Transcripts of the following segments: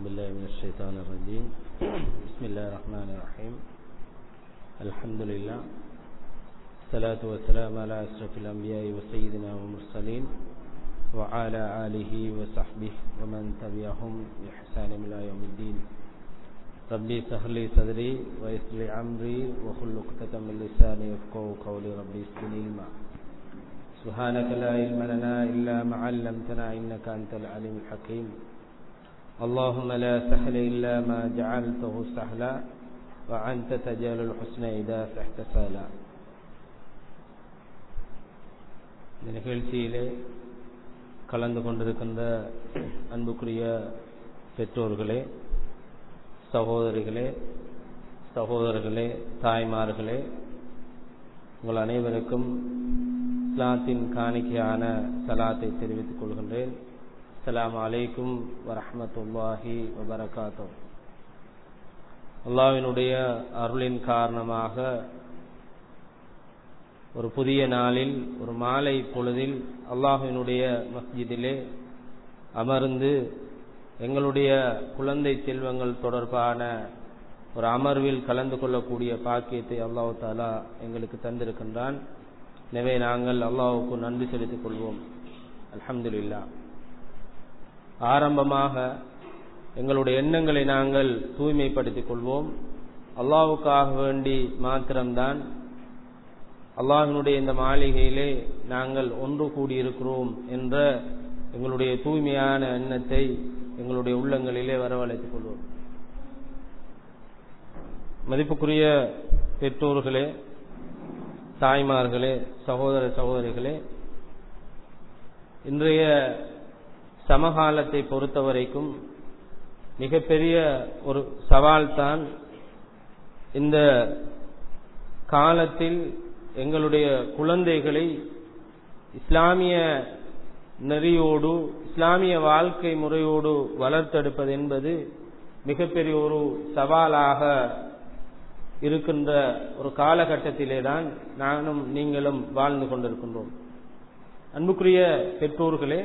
بالله من الشيطان الرجيم بسم الله الرحمن الرحيم الحمد لله الصلاة والسلام على أشرف الأنبياء وسيدنا ومرسلين وعلى آله وصحبه ومن تبعهم بإحسان إلى يوم الدين ربي سهل لي صدري ويسر لي أمري وخل عقدة من لساني يفقهوا قولي ربي اسقني الماء سبحانك لا علم لنا إلا ما علمتنا إنك أنت العليم الحكيم اللهم لا سهل إلا ما جعلته سهلا وأنت تجعل الحسن إذا سحت سهلا இந்த நிகழ்ச்சியிலே கலந்து கொண்டிருக்கின்ற அன்புக்குரிய பெற்றோர்களே சகோதரிகளே சகோதரர்களே தாய்மார்களே உங்கள் அனைவருக்கும் இஸ்லாத்தின் காணிக்கையான சலாத்தை தெரிவித்துக் கொள்கின்றேன் அஸ்லாம் அலைக்கும் வரமத்துல்லாஹி வபரகாத்தோ அல்லாவினுடைய அருளின் காரணமாக ஒரு புதிய நாளில் ஒரு மாலை பொழுதில் அல்லாஹினுடைய மஸ்ஜிதிலே அமர்ந்து எங்களுடைய குழந்தை செல்வங்கள் தொடர்பான ஒரு அமர்வில் கலந்து கொள்ளக்கூடிய பாக்கியத்தை அல்லாஹு தாலா எங்களுக்கு தந்திருக்கின்றான் எனவே நாங்கள் அல்லாஹுக்கு நன்றி செலுத்திக் கொள்வோம் அலமதுல்லா ஆரம்பமாக எங்களுடைய எண்ணங்களை நாங்கள் தூய்மைப்படுத்திக் கொள்வோம் அல்லாவுக்காக வேண்டி மாத்திரம்தான் அல்லாஹினுடைய இந்த மாளிகையிலே நாங்கள் ஒன்று கூடியிருக்கிறோம் என்ற எங்களுடைய தூய்மையான எண்ணத்தை எங்களுடைய உள்ளங்களிலே வரவழைத்துக் கொள்வோம் மதிப்புக்குரிய பெற்றோர்களே தாய்மார்களே சகோதர சகோதரிகளே இன்றைய சமகாலத்தை பொறுத்தவரைக்கும் மிகப்பெரிய ஒரு சவால் தான் இந்த காலத்தில் எங்களுடைய குழந்தைகளை இஸ்லாமிய நெறியோடு இஸ்லாமிய வாழ்க்கை முறையோடு வளர்த்தெடுப்பது என்பது மிகப்பெரிய ஒரு சவாலாக இருக்கின்ற ஒரு காலகட்டத்திலே தான் நானும் நீங்களும் வாழ்ந்து கொண்டிருக்கின்றோம் அன்புக்குரிய பெற்றோர்களே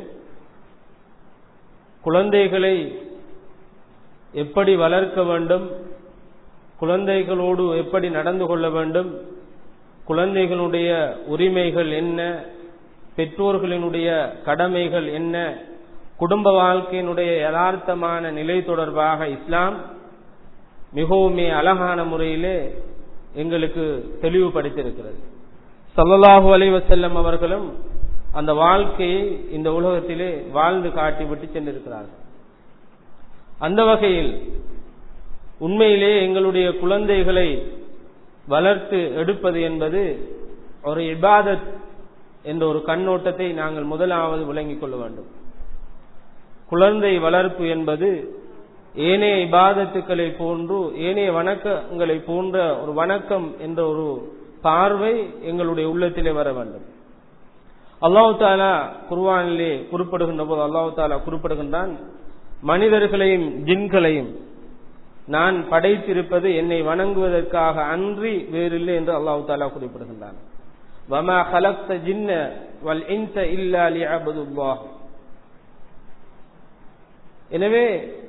குழந்தைகளை எப்படி வளர்க்க வேண்டும் குழந்தைகளோடு எப்படி நடந்து கொள்ள வேண்டும் குழந்தைகளுடைய உரிமைகள் என்ன பெற்றோர்களினுடைய கடமைகள் என்ன குடும்ப வாழ்க்கையினுடைய யதார்த்தமான நிலை தொடர்பாக இஸ்லாம் மிகவுமே அழகான முறையிலே எங்களுக்கு தெளிவுபடுத்தியிருக்கிறது சல்லல்லாஹு அலைவசல்லம் அவர்களும் அந்த வாழ்க்கையை இந்த உலகத்திலே வாழ்ந்து காட்டிவிட்டு சென்றிருக்கிறார்கள் அந்த வகையில் உண்மையிலே எங்களுடைய குழந்தைகளை வளர்த்து எடுப்பது என்பது ஒரு இபாதத் என்ற ஒரு கண்ணோட்டத்தை நாங்கள் முதலாவது விளங்கிக் கொள்ள வேண்டும் குழந்தை வளர்ப்பு என்பது ஏனைய இபாதத்துக்களை போன்று ஏனைய வணக்கங்களை போன்ற ஒரு வணக்கம் என்ற ஒரு பார்வை எங்களுடைய உள்ளத்திலே வர வேண்டும் அல்லாஹு தாலா குர்வானிலே குறிப்பிடுகின்ற போது அல்லாஹு தாலா குறிப்பிடுகின்றான் மனிதர்களையும் ஜின்களையும் நான் படைத்திருப்பது என்னை வணங்குவதற்காக அன்றி வேறில்லை என்று அல்லாஹு தாலா குறிப்பிடுகின்றான் வமா ஹலக்த ஜின்ன வல் இன்ச இல்லா லிஅபதுல்லாஹ் எனவே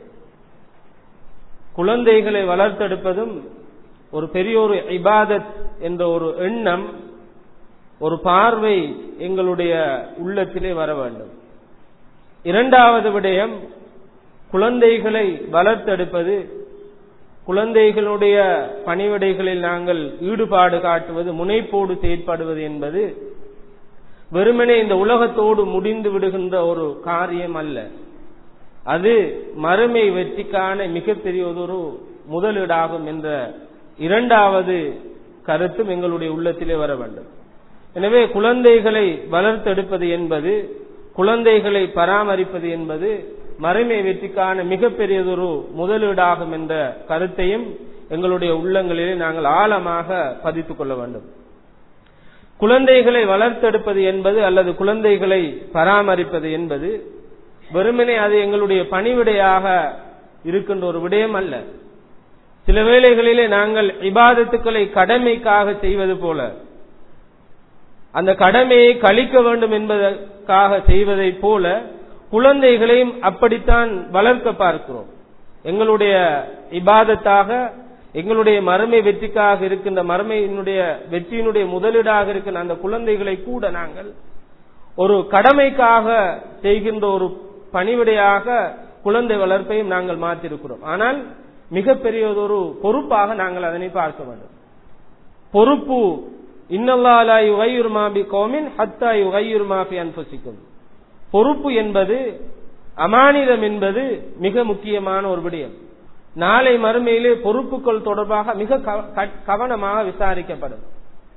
குழந்தைகளை வளர்த்தெடுப்பதும் ஒரு பெரிய ஒரு இபாதத் என்ற ஒரு எண்ணம் ஒரு பார்வை எங்களுடைய உள்ளத்திலே வர வேண்டும் இரண்டாவது விடயம் குழந்தைகளை வளர்த்தெடுப்பது குழந்தைகளுடைய பணிவிடைகளில் நாங்கள் ஈடுபாடு காட்டுவது முனைப்போடு செயற்படுவது என்பது வெறுமனே இந்த உலகத்தோடு முடிந்து விடுகின்ற ஒரு காரியம் அல்ல அது மறுமை வெற்றிக்கான மிகப்பெரிய ஒரு முதலீடாகும் என்ற இரண்டாவது கருத்தும் எங்களுடைய உள்ளத்திலே வர வேண்டும் எனவே குழந்தைகளை வளர்த்தெடுப்பது என்பது குழந்தைகளை பராமரிப்பது என்பது மறுமை வெற்றிக்கான மிகப்பெரியதொரு முதலீடாகும் என்ற கருத்தையும் எங்களுடைய உள்ளங்களிலே நாங்கள் ஆழமாக பதித்துக் கொள்ள வேண்டும் குழந்தைகளை வளர்த்தெடுப்பது என்பது அல்லது குழந்தைகளை பராமரிப்பது என்பது வெறுமனே அது எங்களுடைய பணிவிடையாக இருக்கின்ற ஒரு விடயம் அல்ல சில வேளைகளிலே நாங்கள் இபாதத்துக்களை கடமைக்காக செய்வது போல அந்த கடமையை கழிக்க வேண்டும் என்பதற்காக செய்வதைப் போல குழந்தைகளையும் அப்படித்தான் வளர்க்க பார்க்கிறோம் எங்களுடைய இபாதத்தாக எங்களுடைய மறுமை வெற்றிக்காக இருக்கின்ற மறுமையினுடைய வெற்றியினுடைய முதலீடாக இருக்கின்ற அந்த குழந்தைகளை கூட நாங்கள் ஒரு கடமைக்காக செய்கின்ற ஒரு பணிவிடையாக குழந்தை வளர்ப்பையும் நாங்கள் மாற்றிருக்கிறோம் ஆனால் மிகப்பெரியதொரு பொறுப்பாக நாங்கள் அதனை பார்க்க வேண்டும் பொறுப்பு இன்னல்லாலா யுகையுர் மாபி கோமின் ஹத்தா யுகையுர் மாபி அன்பசிக்கும் பொறுப்பு என்பது அமானிதம் என்பது மிக முக்கியமான ஒரு விடயம் நாளை மறுமையிலே பொறுப்புகள் தொடர்பாக மிக கவனமாக விசாரிக்கப்படும்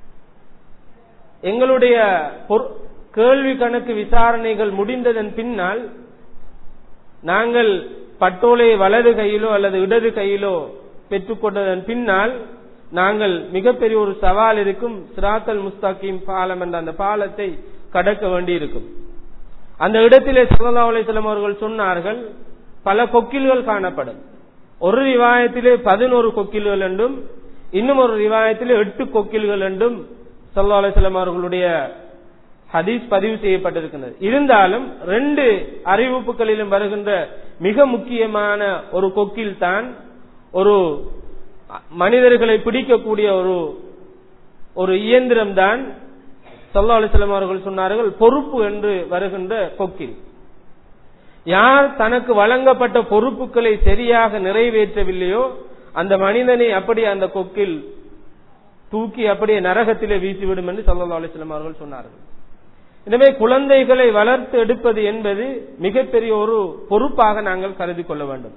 எங்களுடைய கேள்வி கணக்கு விசாரணைகள் முடிந்ததன் பின்னால் நாங்கள் பட்டோலை வலது கையிலோ அல்லது இடது கையிலோ பெற்றுக்கொண்டதன் பின்னால் நாங்கள் மிகப்பெரிய ஒரு சவால் இருக்கும் சிராத்தல் முஸ்தாக்கிம் பாலம் என்ற அந்த பாலத்தை கடக்க வேண்டி இருக்கும் அந்த இடத்திலே சல்லா அலிஸ்லாம் அவர்கள் சொன்னார்கள் பல கொக்கில்கள் காணப்படும் ஒரு ரிவாயத்திலே பதினோரு கொக்கில்கள் என்றும் இன்னும் ஒரு ரிவாயத்திலே எட்டு கொக்கில்கள் என்றும் சல்லா அலிஸ்லாம் அவர்களுடைய ஹதீஸ் பதிவு செய்யப்பட்டிருக்கின்றது இருந்தாலும் ரெண்டு அறிவிப்புகளிலும் வருகின்ற மிக முக்கியமான ஒரு கொக்கில் தான் ஒரு மனிதர்களை பிடிக்கக்கூடிய ஒரு ஒரு இயந்திரம் தான் சல்லா அலிஸ்லாம் அவர்கள் சொன்னார்கள் பொறுப்பு என்று வருகின்ற கொக்கில் யார் தனக்கு வழங்கப்பட்ட பொறுப்புகளை சரியாக நிறைவேற்றவில்லையோ அந்த மனிதனை அப்படியே அந்த கொக்கில் தூக்கி அப்படியே நரகத்திலே வீசிவிடும் என்று சல்லா அலிஸ்லாம் அவர்கள் சொன்னார்கள் எனவே குழந்தைகளை வளர்த்து எடுப்பது என்பது மிகப்பெரிய ஒரு பொறுப்பாக நாங்கள் கருதி கொள்ள வேண்டும்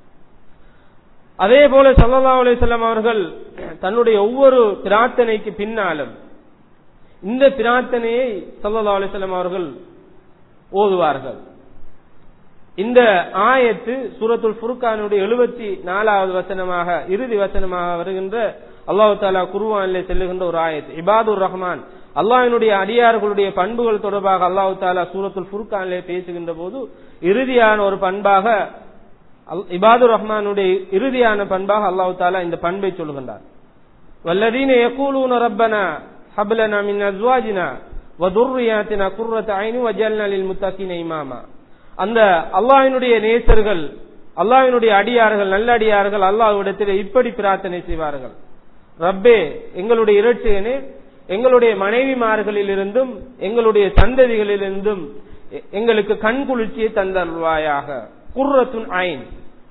அதே போல சல்லா அலிசல்லாம் அவர்கள் தன்னுடைய ஒவ்வொரு பிரார்த்தனைக்கு பின்னாலும் இந்த பிரார்த்தனையை சல்லா அலிசல்லாம் அவர்கள் ஓதுவார்கள் இந்த ஆயத்து சூரத்துல் ஃபுர்கானுடைய எழுபத்தி நாலாவது வசனமாக இறுதி வசனமாக வருகின்ற அல்லாஹு தாலா குருவானிலே செல்லுகின்ற ஒரு ஆயத்து இபாதுர் ரஹ்மான் அல்லாஹினுடைய அடியார்களுடைய பண்புகள் தொடர்பாக அல்லாஹு தாலா சூரத்துல் ஃபுர்கானிலே பேசுகின்ற போது இறுதியான ஒரு பண்பாக இபாதுர் ரஹ்மானுடைய இறுதியான பண்பாக அல்லாஹு தாலா இந்த பண்பை சொல்கின்றார் வல்லதீன யகூலூன ரப்பனா ஹப்லனா மின் அஸ்வாஜினா வதுர்ரியாத்தினா குர்ரத் ஐனு வஜல்னா லில் முத்தகின இமாமா அந்த அல்லாஹினுடைய நேசர்கள் அல்லாஹினுடைய அடியார்கள் நல்ல அடியார்கள் அல்லாஹ்விடத்தில் இப்படி பிரார்த்தனை செய்வார்கள் ரப்பே எங்களுடைய இரட்சியனே எங்களுடைய மனைவிமார்களிலிருந்தும் எங்களுடைய சந்ததிகளிலிருந்தும் எங்களுக்கு கண் குளிர்ச்சியை தந்தருவாயாக குர்ரத்துன் ஐன்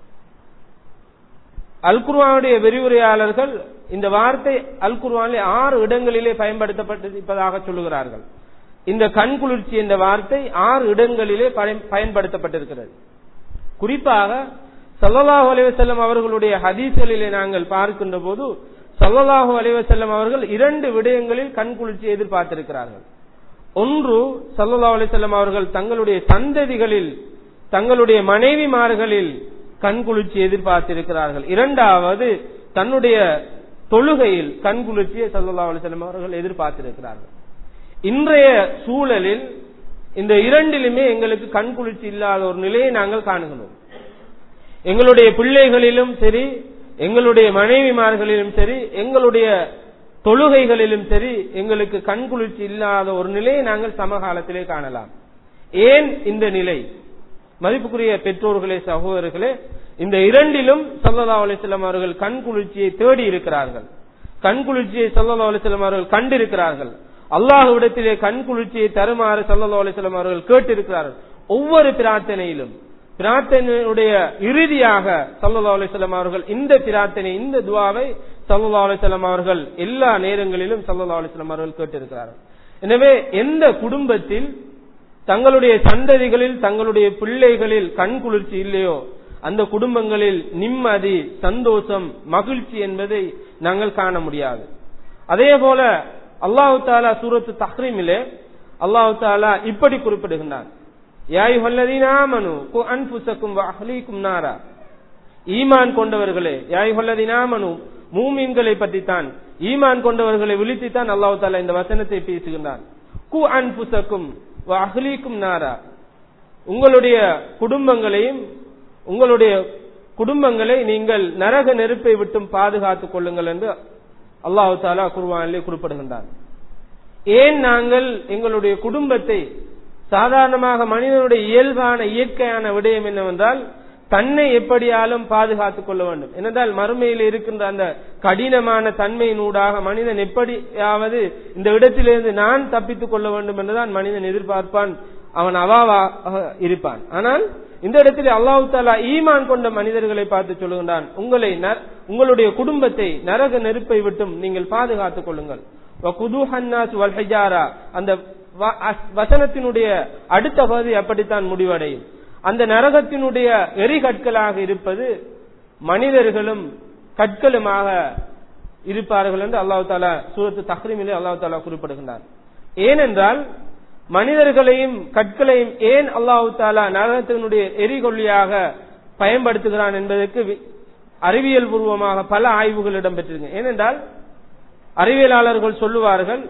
அல் குர்வானுடைய விரிவுரையாளர்கள் இந்த வார்த்தை அல் குர்வானிலே ஆறு இடங்களிலே பயன்படுத்தப்பட்டிருப்பதாக சொல்லுகிறார்கள் இந்த கண் குளிர்ச்சி என்ற வார்த்தை ஆறு இடங்களிலே பயன்படுத்தப்பட்டிருக்கிறது குறிப்பாக சல்லல்லாஹு அலைவசல்லம் அவர்களுடைய ஹதீஸ்களிலே நாங்கள் பார்க்கின்ற போது சல்லல்லாஹு அலைவசல்லம் அவர்கள் இரண்டு விடயங்களில் கண் குளிர்ச்சி எதிர்பார்த்திருக்கிறார்கள் ஒன்று சல்லல்லாஹு அலைவசல்லம் அவர்கள் தங்களுடைய சந்ததிகளில் தங்களுடைய மனைவிமார்களில் கண் குளிர்ச்சி எதிர்பார்த்திருக்கிறார்கள் இரண்டாவது தன்னுடைய தொழுகையில் கண் குளிர்ச்சியை சல்லா அலிசல்லம் அவர்கள் எதிர்பார்த்திருக்கிறார்கள் இன்றைய சூழலில் இந்த இரண்டிலுமே எங்களுக்கு கண் குளிர்ச்சி இல்லாத ஒரு நிலையை நாங்கள் காணுகிறோம் எங்களுடைய பிள்ளைகளிலும் சரி எங்களுடைய மனைவிமார்களிலும் சரி எங்களுடைய தொழுகைகளிலும் சரி எங்களுக்கு கண் குளிர்ச்சி இல்லாத ஒரு நிலையை நாங்கள் சமகாலத்திலே காணலாம் ஏன் இந்த நிலை மதிப்புக்குரிய பெற்றோர்களே சகோதரர்களே இந்த இரண்டிலும் சல்லா அலிஸ்லாம் அவர்கள் கண் குளிர்ச்சியை தேடி இருக்கிறார்கள் கண் குளிர்ச்சியை சல்லா அலிஸ்லாம் அவர்கள் கண்டிருக்கிறார்கள் அல்லாஹுவிடத்திலே கண் குளிர்ச்சியை தருமாறு சல்லா அலிஸ்லாம் அவர்கள் கேட்டிருக்கிறார்கள் ஒவ்வொரு பிரார்த்தனையிலும் பிரார்த்தனையுடைய இறுதியாக சல்லா அலிஸ்லாம் அவர்கள் இந்த பிரார்த்தனை இந்த துவாவை சல்லா அலிஸ்லாம் அவர்கள் எல்லா நேரங்களிலும் சல்லா அலிஸ்லாம் அவர்கள் கேட்டிருக்கிறார்கள் எனவே எந்த குடும்பத்தில் தங்களுடைய சந்ததிகளில் தங்களுடைய பிள்ளைகளில் கண் குளிர்ச்சி இல்லையோ அந்த குடும்பங்களில் நிம்மதி சந்தோஷம் மகிழ்ச்சி என்பதை நாங்கள் காண முடியாது அதே போல அல்லாஹு தாலா சூரத்து தஹ்ரீமிலே அல்லாஹு தாலா இப்படி குறிப்பிடுகின்றான் யாய் ஹொல்லதீனாமனு அன்புசக்கும் அஹ்லீக்கும் நாரா ஈமான் கொண்டவர்களே யாய் ஹொல்லதீனாமனு மூமீன்களை பற்றித்தான் ஈமான் கொண்டவர்களை விழித்துத்தான் அல்லாஹு தாலா இந்த வசனத்தை பேசுகின்றான் கு அன்புசக்கும் அஹ்லீக்கும் நாரா உங்களுடைய குடும்பங்களையும் உங்களுடைய குடும்பங்களை நீங்கள் நரக நெருப்பை விட்டும் பாதுகாத்துக் கொள்ளுங்கள் என்று அல்லாஹு தாலா குர்வானிலே குறிப்பிடுகின்றார் ஏன் நாங்கள் எங்களுடைய குடும்பத்தை சாதாரணமாக மனிதனுடைய இயல்பான இயற்கையான விடயம் என்னவென்றால் தன்னை எப்படியாலும் பாதுகாத்துக் கொள்ள வேண்டும் என்னதால் மறுமையில் இருக்கின்ற அந்த கடினமான தன்மையினூடாக மனிதன் எப்படியாவது இந்த இடத்திலிருந்து நான் தப்பித்துக் கொள்ள வேண்டும் என்றுதான் மனிதன் எதிர்பார்ப்பான் அவன் அவாவா இருப்பான் ஆனால் இந்த இடத்தில் அல்லாஹு தாலா ஈமான் கொண்ட மனிதர்களை பார்த்து சொல்லுகின்றான் உங்களை உங்களுடைய குடும்பத்தை நரக நெருப்பை விட்டும் நீங்கள் பாதுகாத்துக் கொள்ளுங்கள் அந்த வசனத்தினுடைய அடுத்த பகுதி அப்படித்தான் முடிவடையும் அந்த நரகத்தினுடைய எரிகற்களாக இருப்பது மனிதர்களும் கற்களுமாக இருப்பார்கள் என்று அல்லாஹு தாலா சூரத்து தஹ்ரீமிலே அல்லாஹு தாலா குறிப்பிடுகின்றார் ஏனென்றால் மனிதர்களையும் கற்களையும் ஏன் அல்லாஹு தாலா நரகத்தினுடைய எரிகொல்லியாக பயன்படுத்துகிறான் என்பதற்கு அறிவியல் பூர்வமாக பல ஆய்வுகள் இடம்பெற்றிருக்கு ஏனென்றால் அறிவியலாளர்கள் சொல்லுவார்கள்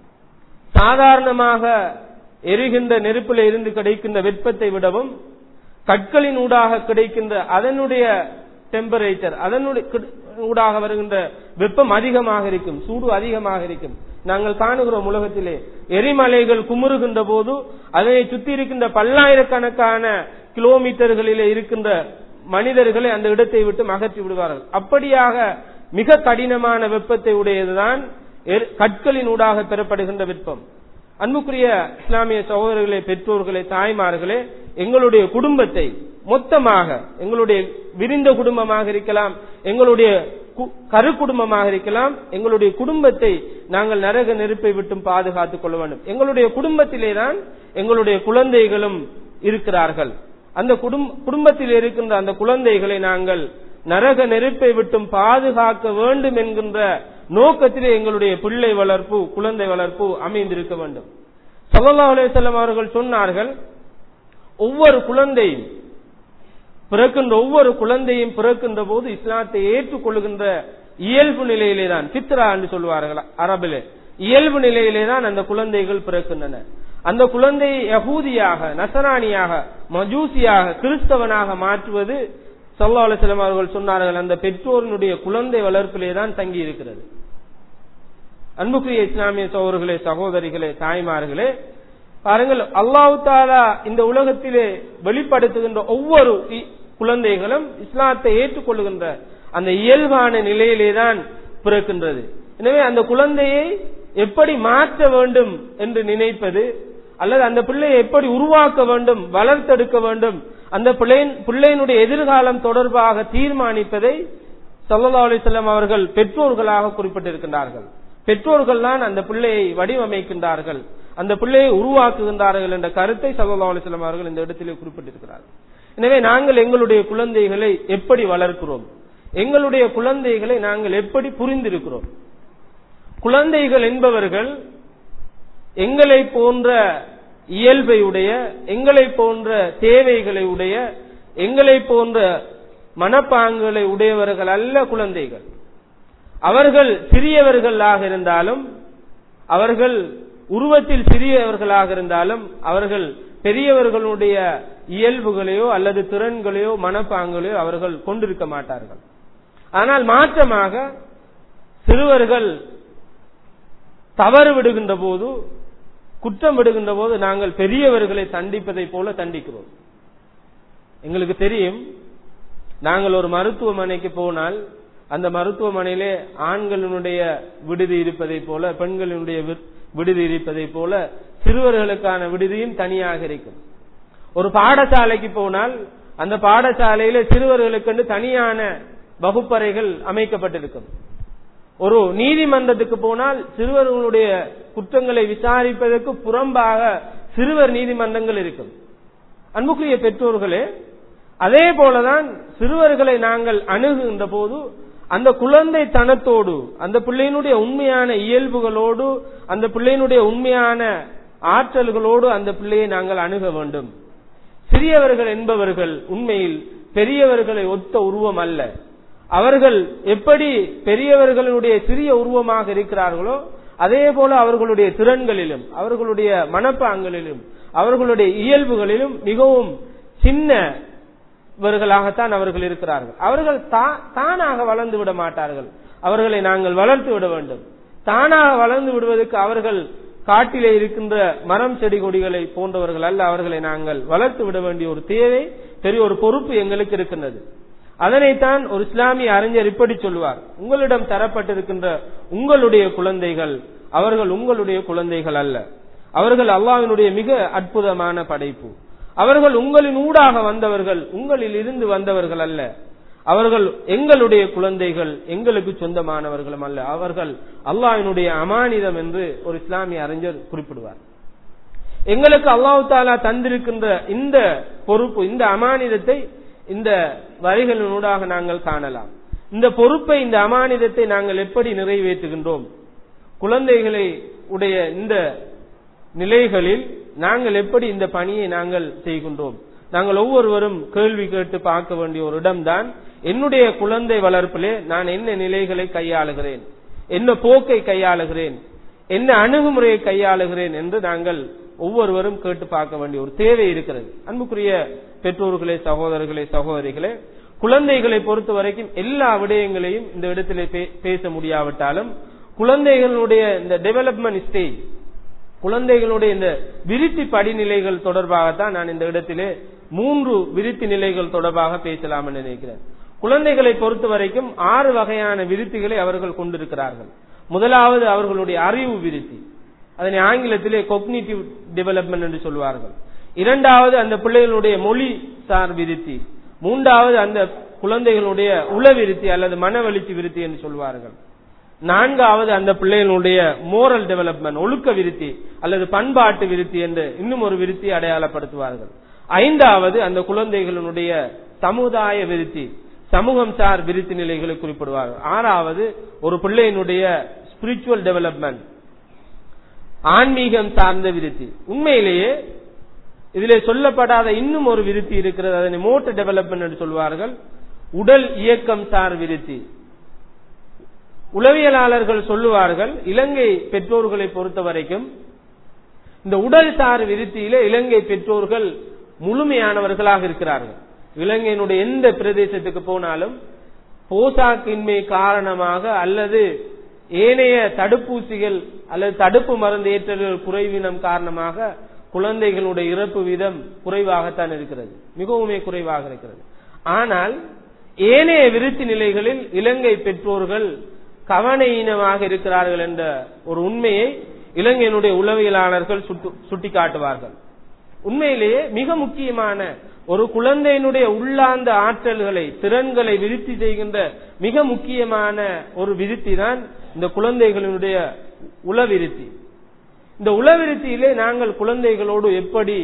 சாதாரணமாக எரிகின்ற நெருப்பில் இருந்து கிடைக்கின்ற வெப்பத்தை விடவும் கற்களின் ஊடாக கிடைக்கின்ற அதனுடைய டெம்பரேச்சர் அதனுடைய ஊடாக வருகின்ற வெப்பம் அதிகமாக இருக்கும் சூடு அதிகமாக இருக்கும் நாங்கள் காணுகிறோம் உலகத்திலே எரிமலைகள் குமுறுகின்ற போது அதனை சுத்தி இருக்கின்ற பல்லாயிரக்கணக்கான கிலோமீட்டர்களிலே இருக்கின்ற மனிதர்களை அந்த இடத்தை விட்டு அகற்றி விடுவார்கள் அப்படியாக மிக கடினமான வெப்பத்தை உடையதுதான் கற்களின் ஊடாக பெறப்படுகின்ற வெப்பம் அன்புக்குரிய இஸ்லாமிய சகோதரர்களே பெற்றோர்களே தாய்மார்களே எங்களுடைய குடும்பத்தை மொத்தமாக எங்களுடைய விரிந்த குடும்பமாக இருக்கலாம் எங்களுடைய கரு குடும்பமாக இருக்கலாம் எங்களுடைய குடும்பத்தை நாங்கள் நரக நெருப்பை விட்டும் பாதுகாத்துக் கொள்ள வேண்டும் எங்களுடைய குடும்பத்திலே தான் எங்களுடைய குழந்தைகளும் இருக்கிறார்கள் அந்த குடும்பத்தில் இருக்கின்ற அந்த குழந்தைகளை நாங்கள் நரக நெருப்பை விட்டும் பாதுகாக்க வேண்டும் என்கின்ற நோக்கத்திலே எங்களுடைய பிள்ளை வளர்ப்பு குழந்தை வளர்ப்பு அமைந்திருக்க வேண்டும் சல்லா அலுவலம் அவர்கள் சொன்னார்கள் ஒவ்வொரு குழந்தையும் பிறக்கின்ற ஒவ்வொரு குழந்தையும் பிறக்கின்ற போது இஸ்லாத்தை ஏற்றுக்கொள்கின்ற இயல்பு நிலையிலே தான் பித்ரா என்று சொல்வார்கள் அரபிலே இயல்பு நிலையிலே தான் அந்த குழந்தைகள் பிறக்கின்றன அந்த குழந்தையை யகூதியாக நசராணியாக மஜூசியாக கிறிஸ்தவனாக மாற்றுவது சல்லா அலுவலம் அவர்கள் சொன்னார்கள் அந்த பெற்றோரினுடைய குழந்தை வளர்ப்பிலே தான் தங்கி இருக்கிறது அன்புக்குரிய இஸ்லாமிய சகோதரர்களே சகோதரிகளே தாய்மார்களே பாருங்கள் அல்லாஹு தாலா இந்த உலகத்திலே வெளிப்படுத்துகின்ற ஒவ்வொரு குழந்தைகளும் இஸ்லாத்தை ஏற்றுக்கொள்ளுகின்ற அந்த இயல்பான நிலையிலே தான் பிறக்கின்றது எனவே அந்த குழந்தையை எப்படி மாற்ற வேண்டும் என்று நினைப்பது அல்லது அந்த பிள்ளையை எப்படி உருவாக்க வேண்டும் வளர்த்தெடுக்க வேண்டும் அந்த பிள்ளையினுடைய எதிர்காலம் தொடர்பாக தீர்மானிப்பதை சல்லா அலிசல்லாம் அவர்கள் பெற்றோர்களாக குறிப்பிட்டிருக்கின்றார்கள் பெற்றோர்கள் தான் அந்த பிள்ளையை வடிவமைக்கின்றார்கள் அந்த பிள்ளையை உருவாக்குகின்றார்கள் என்ற கருத்தை சல்லா அலிஸ்லாம் அவர்கள் இந்த இடத்திலே குறிப்பிட்டிருக்கிறார்கள் எனவே நாங்கள் எங்களுடைய குழந்தைகளை எப்படி வளர்க்கிறோம் எங்களுடைய குழந்தைகளை நாங்கள் எப்படி புரிந்திருக்கிறோம் குழந்தைகள் என்பவர்கள் எங்களை போன்ற இயல்பை உடைய எங்களை போன்ற தேவைகளை உடைய எங்களை போன்ற மனப்பாங்குகளை உடையவர்கள் அல்ல குழந்தைகள் அவர்கள் சிறியவர்களாக இருந்தாலும் அவர்கள் உருவத்தில் சிறியவர்களாக இருந்தாலும் அவர்கள் பெரியவர்களுடைய இயல்புகளையோ அல்லது திறன்களையோ மனப்பாங்களையோ அவர்கள் கொண்டிருக்க மாட்டார்கள் ஆனால் மாற்றமாக சிறுவர்கள் தவறு விடுகின்ற போது குற்றம் விடுகின்ற போது நாங்கள் பெரியவர்களை தண்டிப்பதை போல தண்டிக்கிறோம் எங்களுக்கு தெரியும் நாங்கள் ஒரு மருத்துவமனைக்கு போனால் அந்த மருத்துவமனையிலே ஆண்களினுடைய விடுதி இருப்பதை போல பெண்களினுடைய விடுதி இருப்பதை போல சிறுவர்களுக்கான விடுதியும் தனியாக இருக்கும் ஒரு பாடசாலைக்கு போனால் அந்த பாடசாலையில சிறுவர்களுக்கு தனியான வகுப்பறைகள் அமைக்கப்பட்டிருக்கும் ஒரு நீதிமன்றத்துக்கு போனால் சிறுவர்களுடைய குற்றங்களை விசாரிப்பதற்கு புறம்பாக சிறுவர் நீதிமன்றங்கள் இருக்கும் அன்புக்குரிய பெற்றோர்களே அதே போலதான் சிறுவர்களை நாங்கள் அணுகுகின்ற போது அந்த குழந்தை தனத்தோடு அந்த பிள்ளையினுடைய உண்மையான இயல்புகளோடு அந்த பிள்ளையினுடைய உண்மையான ஆற்றல்களோடு அந்த பிள்ளையை நாங்கள் அணுக வேண்டும் சிறியவர்கள் என்பவர்கள் உண்மையில் பெரியவர்களை ஒத்த உருவம் அல்ல அவர்கள் எப்படி பெரியவர்களுடைய சிறிய உருவமாக இருக்கிறார்களோ அதே போல அவர்களுடைய திறன்களிலும் அவர்களுடைய மனப்பாங்களிலும் அவர்களுடைய இயல்புகளிலும் மிகவும் சின்ன இவர்களாகத்தான் அவர்கள் இருக்கிறார்கள் அவர்கள் தானாக வளர்ந்து விட மாட்டார்கள் அவர்களை நாங்கள் வளர்த்து விட வேண்டும் தானாக வளர்ந்து விடுவதற்கு அவர்கள் காட்டிலே இருக்கின்ற மரம் செடி கொடிகளை போன்றவர்கள் அல்ல அவர்களை நாங்கள் வளர்த்து விட வேண்டிய ஒரு தேவை பெரிய ஒரு பொறுப்பு எங்களுக்கு இருக்கின்றது அதனைத்தான் ஒரு இஸ்லாமிய அறிஞர் இப்படி சொல்வார் உங்களிடம் தரப்பட்டிருக்கின்ற உங்களுடைய குழந்தைகள் அவர்கள் உங்களுடைய குழந்தைகள் அல்ல அவர்கள் அல்லாஹ்வினுடைய மிக அற்புதமான படைப்பு அவர்கள் உங்களின் ஊடாக வந்தவர்கள் உங்களில் இருந்து வந்தவர்கள் அல்ல அவர்கள் எங்களுடைய குழந்தைகள் எங்களுக்கு சொந்தமானவர்களும் அல்ல அவர்கள் அல்லாஹ்வினுடைய அமானிதம் என்று ஒரு இஸ்லாமிய அறிஞர் குறிப்பிடுவார் எங்களுக்கு அல்லாஹு தாலா தந்திருக்கின்ற இந்த பொறுப்பு இந்த அமானிதத்தை இந்த வரிகளினூடாக நாங்கள் காணலாம் இந்த பொறுப்பை இந்த அமானிதத்தை நாங்கள் எப்படி நிறைவேற்றுகின்றோம் குழந்தைகளை உடைய இந்த நிலைகளில் நாங்கள் எப்படி இந்த பணியை நாங்கள் செய்கின்றோம் நாங்கள் ஒவ்வொருவரும் கேள்வி கேட்டு பார்க்க வேண்டிய ஒரு இடம்தான் என்னுடைய குழந்தை வளர்ப்பிலே நான் என்ன நிலைகளை கையாளுகிறேன் என்ன போக்கை கையாளுகிறேன் என்ன அணுகுமுறையை கையாளுகிறேன் என்று நாங்கள் ஒவ்வொருவரும் கேட்டு பார்க்க வேண்டிய ஒரு தேவை இருக்கிறது அன்புக்குரிய பெற்றோர்களே சகோதரர்களே சகோதரிகளே குழந்தைகளை பொறுத்த வரைக்கும் எல்லா விடயங்களையும் இந்த இடத்திலே பேச முடியாவிட்டாலும் குழந்தைகளுடைய இந்த டெவலப்மெண்ட் ஸ்டேஜ் குழந்தைகளுடைய இந்த விருத்தி படிநிலைகள் தொடர்பாகத்தான் நான் இந்த இடத்திலே மூன்று விருத்தி நிலைகள் தொடர்பாக பேசலாம் என்று நினைக்கிறேன் குழந்தைகளை பொறுத்த வரைக்கும் ஆறு வகையான விருத்திகளை அவர்கள் கொண்டிருக்கிறார்கள் முதலாவது அவர்களுடைய அறிவு விருத்தி அதனை ஆங்கிலத்திலே கொக்னிட்டிவ் டெவலப்மெண்ட் என்று சொல்வார்கள் இரண்டாவது அந்த பிள்ளைகளுடைய மொழி சார் விருத்தி மூன்றாவது அந்த குழந்தைகளுடைய உளவிருத்தி அல்லது மனவெழுச்சி விருத்தி என்று சொல்வார்கள் நான்காவது அந்த பிள்ளைகளுடைய மோரல் டெவலப்மெண்ட் ஒழுக்க விருத்தி அல்லது பண்பாட்டு விருத்தி என்று இன்னும் ஒரு விருத்தி அடையாளப்படுத்துவார்கள் ஐந்தாவது அந்த குழந்தைகளுடைய சமுதாய விருத்தி சமூகம் சார் விருத்தி நிலைகளை குறிப்பிடுவார்கள் ஆறாவது ஒரு பிள்ளையினுடைய ஸ்பிரிச்சுவல் டெவலப்மெண்ட் ஆன்மீகம் சார்ந்த விருத்தி உண்மையிலேயே இதிலே சொல்லப்படாத இன்னும் ஒரு விருத்தி இருக்கிறது அதனை மோட்டர் டெவலப்மெண்ட் என்று சொல்வார்கள் உடல் இயக்கம் சார் விருத்தி உளவியலாளர்கள் சொல்லுவார்கள் இலங்கை பெற்றோர்களை பொறுத்த வரைக்கும் இந்த உடல் சார் விருத்தியிலே இலங்கை பெற்றோர்கள் முழுமையானவர்களாக இருக்கிறார்கள் இலங்கையினுடைய எந்த பிரதேசத்துக்கு போனாலும் போசாக்கின்மை காரணமாக அல்லது ஏனைய தடுப்பூசிகள் அல்லது தடுப்பு மருந்து ஏற்றல்கள் குறைவினம் காரணமாக குழந்தைகளுடைய இறப்பு வீதம் குறைவாகத்தான் இருக்கிறது மிகவுமே குறைவாக இருக்கிறது ஆனால் ஏனைய விருத்தி நிலைகளில் இலங்கை பெற்றோர்கள் கவனையினமாக இருக்கிறார்கள் என்ற ஒரு உண்மையை இலங்கையினுடைய உளவியலாளர்கள் சுட்டிக்காட்டுவார்கள் உண்மையிலேயே மிக முக்கியமான ஒரு குழந்தையினுடைய உள்ளார்ந்த ஆற்றல்களை திறன்களை விருத்தி செய்கின்ற மிக முக்கியமான ஒரு விருத்தி தான் இந்த குழந்தைகளினுடைய உளவிருத்தி இந்த உளவிருத்தியிலே நாங்கள் குழந்தைகளோடு எப்படி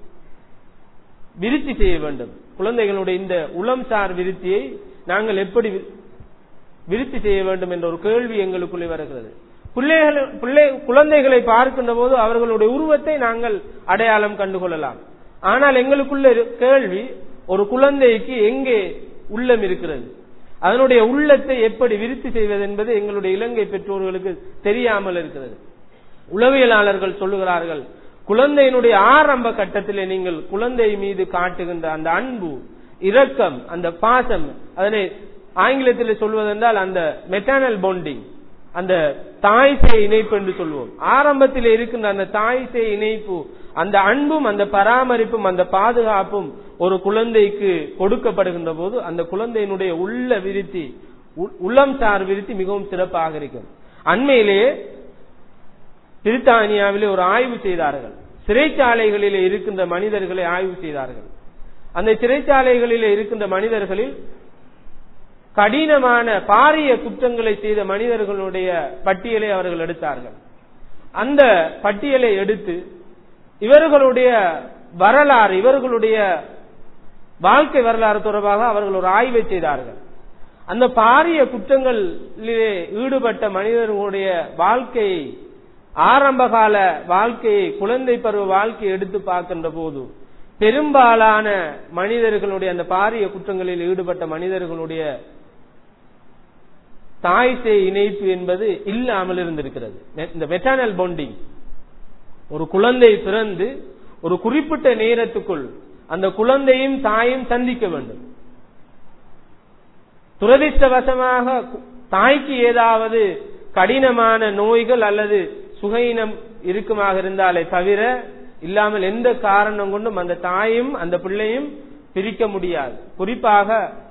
விருத்தி செய்ய வேண்டும் குழந்தைகளுடைய இந்த உளம் சார் விருத்தியை நாங்கள் எப்படி விருத்தி செய்ய வேண்டும் என்ற ஒரு கேள்வி எங்களுக்குள்ளே வருகிறது பிள்ளைகள் பிள்ளை குழந்தைகளை பார்க்கின்ற போது அவர்களுடைய உருவத்தை நாங்கள் அடையாளம் கண்டுகொள்ளலாம் ஆனால் எங்களுக்குள்ள கேள்வி ஒரு குழந்தைக்கு எங்கே உள்ளம் இருக்கிறது அதனுடைய உள்ளத்தை எப்படி விருத்தி செய்வது என்பது எங்களுடைய இலங்கை பெற்றோர்களுக்கு தெரியாமல் இருக்கிறது உளவியலாளர்கள் சொல்லுகிறார்கள் குழந்தையினுடைய ஆரம்ப கட்டத்திலே நீங்கள் குழந்தை மீது காட்டுகின்ற அந்த அன்பு இரக்கம் அந்த பாசம் அதனை ஆங்கிலத்தில் சொல்வதென்றால் அந்த மெட்டர்னல் பாண்டிங் அந்த தாய் சேய் இணைப்பு என்று சொல்வோம் ஆரம்பத்தில் இருக்கின்ற அந்த தாய் சேய் இணைப்பு அந்த அன்பும் அந்த பராமரிப்பும் அந்த பாதுகாப்பும் ஒரு குழந்தைக்கு கொடுக்கப்படுகின்ற போது அந்த குழந்தையினுடைய உள்ள விருத்தி உள்ளம் சார் விருத்தி மிகவும் சிறப்பாக இருக்கும் அண்மையிலேயே பிரித்தானியாவிலே ஒரு ஆய்வு செய்தார்கள் சிறைச்சாலைகளிலே இருக்கின்ற மனிதர்களை ஆய்வு செய்தார்கள் அந்த சிறைச்சாலைகளிலே இருக்கின்ற மனிதர்களில் கடினமான பாரிய குற்றங்களை செய்த மனிதர்களுடைய பட்டியலை அவர்கள் எடுத்தார்கள் அந்த பட்டியலை எடுத்து இவர்களுடைய வரலாறு இவர்களுடைய வாழ்க்கை வரலாறு தொடர்பாக அவர்கள் ஒரு ஆய்வை செய்தார்கள் அந்த பாரிய குற்றங்களிலே ஈடுபட்ட மனிதர்களுடைய வாழ்க்கையை ஆரம்பகால வாழ்க்கையை குழந்தை பருவ வாழ்க்கையை எடுத்து பார்க்கின்ற போது பெரும்பாலான மனிதர்களுடைய அந்த பாரிய குற்றங்களில் ஈடுபட்ட மனிதர்களுடைய தாய் சேய் இணைப்பு என்பது இல்லாமல் இருந்திருக்கிறது இந்த மெட்டானல் பாண்டிங் ஒரு குழந்தை பிறந்து ஒரு குறிப்பிட்ட நேரத்துக்குள் அந்த குழந்தையும் தாயும் சந்திக்க வேண்டும் துரதிருஷ்டவசமாக தாய்க்கு ஏதாவது கடினமான நோய்கள் அல்லது சுகையினம் இருக்குமாக இருந்தாலே தவிர இல்லாமல் எந்த காரணம் கொண்டும் அந்த தாயும் அந்த பிள்ளையும் பிரிக்க முடியாது குறிப்பாக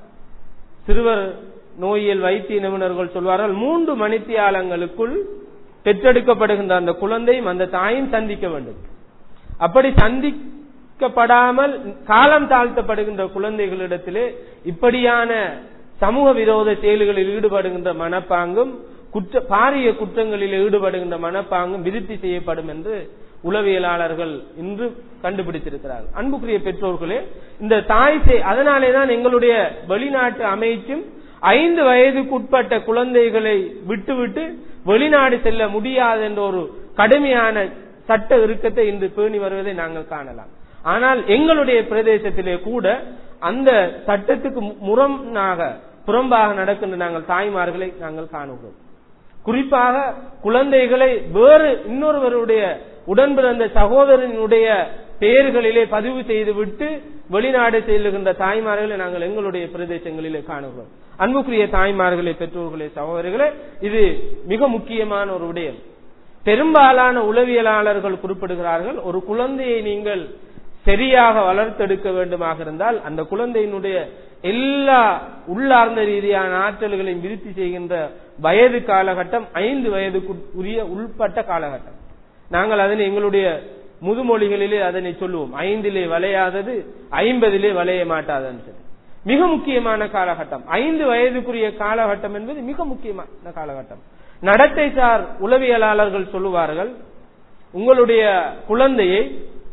சிறுவர் நோயியல் வைத்திய நிபுணர்கள் சொல்வார்கள் மூன்று மணித்தியாலங்களுக்குள் பெற்றெடுக்கப்படுகின்ற அந்த குழந்தையும் அந்த தாயும் சந்திக்க வேண்டும் அப்படி சந்திக்கப்படாமல் காலம் தாழ்த்தப்படுகின்ற குழந்தைகளிடத்திலே இப்படியான சமூக விரோத செயல்களில் ஈடுபடுகின்ற மனப்பாங்கும் குற்ற பாரிய குற்றங்களில் ஈடுபடுகின்ற மனப்பாங்கும் விருத்தி செய்யப்படும் என்று உளவியலாளர்கள் இன்று கண்டுபிடித்திருக்கிறார்கள் அன்புக்குரிய பெற்றோர்களே இந்த தாய் செய் அதனாலே தான் எங்களுடைய வெளிநாட்டு அமைச்சும் ஐந்து வயதுக்குட்பட்ட குழந்தைகளை விட்டுவிட்டு வெளிநாடு செல்ல முடியாது என்ற ஒரு கடுமையான சட்ட இறுக்கத்தை இன்று பேணி வருவதை நாங்கள் காணலாம் ஆனால் எங்களுடைய பிரதேசத்திலே கூட அந்த சட்டத்துக்கு முரணாக புறம்பாக நடக்கின்ற நாங்கள் தாய்மார்களை நாங்கள் காணுகிறோம் குறிப்பாக குழந்தைகளை வேறு இன்னொருவருடைய உடன் பிறந்த சகோதரனுடைய பெயர்களிலே பதிவு செய்து விட்டு வெளிநாடு செல்லுகின்ற தாய்மார்களை நாங்கள் எங்களுடைய பிரதேசங்களிலே காணுகிறோம் அன்புக்குரிய தாய்மார்களே பெற்றோர்களே சகோதரிகளே இது மிக முக்கியமான ஒரு விடயம் பெரும்பாலான உளவியலாளர்கள் குறிப்பிடுகிறார்கள் ஒரு குழந்தையை நீங்கள் சரியாக வளர்த்தெடுக்க வேண்டுமாக இருந்தால் அந்த குழந்தையினுடைய எல்லா உள்ளார்ந்த ரீதியான ஆற்றல்களையும் விருத்தி செய்கின்ற வயது காலகட்டம் ஐந்து வயதுக்கு உரிய உள்பட்ட காலகட்டம் நாங்கள் அதனை எங்களுடைய முதுமொழிகளிலே அதனை சொல்லுவோம் ஐந்திலே வளையாதது ஐம்பதிலே வளைய மாட்டாதுன்னு சொல்லி மிக முக்கியமான காலகட்டம் ஐந்து வயதுக்குரிய காலகட்டம் என்பது மிக முக்கியமான காலகட்டம் நடத்தை சார் உளவியலாளர்கள் சொல்லுவார்கள் உங்களுடைய குழந்தையை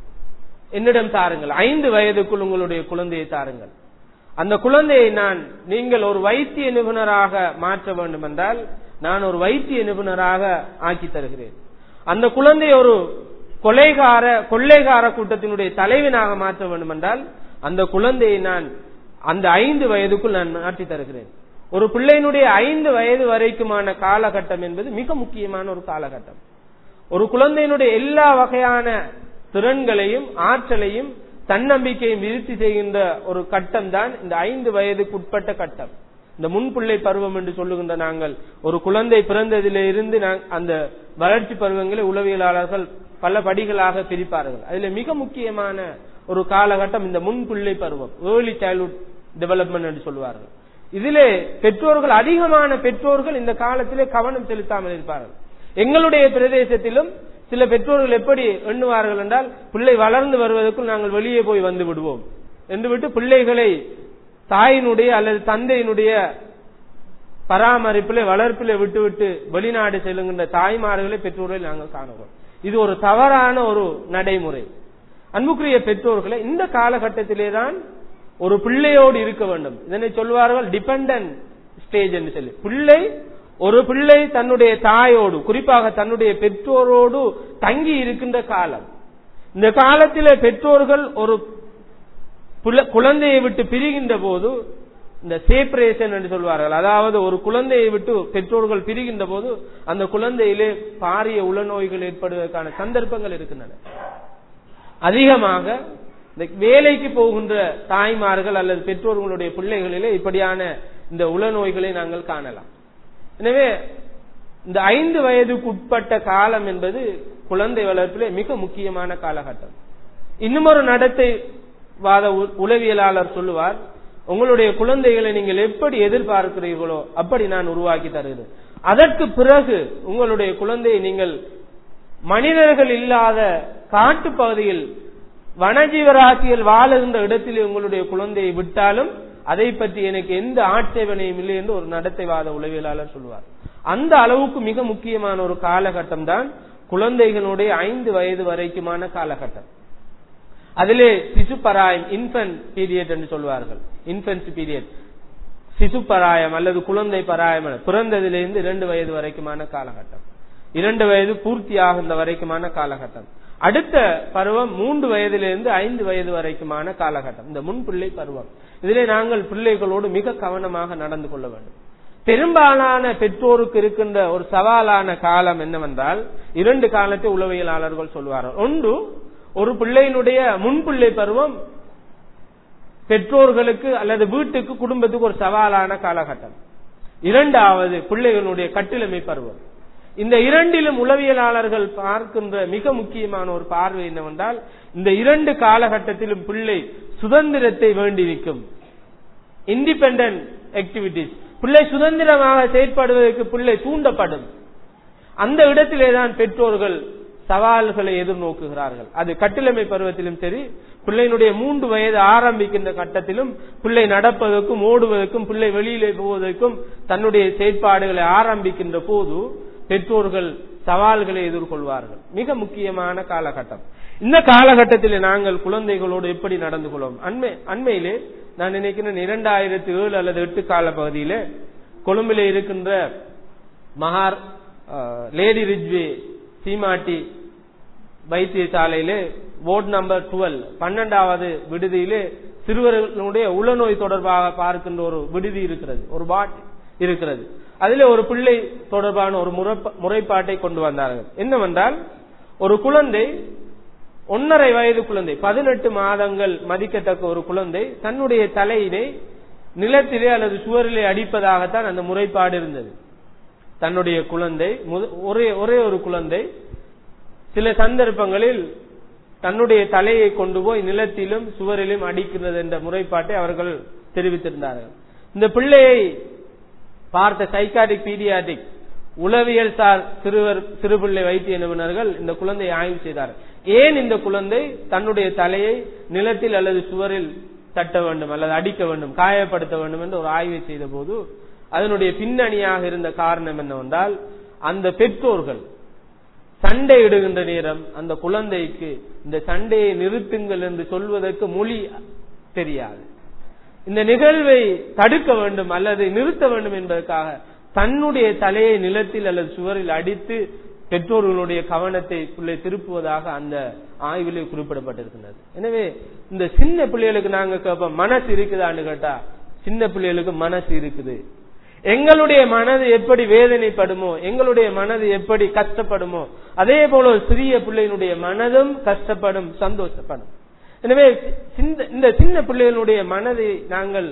என்னிடம் தாருங்கள் ஐந்து வயதுக்குள் உங்களுடைய குழந்தையை தாருங்கள் அந்த குழந்தையை நான் நீங்கள் ஒரு வைத்திய நிபுணராக மாற்ற வேண்டும் என்றால் நான் ஒரு வைத்திய நிபுணராக ஆக்கி தருகிறேன் அந்த குழந்தை ஒரு கொலைகார கொள்ளைகார கூட்டத்தினுடைய தலைவனாக மாற்ற வேண்டும் என்றால் அந்த குழந்தையை நான் அந்த ஐந்து வயதுக்குள் நான் மாற்றி தருகிறேன் ஒரு பிள்ளையினுடைய ஐந்து வயது வரைக்குமான காலகட்டம் என்பது மிக முக்கியமான ஒரு காலகட்டம் ஒரு குழந்தையினுடைய எல்லா வகையான திறன்களையும் ஆற்றலையும் தன்னம்பிக்கையும் விருத்தி செய்கின்ற ஒரு கட்டம் தான் இந்த ஐந்து வயதுக்கு உட்பட்ட கட்டம் இந்த முன்பிள்ளை பருவம் என்று சொல்லுகின்ற நாங்கள் ஒரு குழந்தை பிறந்ததிலே இருந்து அந்த வளர்ச்சி பருவங்களை உளவியலாளர்கள் பல படிகளாக பிரிப்பார்கள் அதுல மிக முக்கியமான ஒரு காலகட்டம் இந்த முன்பிள்ளை பருவம் ஏர்லி சைல்ட்ஹுட் டெவலப்மெண்ட் என்று சொல்லுவார்கள் இதிலே பெற்றோர்கள் அதிகமான பெற்றோர்கள் இந்த காலத்திலே கவனம் செலுத்தாமல் இருப்பார்கள் எங்களுடைய பிரதேசத்திலும் சில பெற்றோர்கள் எப்படி எண்ணுவார்கள் என்றால் பிள்ளை வளர்ந்து வருவதற்குள் நாங்கள் வெளியே போய் வந்து விடுவோம் என்று விட்டு பிள்ளைகளை தாயினுடைய அல்லது தந்தையினுடைய பராமரிப்பிலே வளர்ப்பிலே விட்டுவிட்டு வெளிநாடு செல்லுகின்ற தாய்மார்களை பெற்றோர்களை நாங்கள் காணுவோம் இது ஒரு தவறான ஒரு நடைமுறை அன்புக்குரிய பெற்றோர்களை இந்த காலகட்டத்திலே தான் ஒரு பிள்ளையோடு இருக்க வேண்டும் இதனை சொல்வார்கள் டிபெண்டன்ட் ஸ்டேஜ் என்று சொல்லி பிள்ளை ஒரு பிள்ளை தன்னுடைய தாயோடு குறிப்பாக தன்னுடைய பெற்றோரோடு தங்கி இருக்கின்ற காலம் இந்த காலத்திலே பெற்றோர்கள் ஒரு குழந்தையை விட்டு பிரிகின்ற போது இந்த சேப்பரேஷன் என்று சொல்வார்கள் அதாவது ஒரு குழந்தையை விட்டு பெற்றோர்கள் பிரிகின்ற போது அந்த குழந்தையிலே பாரிய உளநோய்கள் ஏற்படுவதற்கான சந்தர்ப்பங்கள் இருக்கின்றன அதிகமாக இந்த வேலைக்கு போகின்ற தாய்மார்கள் அல்லது பெற்றோர்களுடைய பிள்ளைகளிலே இப்படியான இந்த உளநோய்களை நாங்கள் காணலாம் எனவே இந்த ஐந்து வயதுக்கு உட்பட்ட காலம் என்பது குழந்தை வளர்ப்பிலே மிக முக்கியமான காலகட்டம் இன்னும் ஒரு நடத்தை வாத உளவியலாளர் சொல்லுவார் உங்களுடைய குழந்தைகளை நீங்கள் எப்படி எதிர்பார்க்கிறீர்களோ அப்படி நான் உருவாக்கி தருகிறேன் அதற்கு பிறகு உங்களுடைய குழந்தையை நீங்கள் மனிதர்கள் இல்லாத காட்டு பகுதியில் வனஜீவராசியில் வாழுகின்ற இடத்தில் உங்களுடைய குழந்தையை விட்டாலும் அதை பற்றி எனக்கு எந்த ஆட்சேபனையும் இல்லை என்று ஒரு நடத்தைவாத உளவியலாளர் சொல்லுவார் அந்த அளவுக்கு மிக முக்கியமான ஒரு காலகட்டம் தான் குழந்தைகளுடைய ஐந்து வயது வரைக்குமான காலகட்டம் அதிலே சிசுப்பராயம் இன்ஃபன்ட் பீரியட் என்று சொல்வார்கள் இன்ஃபன்ட் பீரியட் சிசுப்பராயம் அல்லது குழந்தை பராயம் பிறந்ததிலிருந்து இரண்டு வயது வரைக்குமான காலகட்டம் இரண்டு வயது பூர்த்தி ஆகின்ற வரைக்குமான காலகட்டம் அடுத்த பருவம் மூன்று வயதிலிருந்து ஐந்து வயது வரைக்குமான காலகட்டம் இந்த முன்பிள்ளை பருவம் இதிலே நாங்கள் பிள்ளைகளோடு மிக கவனமாக நடந்து கொள்ள வேண்டும் பெரும்பாலான பெற்றோருக்கு இருக்கின்ற ஒரு சவாலான காலம் என்னவென்றால் இரண்டு காலத்தை உளவியலாளர்கள் சொல்வார்கள் ஒன்று ஒரு பிள்ளையினுடைய முன்பிள்ளை பருவம் பெற்றோர்களுக்கு அல்லது வீட்டுக்கு குடும்பத்துக்கு ஒரு சவாலான காலகட்டம் இரண்டாவது பிள்ளைகளுடைய கட்டிலமை பருவம் இந்த இரண்டிலும் உளவியலாளர்கள் பார்க்கின்ற மிக முக்கியமான ஒரு பார்வை என்னவென்றால் இந்த இரண்டு காலகட்டத்திலும் பிள்ளை சுதந்திரத்தை வேண்டியிருக்கும் இண்டிபெண்டன்ட் ஆக்டிவிட்டிஸ் பிள்ளை சுதந்திரமாக செயற்படுவதற்கு பிள்ளை தூண்டப்படும் அந்த இடத்திலே தான் பெற்றோர்கள் சவால்களை எதிர்நோக்குகிறார்கள் அது கட்டிலமை பருவத்திலும் சரி பிள்ளையினுடைய மூன்று வயது ஆரம்பிக்கின்ற கட்டத்திலும் பிள்ளை நடப்பதற்கும் ஓடுவதற்கும் பிள்ளை வெளியிலே போவதற்கும் தன்னுடைய செயற்பாடுகளை ஆரம்பிக்கின்ற போது பெற்றோர்கள் சவால்களை எதிர்கொள்வார்கள் மிக முக்கியமான காலகட்டம் இந்த காலகட்டத்தில் நாங்கள் குழந்தைகளோடு எப்படி நடந்து கொள்வோம் அண்மை அண்மையிலே நான் நினைக்கிறேன் இரண்டாயிரத்தி ஏழு அல்லது எட்டு கால பகுதியிலே கொழும்பிலே இருக்கின்ற மகார் லேடி ரிஜ்வே சீமாட்டி வைத்தியசாலையிலே வார்டு நம்பர் டுவெல் பன்னெண்டாவது விடுதியிலே சிறுவர்களுடைய உளநோய் தொடர்பாக பார்க்கின்ற ஒரு விடுதி இருக்கிறது ஒரு வார்டு இருக்கிறது அதிலே ஒரு பிள்ளை தொடர்பான ஒரு முறைப்பாட்டை கொண்டு வந்தார்கள் என்னவென்றால் ஒரு குழந்தை ஒன்னரை வயது குழந்தை பதினெட்டு மாதங்கள் மதிக்கத்தக்க ஒரு குழந்தை தன்னுடைய தலையினை நிலத்திலே அல்லது சுவரிலே அடிப்பதாகத்தான் அந்த முறைப்பாடு இருந்தது தன்னுடைய குழந்தை ஒரே ஒரே ஒரு குழந்தை சில சந்தர்ப்பங்களில் தன்னுடைய தலையை கொண்டு போய் நிலத்திலும் சுவரிலும் அடிக்கிறது என்ற முறைப்பாட்டை அவர்கள் தெரிவித்திருந்தார்கள் இந்த பிள்ளையை பார்த்த சைக்காட்டிக் பீடியாட்டிக் உளவியல் சார் சிறுவர் சிறுபிள்ளை வைத்திய நிபுணர்கள் இந்த குழந்தையை ஆய்வு செய்தார் ஏன் இந்த குழந்தை தன்னுடைய தலையை நிலத்தில் அல்லது சுவரில் தட்ட வேண்டும் அல்லது அடிக்க வேண்டும் காயப்படுத்த வேண்டும் என்று ஒரு ஆய்வை செய்த போது அதனுடைய பின்னணியாக இருந்த காரணம் என்னவென்றால் அந்த பெற்றோர்கள் சண்டை இடுகின்ற நேரம் அந்த குழந்தைக்கு இந்த சண்டையை நிறுத்துங்கள் என்று சொல்வதற்கு மொழி தெரியாது இந்த நிகழ்வை தடுக்க வேண்டும் அல்லது நிறுத்த வேண்டும் என்பதற்காக தன்னுடைய தலையை நிலத்தில் அல்லது சுவரில் அடித்து பெற்றோர்களுடைய கவனத்தை பிள்ளை திருப்புவதாக அந்த ஆய்விலே குறிப்பிடப்பட்டிருக்கின்றது எனவே இந்த சின்ன பிள்ளைகளுக்கு நாங்க கேட்போம் மனசு இருக்குதான்னு கேட்டா சின்ன பிள்ளைகளுக்கு மனசு இருக்குது எங்களுடைய மனது எப்படி வேதனைப்படுமோ எங்களுடைய மனது எப்படி கஷ்டப்படுமோ அதே போல ஒரு சிறிய பிள்ளையினுடைய மனதும் கஷ்டப்படும் சந்தோஷப்படும் எனவே இந்த சின்ன பிள்ளைகளுடைய மனதை நாங்கள்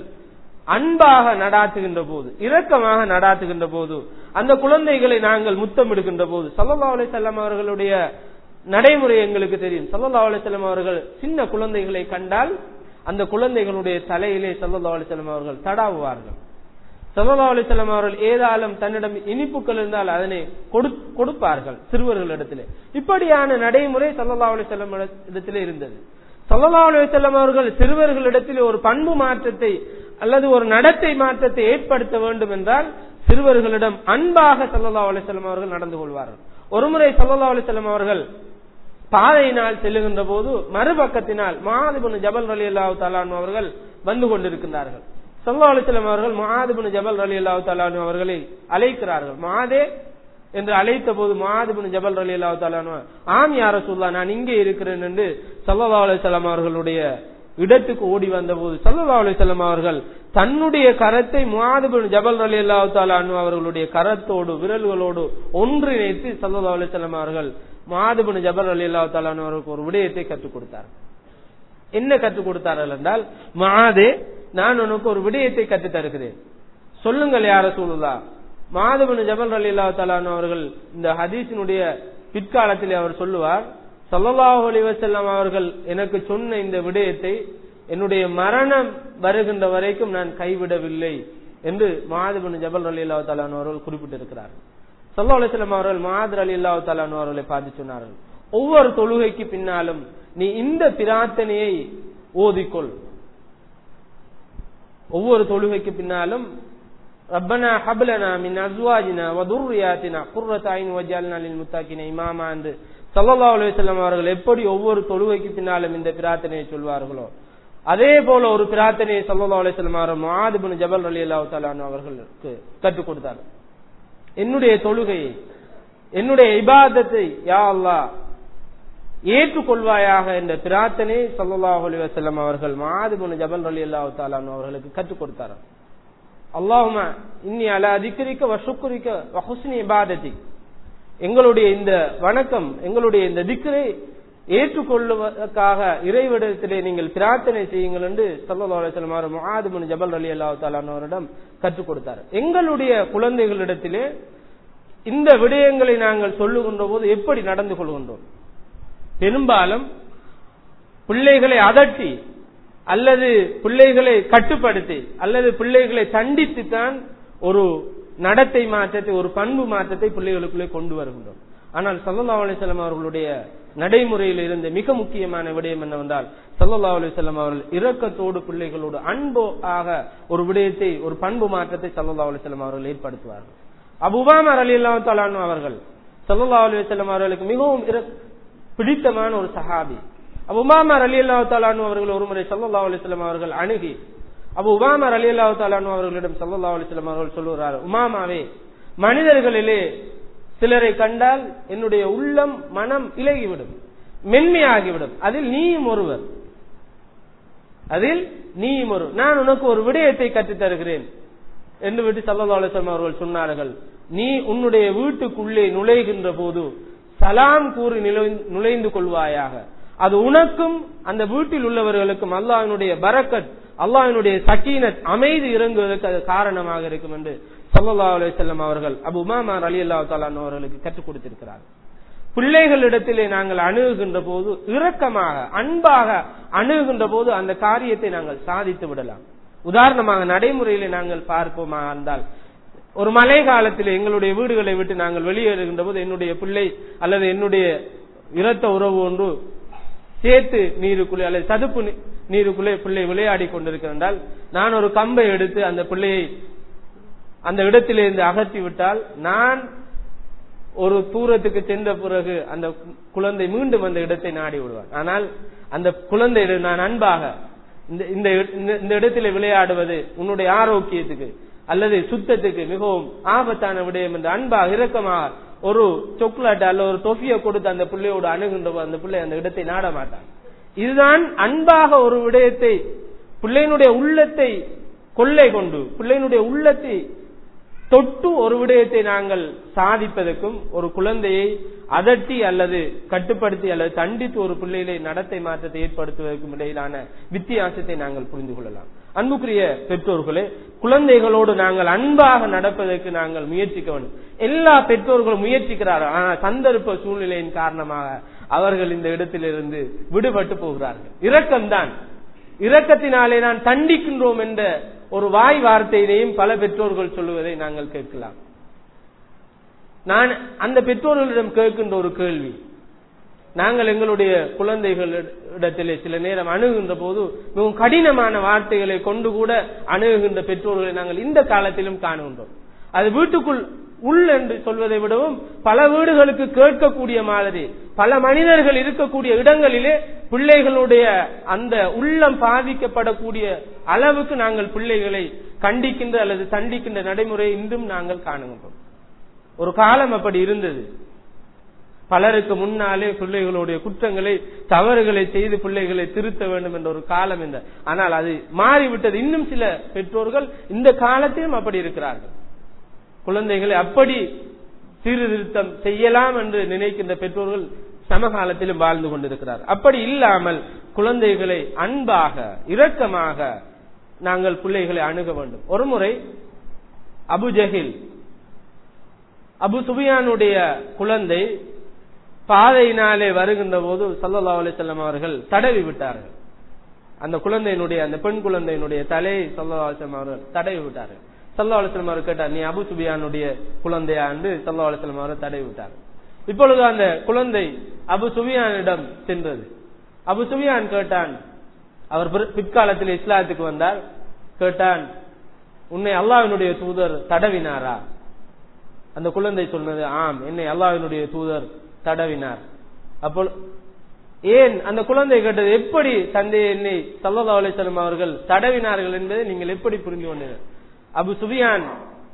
அன்பாக நடாத்துகின்ற போது இரக்கமாக நடாத்துகின்ற போது அந்த குழந்தைகளை நாங்கள் முத்தமிடுகின்ற போது சல்லா அலை செல்லம் அவர்களுடைய நடைமுறை எங்களுக்கு தெரியும் சல்லா அலை செல்லம் அவர்கள் சின்ன குழந்தைகளை கண்டால் அந்த குழந்தைகளுடைய தலையிலே சல்லா அலை செல்லம் அவர்கள் தடாவுவார்கள் சல்லா அலி செல்லம் அவர்கள் ஏதாலும் தன்னிடம் இனிப்புகள் இருந்தால் அதனை கொடுப்பார்கள் சிறுவர்களிடத்திலே இப்படியான நடைமுறை சல்லா அலி செல்லம் இடத்திலே இருந்தது சல்லா அலி செல்லம் அவர்கள் சிறுவர்களிடத்தில் ஒரு பண்பு மாற்றத்தை அல்லது ஒரு நடத்தை மாற்றத்தை ஏற்படுத்த வேண்டும் என்றால் சிறுவர்களிடம் அன்பாக சல்லா அலிசல்லம் அவர்கள் நடந்து கொள்வார்கள் ஒருமுறை சல்லா அலிசல்லம் அவர்கள் பாதையினால் செல்லுகின்ற போது மறுபக்கத்தினால் மாதிபுன் ஜபல் அலி அல்லாஹு தலான் அவர்கள் வந்து கொண்டிருக்கின்றார்கள் சல்லா அலிசல்லம் அவர்கள் மாதிபுன் ஜபல் அலி அல்லாஹு தலான் அவர்களை அழைக்கிறார்கள் மாதே என்று அழைத்த போது மாதிபுன் ஜபல் அலி அல்லாஹு தலான் ஆம் யார சொல்லா நான் இங்கே இருக்கிறேன் என்று சல்லா அலிசல்லாம் அவர்களுடைய இடத்துக்கு ஓடி வந்த போது சல்லா அலிசல்லாம் அவர்கள் தன்னுடைய கரத்தை முவாதுபின் ஜபல் அலி அல்லாஹு தாலானு அவர்களுடைய கரத்தோடு விரல்களோடு ஒன்றிணைத்து சல்லா அலிசல்லாம் அவர்கள் மாதுபின் ஜபல் அலி அல்லாஹு தாலானு அவர்களுக்கு ஒரு விடயத்தை கற்றுக் கொடுத்தார் என்ன கற்றுக் கொடுத்தார்கள் என்றால் மாதே நான் உனக்கு ஒரு விடயத்தை கற்றுத் தருகிறேன் சொல்லுங்கள் யார சூழலா மாதுபின் ஜபல் அலி அல்லாஹு தாலானு அவர்கள் இந்த ஹதீஸினுடைய பிற்காலத்தில் அவர் சொல்லுவார் சல்லல்லாஹு அலிவசல்லாம் அவர்கள் எனக்கு சொன்ன இந்த விடயத்தை என்னுடைய மரணம் வருகின்ற வரைக்கும் நான் கைவிடவில்லை என்று மாதபின் ஜபல் அலி அல்லா தாலான் அவர்கள் குறிப்பிட்டிருக்கிறார் சல்லா அலிஸ்லாம் அவர்கள் மாதர் அலி அல்லா தாலான் அவர்களை பார்த்து சொன்னார்கள் ஒவ்வொரு தொழுகைக்கு பின்னாலும் நீ இந்த பிரார்த்தனையை ஓதிக்கொள் ஒவ்வொரு தொழுகைக்கு பின்னாலும் ரப்பனா ஹப்லனா மின் அஸ்வாஜினா வதுர்ரியாத்தினா குர்ரத் ஐன் வஜால்னா லில் முத்தாக்கின இமாமா என்று சல்லல்லா அலுவலம் அவர்கள் எப்படி ஒவ்வொரு தொழுகைக்கு பின்னாலும் இந்த பிரார்த்தனையை சொல்வார்களோ அதே போல ஒரு பிரார்த்தனையை சல்லா அலுவலம் அவர் மாதிபின் ஜபல் அலி அல்லா தலான் அவர்களுக்கு கற்றுக் கொடுத்தார் என்னுடைய தொழுகையை என்னுடைய இபாதத்தை யா அல்லா ஏற்றுக்கொள்வாயாக என்ற பிரார்த்தனை சல்லாஹ் அலி வசல்லம் அவர்கள் மாதிபின் ஜபல் அலி அல்லா தாலான் அவர்களுக்கு கற்றுக் கொடுத்தார் அல்லாஹுமா இன்னி அலா அதிகரிக்க வசுக்குரிக்க வஹுஸ்னி இபாதத்தி எங்களுடைய இந்த வணக்கம் எங்களுடைய இந்த திக்கரை ஏற்றுக்கொள்வதற்காக இறைவிடத்திலே நீங்கள் பிரார்த்தனை செய்யுங்கள் என்று சல்லா முகாதுமன் ஜபல் அலி அல்லா தாலானவரிடம் கற்றுக் கொடுத்தார் எங்களுடைய குழந்தைகளிடத்திலே இந்த விடயங்களை நாங்கள் சொல்லுகின்ற போது எப்படி நடந்து கொள்கின்றோம் பெரும்பாலும் பிள்ளைகளை அதட்டி அல்லது பிள்ளைகளை கட்டுப்படுத்தி அல்லது பிள்ளைகளை தண்டித்து தான் ஒரு நடத்தை மாற்றத்தை ஒரு பண்பு மாற்றத்தை பிள்ளைகளுக்குள்ளே கொண்டு வருகின்றோம் ஆனால் சல்லல்லா அலிசல்லாம் அவர்களுடைய நடைமுறையில் இருந்த மிக முக்கியமான விடயம் என்னவென்றால் சல்லல்லா அலிசல்லாம் அவர்கள் இரக்கத்தோடு பிள்ளைகளோடு அன்போ ஆக ஒரு விடயத்தை ஒரு பண்பு மாற்றத்தை சல்லல்லா அலிசல்லாம் அவர்கள் ஏற்படுத்துவார்கள் அபுபாமர் அலி அல்லா அவர்கள் சல்லல்லா அலிசல்லாம் அவர்களுக்கு மிகவும் பிடித்தமான ஒரு சஹாபி அபு உமாமர் அலி அல்லா தாலானு அவர்கள் ஒருமுறை சல்லா அலிஸ்லாம் அவர்கள் அணுகி அபு உமாமர் அலி அல்லா தாலானு அவர்களிடம் சல்லா அலிஸ்லாம் அவர்கள் சொல்லுகிறார் உமாமாவே மனிதர்களிலே சிலரை கண்டால் என்னுடைய உள்ளம் மனம் இலகிவிடும் மென்மையாகிவிடும் அதில் நீயும் ஒருவர் அதில் நீயும் ஒரு நான் உனக்கு ஒரு விடயத்தை கற்றுத் தருகிறேன் என்று விட்டு சல்லா அலிஸ்லாம் அவர்கள் சொன்னார்கள் நீ உன்னுடைய வீட்டுக்குள்ளே நுழைகின்ற போது சலாம் கூறி நுழைந்து கொள்வாயாக அது உனக்கும் அந்த வீட்டில் உள்ளவர்களுக்கும் அல்லாஹினுடைய பரக்கத் அல்லாஹினுடைய சக்கீனத் அமைதி இறங்குவதற்கு அது காரணமாக இருக்கும் என்று சல்லா அலுவலம் அவர்கள் அபு உமாமார் அலி அல்லா தாலான் அவர்களுக்கு கற்றுக் கொடுத்திருக்கிறார் பிள்ளைகளிடத்திலே நாங்கள் அணுகுகின்ற போது இரக்கமாக அன்பாக அணுகுகின்ற போது அந்த காரியத்தை நாங்கள் சாதித்து விடலாம் உதாரணமாக நடைமுறையிலே நாங்கள் பார்ப்போமா இருந்தால் ஒரு மழை காலத்தில் எங்களுடைய வீடுகளை விட்டு நாங்கள் வெளியேறுகின்ற போது என்னுடைய பிள்ளை அல்லது என்னுடைய இரத்த உறவு ஒன்று சேர்த்து நீருக்குள்ளே அல்லது சதுப்பு நீருக்குள்ளே பிள்ளை விளையாடி கொண்டிருக்கிறால் நான் ஒரு கம்பை எடுத்து அந்த பிள்ளையை அந்த இடத்திலிருந்து அகற்றி விட்டால் நான் ஒரு தூரத்துக்கு சென்ற பிறகு அந்த குழந்தை மீண்டும் அந்த இடத்தை நாடி விடுவார் ஆனால் அந்த குழந்தை நான் அன்பாக இந்த இந்த இடத்திலே விளையாடுவது உன்னுடைய ஆரோக்கியத்துக்கு அல்லது சுத்தத்துக்கு மிகவும் ஆபத்தான விடயம் என்று அன்பாக இரக்கமாக ஒரு சாக்லேட் அல்ல ஒரு தொஃபியை கொடுத்து அந்த பிள்ளையோடு அணுகின்ற அந்த பிள்ளை அந்த இடத்தை நாட மாட்டான் இதுதான் அன்பாக ஒரு விடயத்தை பிள்ளையினுடைய உள்ளத்தை கொள்ளை கொண்டு பிள்ளையினுடைய உள்ளத்தை தொட்டு ஒரு விடயத்தை நாங்கள் சாதிப்பதற்கும் ஒரு குழந்தையை அதட்டி அல்லது கட்டுப்படுத்தி அல்லது தண்டித்து ஒரு பிள்ளையிலே நடத்தை மாற்றத்தை ஏற்படுத்துவதற்கும் இடையிலான வித்தியாசத்தை நாங்கள் புரிந்து கொள்ளலாம் அன்புக்குரிய பெற்றோர்களே குழந்தைகளோடு நாங்கள் அன்பாக நடப்பதற்கு நாங்கள் முயற்சிக்க வேண்டும் எல்லா பெற்றோர்களும் முயற்சிக்கிறார்கள் ஆனால் சந்தர்ப்ப சூழ்நிலையின் காரணமாக அவர்கள் இந்த இடத்திலிருந்து விடுபட்டு போகிறார்கள் இரக்கம்தான் இரக்கத்தினாலே நான் தண்டிக்கின்றோம் என்ற ஒரு வாய் வார்த்தையினையும் பல பெற்றோர்கள் சொல்லுவதை நாங்கள் கேட்கலாம் நான் அந்த பெற்றோர்களிடம் கேட்கின்ற ஒரு கேள்வி நாங்கள் எங்களுடைய குழந்தைகளிடத்திலே சில நேரம் அணுகுகின்ற போது மிகவும் கடினமான வார்த்தைகளை கொண்டு கூட அணுகுகின்ற பெற்றோர்களை நாங்கள் இந்த காலத்திலும் காணுகின்றோம் அது வீட்டுக்குள் உள் என்று சொல்வதை விடவும் பல வீடுகளுக்கு கேட்கக்கூடிய மாதிரி பல மனிதர்கள் இருக்கக்கூடிய இடங்களிலே பிள்ளைகளுடைய அந்த உள்ளம் பாதிக்கப்படக்கூடிய அளவுக்கு நாங்கள் பிள்ளைகளை கண்டிக்கின்ற அல்லது தண்டிக்கின்ற நடைமுறை இன்றும் நாங்கள் காணுகின்றோம் ஒரு காலம் அப்படி இருந்தது பலருக்கு முன்னாலே பிள்ளைகளுடைய குற்றங்களை தவறுகளை செய்து பிள்ளைகளை திருத்த வேண்டும் என்ற ஒரு காலம் இந்த ஆனால் அது மாறிவிட்டது இன்னும் சில பெற்றோர்கள் இந்த காலத்திலும் அப்படி இருக்கிறார்கள் குழந்தைகளை அப்படி சீர்திருத்தம் செய்யலாம் என்று நினைக்கின்ற பெற்றோர்கள் சமகாலத்திலும் வாழ்ந்து கொண்டிருக்கிறார் அப்படி இல்லாமல் குழந்தைகளை அன்பாக இரக்கமாக நாங்கள் பிள்ளைகளை அணுக வேண்டும் ஒரு முறை அபு ஜஹில் அபு சுபியானுடைய குழந்தை பாதையினாலே வருகின்ற போது சல்லா அலிசல்லாம் அவர்கள் தடவி விட்டார்கள் அந்த குழந்தையினுடைய அந்த பெண் குழந்தையினுடைய தலையை சல்லா அலிஸ்லாம் அவர்கள் தடவி விட்டார்கள் சல்லா அலிஸ்லாம் அவர் கேட்டார் நீ அபு சுபியானுடைய குழந்தையா என்று சல்லா அலிஸ்லாம் அவர்கள் தடவி விட்டார் இப்பொழுது அந்த குழந்தை அபு சுபியானிடம் சென்றது அபு சுபியான் கேட்டான் அவர் பிற்காலத்தில் இஸ்லாத்துக்கு வந்தார் கேட்டான் உன்னை அல்லாவினுடைய தூதர் தடவினாரா அந்த குழந்தை சொன்னது ஆம் என்னை அல்லாவினுடைய தூதர் தடவினார் அப்போ ஏன் அந்த குழந்தை கேட்டது எப்படி தந்தை என்னை சல்லா அலிசல்லம் அவர்கள் தடவினார்கள் என்பதை நீங்கள் எப்படி புரிந்து கொண்டீர்கள் அபு சுபியான்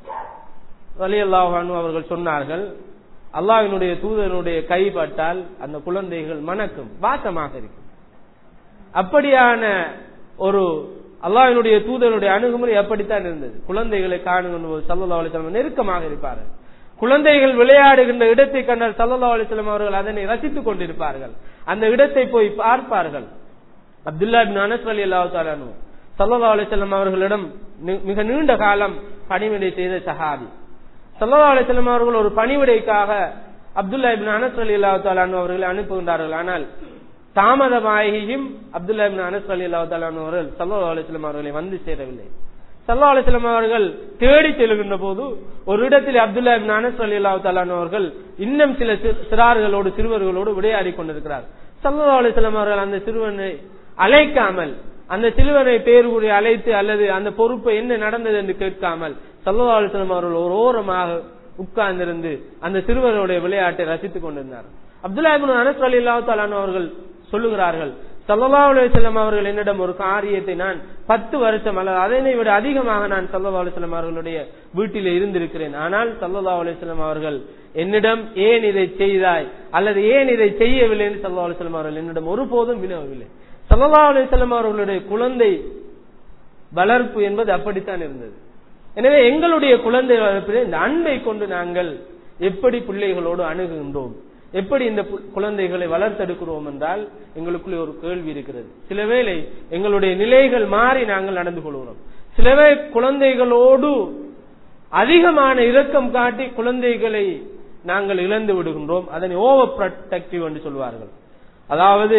அலி அல்லாஹானு அவர்கள் சொன்னார்கள் அல்லாவினுடைய தூதனுடைய கைப்பட்டால் அந்த குழந்தைகள் மணக்கும் வாசமாக இருக்கும் அப்படியான ஒரு அல்லாவினுடைய தூதனுடைய அணுகுமுறை அப்படித்தான் இருந்தது குழந்தைகளை காணுகின்ற போது சல்லா அலிஸ்லாம் நெருக்கமாக இருப்பார்கள் குழந்தைகள் விளையாடுகின்ற இடத்தை கண்டால் சல்லா அலிஸ்லாம் அவர்கள் அதனை ரசித்துக் கொண்டிருப்பார்கள் அந்த இடத்தை போய் பார்ப்பார்கள் அப்துல்லா பின் அனஸ் அலி அல்லாஹாலு சல்லா அலிஸ்லாம் அவர்களிடம் மிக நீண்ட காலம் பணிவிடை செய்த சஹாபி சல்லா அலிஸ்லாம் அவர்கள் ஒரு பணிவிடைக்காக அப்துல்லா பின் அனஸ் அலி அல்லாஹாலு அவர்களை அனுப்புகின்றார்கள் ஆனால் தாமதமாகியும் அப்துல்லா இப்னு அனஸ் அலி அல்லா அவர்கள் சல்லா அலிஸ்லாம் அவர்களை வந்து சேரவில்லை சல்லா அலிஸ்லாம் அவர்கள் தேடி செல்கின்ற போது ஒரு இடத்தில் அப்துல்லா இப்னு அனஸ் அலி அல்லா அவர்கள் இன்னும் சில சிறு- சிறார்களோடு சிறுவர்களோடு விளையாடி கொண்டிருக்கிறார் சல்லா அலிஸ்லாம் அவர்கள் அந்த சிறுவனை அழைக்காமல் அந்த சிறுவனை பேர் கூறி அழைத்து அல்லது அந்த பொறுப்பை என்ன நடந்தது என்று கேட்காமல் சல்லா அலிஸ்லாம் அவர்கள் ஒரு ஓரமாக உட்கார்ந்திருந்து அந்த சிறுவனுடைய விளையாட்டை ரசித்துக் கொண்டிருந்தார் அப்துல்லா இப்னு அனஸ் அலி அவர்கள் சொல்லுகிறார்கள் சல்லல்லாஹு அலைஹி வஸல்லம் அவர்கள் என்னிடம் ஒரு காரியத்தை நான் பத்து வருஷம் அல்லது அதனை விட அதிகமாக நான் சல்லல்லாஹு அலைஹி வஸல்லம் அவர்களுடைய வீட்டிலே இருந்திருக்கிறேன் ஆனால் சல்லல்லாஹு அலைஹி வஸல்லம் அவர்கள் என்னிடம் ஏன் இதை செய்தாய் அல்லது ஏன் இதை செய்யவில்லை என்று சல்லல்லாஹு அலைஹி வஸல்லம் அவர்கள் என்னிடம் ஒருபோதும் வினவவில்லை சல்லல்லாஹு அலைஹி வஸல்லம் அவர்களுடைய குழந்தை வளர்ப்பு என்பது அப்படித்தான் இருந்தது எனவே எங்களுடைய குழந்தை வளர்ப்பில் இந்த அன்பை கொண்டு நாங்கள் எப்படி பிள்ளைகளோடு அணுகுகின்றோம் எப்படி இந்த பு- குழந்தைகளை வளர்த்தெடுக்கிறோம் என்றால் எங்களுக்குள்ளே ஒரு கேள்வி இருக்கிறது சில வேளை எங்களுடைய நிலைகள் மாறி நாங்கள் நடந்து கொள்கிறோம் சிலவே குழந்தைகளோடு அதிகமான இரக்கம் காட்டி குழந்தைகளை நாங்கள் இழந்து விடுகின்றோம் அதனை ஓவர் ப்ரொடெக்டிவ் என்று சொல்வார்கள் அதாவது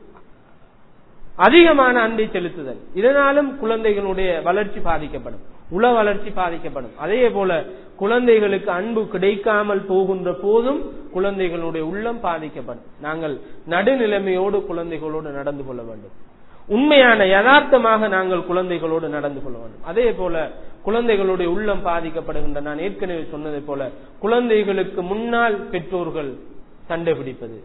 அதிகமான அன்பை செலுத்துதல் இதனாலும் குழந்தைகளுடைய வளர்ச்சி பாதிக்கப்படும் உள வளர்ச்சி பாதிக்கப்படும் அதே போல குழந்தைகளுக்கு அன்பு கிடைக்காமல் போகின்ற போதும் குழந்தைகளுடைய உள்ளம் பாதிக்கப்படும் நாங்கள் நடுநிலைமையோடு குழந்தைகளோடு நடந்து கொள்ள வேண்டும் உண்மையான யதார்த்தமாக நாங்கள் குழந்தைகளோடு நடந்து கொள்ள வேண்டும் அதே போல குழந்தைகளுடைய உள்ளம் பாதிக்கப்படுகின்ற நான் ஏற்கனவே சொன்னதை போல குழந்தைகளுக்கு முன்னால் பெற்றோர்கள் சண்டை பிடிப்பது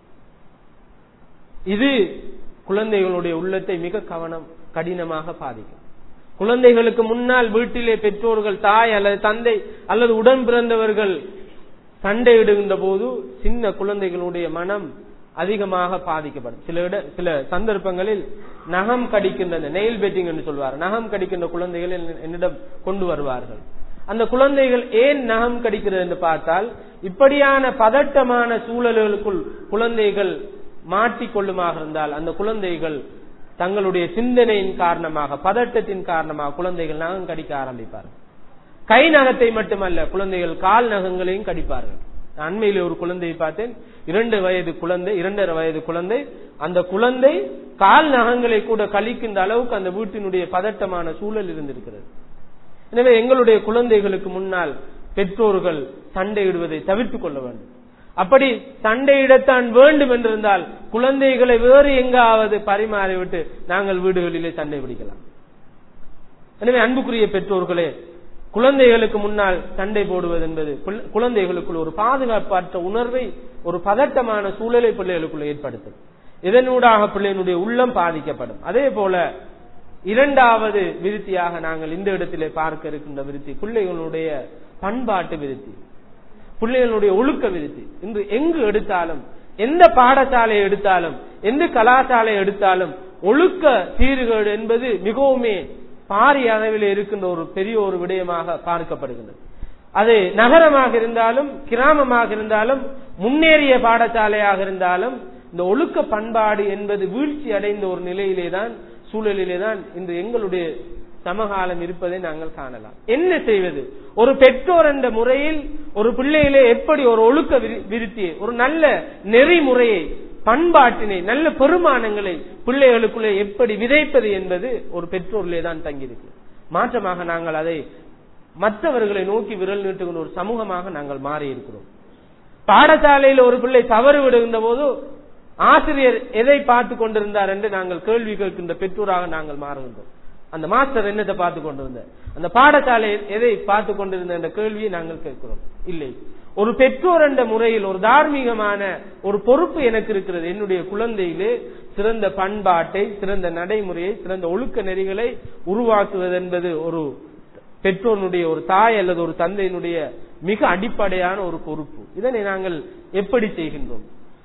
இது குழந்தைகளுடைய உள்ளத்தை மிக கவனம் கடினமாக பாதிக்கும் குழந்தைகளுக்கு முன்னால் வீட்டிலே பெற்றோர்கள் தாய் அல்லது தந்தை அல்லது உடன் பிறந்தவர்கள் சண்டையிடுகின்ற போது சின்ன குழந்தைகளுடைய மனம் அதிகமாக பாதிக்கப்படும் சில இட சில சந்தர்ப்பங்களில் நகம் கடிக்கின்ற நெயில் பெட்டிங் என்று சொல்வார் நகம் கடிக்கின்ற குழந்தைகள் என்னி- என்னிடம் கொண்டு வருவார்கள் அந்த குழந்தைகள் ஏன் நகம் கடிக்கிறது என்று பார்த்தால் இப்படியான பதட்டமான சூழல்களுக்குள் குழந்தைகள் மாட்டிக்கொள்ளுமாக இருந்தால் அந்த குழந்தைகள் தங்களுடைய சிந்தனையின் காரணமாக பதட்டத்தின் காரணமாக குழந்தைகள் நகம் கடிக்க ஆரம்பிப்பார்கள் கை நகத்தை மட்டுமல்ல குழந்தைகள் கால் நகங்களையும் கடிப்பார்கள் நான் அண்மையிலே ஒரு குழந்தையை பார்த்தேன் இரண்டு வயது குழந்தை இரண்டரை வயது குழந்தை அந்த குழந்தை கால் நகங்களை கூட கழிக்கின்ற அளவுக்கு அந்த வீட்டினுடைய பதட்டமான சூழல் இருந்திருக்கிறது எனவே எங்களுடைய குழந்தைகளுக்கு முன்னால் பெற்றோர்கள் சண்டையிடுவதை தவிர்த்துக் கொள்ள வேண்டும் அப்படி சண்டையிடத்தான் வேண்டும் என்றிருந்தால் குழந்தைகளை வேறு எங்காவது பரிமாறிவிட்டு நாங்கள் வீடுகளிலே சண்டை பிடிக்கலாம் எனவே அன்புக்குரிய பெற்றோர்களே குழந்தைகளுக்கு முன்னால் சண்டை போடுவது என்பது குழ- குழந்தைகளுக்குள் ஒரு பாதுகாப்பற்ற உணர்வை ஒரு பதட்டமான சூழலை பிள்ளைகளுக்குள்ள ஏற்படுத்தும் இதனூடாக பிள்ளையினுடைய உள்ளம் பாதிக்கப்படும் அதே போல இரண்டாவது விருத்தியாக நாங்கள் இந்த இடத்திலே பார்க்க இருக்கின்ற விருத்தி பிள்ளைகளுடைய பண்பாட்டு விருத்தி பிள்ளைகளுடைய ஒழுக்க விருத்தி இன்று எங்கு எடுத்தாலும் எந்த பாடசாலையை எடுத்தாலும் எந்த கலாசாலை எடுத்தாலும் ஒழுக்க சீர்கேடு என்பது மிகவுமே பாரிய அளவில் இருக்கின்ற ஒரு பெரிய ஒரு விடயமாக பார்க்கப்படுகின்றது அது நகரமாக இருந்தாலும் கிராமமாக இருந்தாலும் முன்னேறிய பாடசாலையாக இருந்தாலும் இந்த ஒழுக்க பண்பாடு என்பது வீழ்ச்சி அடைந்த ஒரு நிலையிலே தான் சூழலிலே தான் இன்று எங்களுடைய சமகாலம் இருப்பதை நாங்கள் காணலாம் என்ன செய்வது ஒரு பெற்றோர் என்ற முறையில் ஒரு பிள்ளையிலே எப்படி ஒரு ஒழுக்க விரு- விருத்தியை ஒரு நல்ல நெறிமுறையை பண்பாட்டினை நல்ல பெருமானங்களை பிள்ளைகளுக்குள்ளே எப்படி விதைப்பது என்பது ஒரு பெற்றோரிலே தான் தங்கியிருக்கு மாற்றமாக நாங்கள் அதை மற்றவர்களை நோக்கி விரல் நீட்டுகின்ற ஒரு சமூகமாக நாங்கள் மாறி இருக்கிறோம் பாடசாலையில் ஒரு பிள்ளை தவறு விடுகின்ற போது ஆசிரியர் எதை பார்த்து கொண்டிருந்தார் என்று நாங்கள் கேள்வி கேட்கின்ற பெற்றோராக நாங்கள் மாறுகின்றோம் அந்த மாஸ்டர் என்னத்தை பார்த்து கொண்டிருந்தார் அந்த பாடசாலை எதை பார்த்து கொண்டிருந்த என்ற கேள்வியை நாங்கள் கேட்கிறோம் இல்லை ஒரு பெற்றோர் என்ற முறையில் ஒரு தார்மீகமான ஒரு பொறுப்பு எனக்கு இருக்கிறது என்னுடைய குழந்தையிலே சிறந்த பண்பாட்டை சிறந்த நடைமுறையை சிறந்த ஒழுக்க நெறிகளை உருவாக்குவது என்பது ஒரு பெற்றோனுடைய ஒரு தாய் அல்லது ஒரு தந்தையினுடைய மிக அடிப்படையான ஒரு பொறுப்பு இதனை நாங்கள் எப்படி செய்கின்றோம்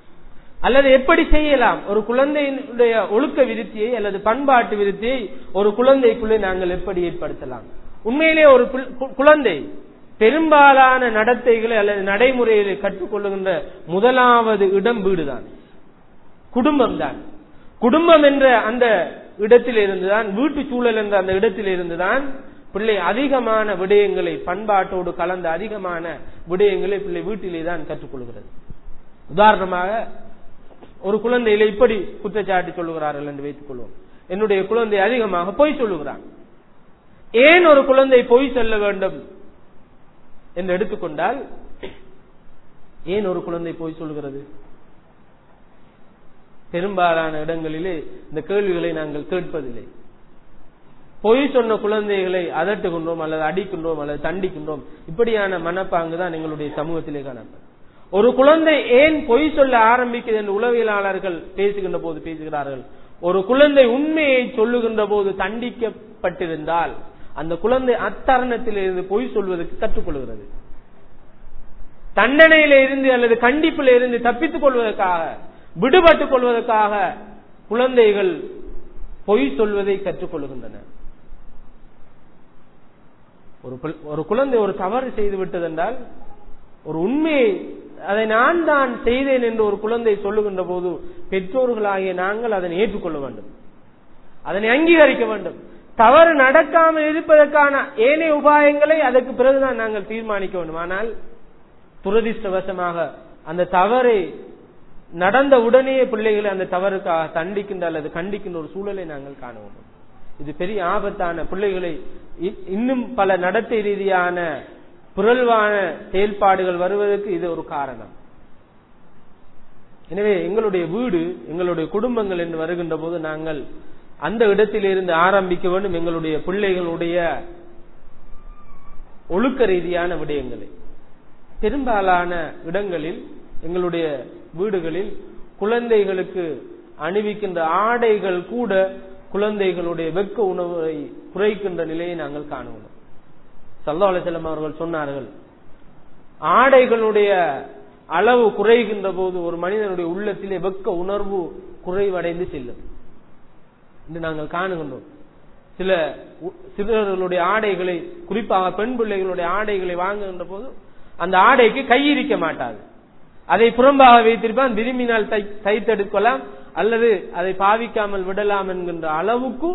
அல்லது எப்படி செய்யலாம் ஒரு குழந்தையினுடைய ஒழுக்க விருத்தியை அல்லது பண்பாட்டு விருத்தியை ஒரு குழந்தைக்குள்ளே நாங்கள் எப்படி ஏற்படுத்தலாம் உண்மையிலே ஒரு புல்- கு- குழந்தை பெரும்பாலான நடத்தைகளை அல்லது நடைமுறைகளை கற்றுக்கொள்ளுகின்ற முதலாவது இடம் வீடுதான் குடும்பம் தான் குடும்பம் என்ற அந்த இடத்தில் இருந்துதான் வீட்டு சூழல் என்ற அந்த இடத்தில் இருந்துதான் பிள்ளை அதிகமான விடயங்களை பண்பாட்டோடு கலந்த அதிகமான விடயங்களை பிள்ளை வீட்டிலே தான் கற்றுக்கொள்கிறது உதாரணமாக ஒரு குழந்தையில இப்படி குற்றச்சாட்டு சொல்லுகிறார்கள் என்று வைத்துக் கொள்வோம் என்னுடைய குழந்தை அதிகமாக பொய் சொல்லுகிறான் ஏன் ஒரு குழந்தை பொய் சொல்ல வேண்டும் என்று எடுத்துக்கொண்டால் ஏன் ஒரு குழந்தை பொய் சொல்கிறது பெரும்பாலான இடங்களிலே இந்த கேள்விகளை நாங்கள் கேட்பதில்லை பொய் சொன்ன குழந்தைகளை அதட்டுகின்றோம் அல்லது அடிக்கின்றோம் அல்லது தண்டிக்கின்றோம் இப்படியான மனப்பாங்கு தான் எங்களுடைய சமூகத்திலே காணப்படும் ஒரு குழந்தை ஏன் பொய் சொல்ல ஆரம்பிக்குது என்று உளவியலாளர்கள் பேசுகின்ற போது பேசுகிறார்கள் ஒரு குழந்தை உண்மையை சொல்லுகின்ற போது தண்டிக்கப்பட்டிருந்தால் அந்த குழந்தை அத்தருணத்தில் இருந்து பொய் சொல்வதற்கு கற்றுக்கொள்கிறது தண்டனையில இருந்து அல்லது கண்டிப்பில் இருந்து தப்பித்துக் கொள்வதற்காக விடுபட்டுக் கொள்வதற்காக குழந்தைகள் பொய் சொல்வதை கற்றுக்கொள்கின்றன ஒரு ஒரு குழந்தை ஒரு தவறு செய்து விட்டதென்றால் ஒரு உண்மையை அதை நான் தான் செய்தேன் என்று ஒரு குழந்தை சொல்லுகின்ற போது பெற்றோர்களாகிய நாங்கள் அதனை ஏற்றுக்கொள்ள வேண்டும் அதனை அங்கீகரிக்க வேண்டும் தவறு நடக்காமல் இருப்பதற்கான ஏனைய உபாயங்களை அதற்கு பிறகுதான் நாங்கள் தீர்மானிக்க வேண்டும் ஆனால் துரதிருஷ்டவசமாக அந்த தவறை நடந்த உடனே பிள்ளைகளை அந்த தவறுக்காக தண்டிக்கின்ற அல்லது கண்டிக்கின்ற ஒரு சூழலை நாங்கள் காண வேண்டும் இது பெரிய ஆபத்தான பிள்ளைகளை இன்னும் பல நடத்தை ரீதியான புரள்வான செயல்பாடுகள் வருவதற்கு இது ஒரு காரணம் எனவே எங்களுடைய வீடு எங்களுடைய குடும்பங்கள் என்று வருகின்ற போது நாங்கள் அந்த இடத்திலிருந்து ஆரம்பிக்க வேண்டும் எங்களுடைய பிள்ளைகளுடைய ஒழுக்க ரீதியான விடயங்களை பெரும்பாலான இடங்களில் எங்களுடைய வீடுகளில் குழந்தைகளுக்கு அணிவிக்கின்ற ஆடைகள் கூட குழந்தைகளுடைய வெக்க உணவை குறைக்கின்ற நிலையை நாங்கள் காணுவோம் சல்லா அலிசல்லம் அவர்கள் சொன்னார்கள் ஆடைகளுடைய அளவு குறைகின்ற போது ஒரு மனிதனுடைய உள்ளத்திலே வெக்க உணர்வு குறைவடைந்து செல்லும் என்று நாங்கள் காணுகின்றோம் சில சிறுவர்களுடைய ஆடைகளை குறிப்பாக பெண் பிள்ளைகளுடைய ஆடைகளை வாங்குகின்ற போது அந்த ஆடைக்கு கையிருக்க மாட்டாது அதை புறம்பாக வைத்திருப்பான் விரும்பினால் தைத்தெடுக்கலாம் அல்லது அதை பாவிக்காமல் விடலாம் என்கின்ற அளவுக்கும்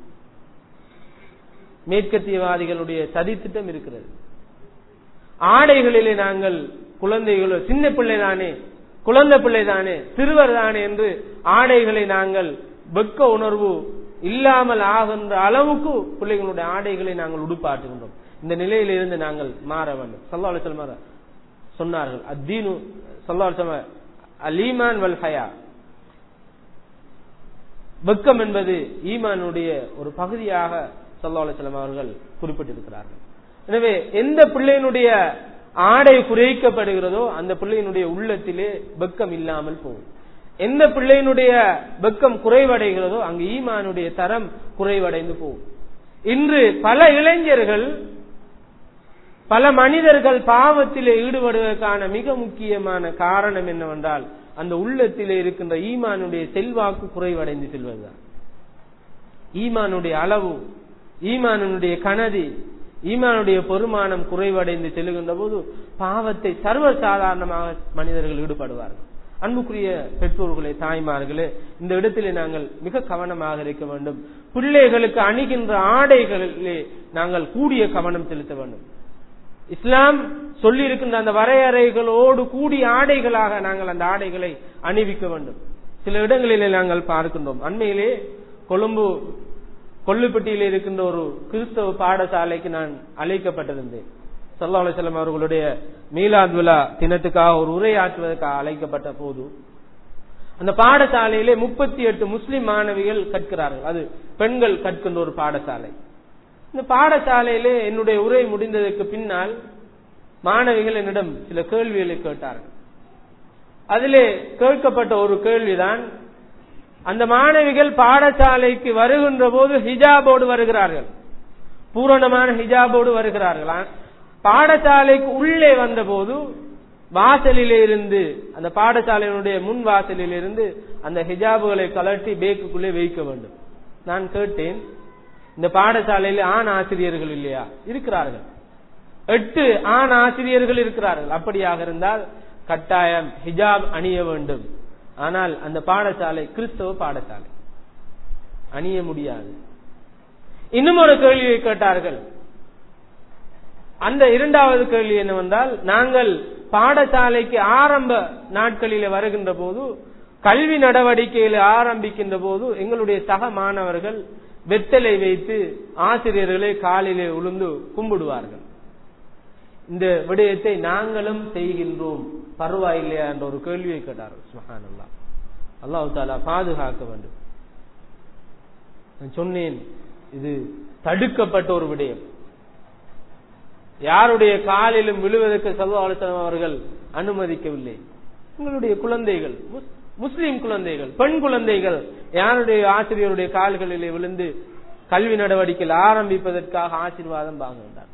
மேற்கத்தியவாதிகளுடைய சதித்திட்டம் இருக்கிறது ஆடைகளிலே நாங்கள் குழந்தைகளோ சின்ன பிள்ளை தானே குழந்தை பிள்ளை தானே சிறுவர் தானே என்று ஆடைகளை நாங்கள் வெக்க உணர்வு இல்லாமல் ஆகின்ற அளவுக்கு பிள்ளைகளுடைய ஆடைகளை நாங்கள் உடுப்பாட்டுகின்றோம் இந்த நிலையிலிருந்து நாங்கள் மாற வேண்டும் சல்லா அலிஸ்லம் சொன்னார்கள் அத்தீனு சல்லா அலிஸ்லம் அலீமான் வல் ஹயா வெக்கம் என்பது ஈமானுடைய ஒரு பகுதியாக சல்லா அலிஸ்லாம் அவர்கள் குறிப்பிட்டிருக்கிறார்கள் எனவே எந்த பிள்ளையினுடைய ஆடை குறைக்கப்படுகிறதோ அந்த பிள்ளையினுடைய உள்ளத்திலே வெக்கம் இல்லாமல் போகும் எந்த பிள்ளையினுடைய வெக்கம் குறைவடைகிறதோ அங்கு ஈமானுடைய தரம் குறைவடைந்து போகும் இன்று பல இளைஞர்கள் பல மனிதர்கள் பாவத்திலே ஈடுபடுவதற்கான மிக முக்கியமான காரணம் என்னவென்றால் அந்த உள்ளத்திலே இருக்கின்ற ஈமானுடைய செல்வாக்கு குறைவடைந்து செல்வதுதான் ஈமானுடைய அளவு ஈமானுடைய கனதி ஈமானுடைய பெருமானம் குறைவடைந்து செல்லுகின்ற போது பாவத்தை சர்வ சாதாரணமாக மனிதர்கள் ஈடுபடுவார்கள் அன்புக்குரிய பெற்றோர்களே தாய்மார்களே இந்த இடத்திலே நாங்கள் மிக கவனமாக இருக்க வேண்டும் பிள்ளைகளுக்கு அணிகின்ற ஆடைகளிலே நாங்கள் கூடிய கவனம் செலுத்த வேண்டும் இஸ்லாம் சொல்லி இருக்கின்ற அந்த வரையறைகளோடு கூடிய ஆடைகளாக நாங்கள் அந்த ஆடைகளை அணிவிக்க வேண்டும் சில இடங்களிலே நாங்கள் பார்க்கின்றோம் அண்மையிலே கொழும்பு கொல்லுப்பட்டியில் இருக்கின்ற ஒரு கிறிஸ்தவ பாடசாலைக்கு நான் அழைக்கப்பட்டிருந்தேன் சல்லா அலிசல்லாம் அவர்களுடைய மீலாத் விழா தினத்துக்காக ஒரு உரையாற்றுவதற்காக அழைக்கப்பட்ட போது அந்த பாடசாலையிலே முப்பத்தி எட்டு முஸ்லிம் மாணவிகள் கற்கிறார்கள் அது பெண்கள் கற்கின்ற ஒரு பாடசாலை இந்த பாடசாலையிலே என்னுடைய உரை முடிந்ததற்கு பின்னால் மாணவிகள் என்னிடம் சில கேள்விகளை கேட்டார்கள் அதிலே கேட்கப்பட்ட ஒரு கேள்விதான் அந்த மாணவிகள் பாடசாலைக்கு வருகின்ற போது ஹிஜாபோடு வருகிறார்கள் பூரணமான ஹிஜாபோடு வருகிறார்கள் பாடசாலைக்கு உள்ளே வந்த போது வாசலிலே இருந்து அந்த பாடசாலையினுடைய முன் வாசலில் இருந்து அந்த ஹிஜாபுகளை கலட்டி பேக்குக்குள்ளே வைக்க வேண்டும் நான் கேட்டேன் இந்த பாடசாலையில் ஆண் ஆசிரியர்கள் இல்லையா இருக்கிறார்கள் எட்டு ஆண் ஆசிரியர்கள் இருக்கிறார்கள் அப்படியாக இருந்தால் கட்டாயம் ஹிஜாப் அணிய வேண்டும் ஆனால் அந்த பாடசாலை கிறிஸ்தவ பாடசாலை அணிய முடியாது இன்னும் ஒரு கேள்வியை கேட்டார்கள் அந்த இரண்டாவது கேள்வி என்னவென்றால் நாங்கள் பாடசாலைக்கு ஆரம்ப நாட்களிலே வருகின்ற போது கல்வி நடவடிக்கைகளை ஆரம்பிக்கின்ற போது எங்களுடைய சக மாணவர்கள் வெத்தலை வைத்து ஆசிரியர்களை காலிலே உளுந்து கும்பிடுவார்கள் இந்த விடயத்தை நாங்களும் செய்கின்றோம் பரவாயில்லையா என்ற ஒரு கேள்வியை கேட்டார் சுஹான் அல்லா அல்லாஹு தாலா பாதுகாக்க வேண்டும் நான் சொன்னேன் இது தடுக்கப்பட்ட ஒரு விடயம் யாருடைய காலிலும் விழுவதற்கு சல்லாசனம் அவர்கள் அனுமதிக்கவில்லை உங்களுடைய குழந்தைகள் முஸ்லிம் குழந்தைகள் பெண் குழந்தைகள் யாருடைய ஆசிரியருடைய கால்களிலே விழுந்து கல்வி நடவடிக்கையில் ஆரம்பிப்பதற்காக ஆசீர்வாதம் வாங்குகின்றார்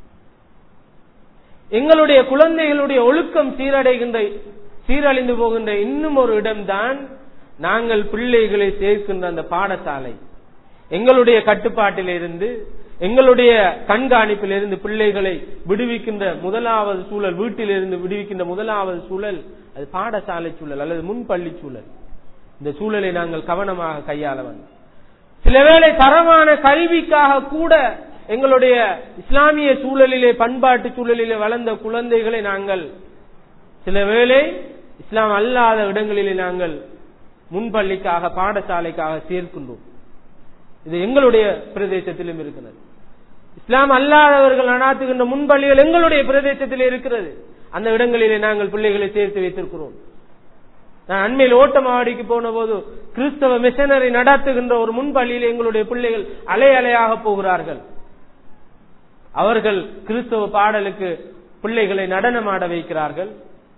எங்களுடைய குழந்தைகளுடைய ஒழுக்கம் சீரடைகின்ற சீரழிந்து போகின்ற இன்னும் ஒரு இடம்தான் நாங்கள் பிள்ளைகளை சேர்க்கின்ற அந்த பாடசாலை எங்களுடைய கட்டுப்பாட்டில் இருந்து எங்களுடைய கண்காணிப்பில் இருந்து பிள்ளைகளை விடுவிக்கின்ற முதலாவது சூழல் வீட்டிலிருந்து விடுவிக்கின்ற முதலாவது சூழல் அது பாடசாலை சூழல் அல்லது முன்பள்ளி சூழல் இந்த சூழலை நாங்கள் கவனமாக கையாள வேண்டும் சில வேளை தரமான கல்விக்காக கூட எங்களுடைய இஸ்லாமிய சூழலிலே பண்பாட்டு சூழலிலே வளர்ந்த குழந்தைகளை நாங்கள் சில வேளை இஸ்லாம் அல்லாத இடங்களிலே நாங்கள் முன்பள்ளிக்காக பாடசாலைக்காக சேர்க்கின்றோம் இது எங்களுடைய பிரதேசத்திலும் இருக்கிறது இஸ்லாம் அல்லாதவர்கள் நடாத்துகின்ற முன்பள்ளிகள் எங்களுடைய பிரதேசத்தில் இருக்கிறது அந்த இடங்களிலே நாங்கள் பிள்ளைகளை சேர்த்து வைத்திருக்கிறோம் நான் அண்மையில் ஓட்டமாவடிக்கு போன போது கிறிஸ்தவ மிஷனரி நடத்துகின்ற ஒரு முன்பள்ளியில் எங்களுடைய பிள்ளைகள் அலை அலையாக போகிறார்கள் அவர்கள் கிறிஸ்தவ பாடலுக்கு பிள்ளைகளை நடனமாட வைக்கிறார்கள்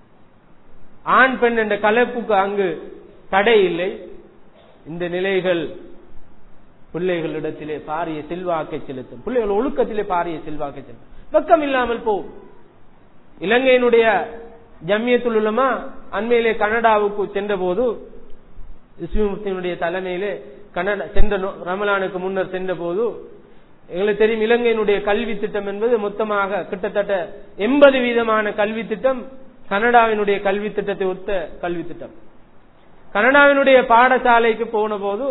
ஆண் பெண் என்ற கலப்புக்கு அங்கு தடை இல்லை இந்த நிலைகள் பிள்ளைகளிடத்திலே பாரிய செல்வாக்கை செலுத்தும் பிள்ளைகள் ஒழுக்கத்திலே பாரிய செல்வாக்கை செலுத்தும் வெக்கம் இல்லாமல் போகும் இலங்கையினுடைய ஜம்மியத்துல் உலமா அண்மையிலே கனடாவுக்கு சென்ற போது இஸ்மிமுத்தினுடைய தலைமையிலே கனடா சென்ற ரமலானுக்கு முன்னர் சென்ற போது எங்களுக்கு தெரியும் இலங்கையினுடைய கல்வி திட்டம் என்பது மொத்தமாக கிட்டத்தட்ட எண்பது வீதமான கல்வி திட்டம் கனடாவினுடைய கல்வி திட்டத்தை ஒத்த கல்வி திட்டம் கனடாவினுடைய பாடசாலைக்கு போன போது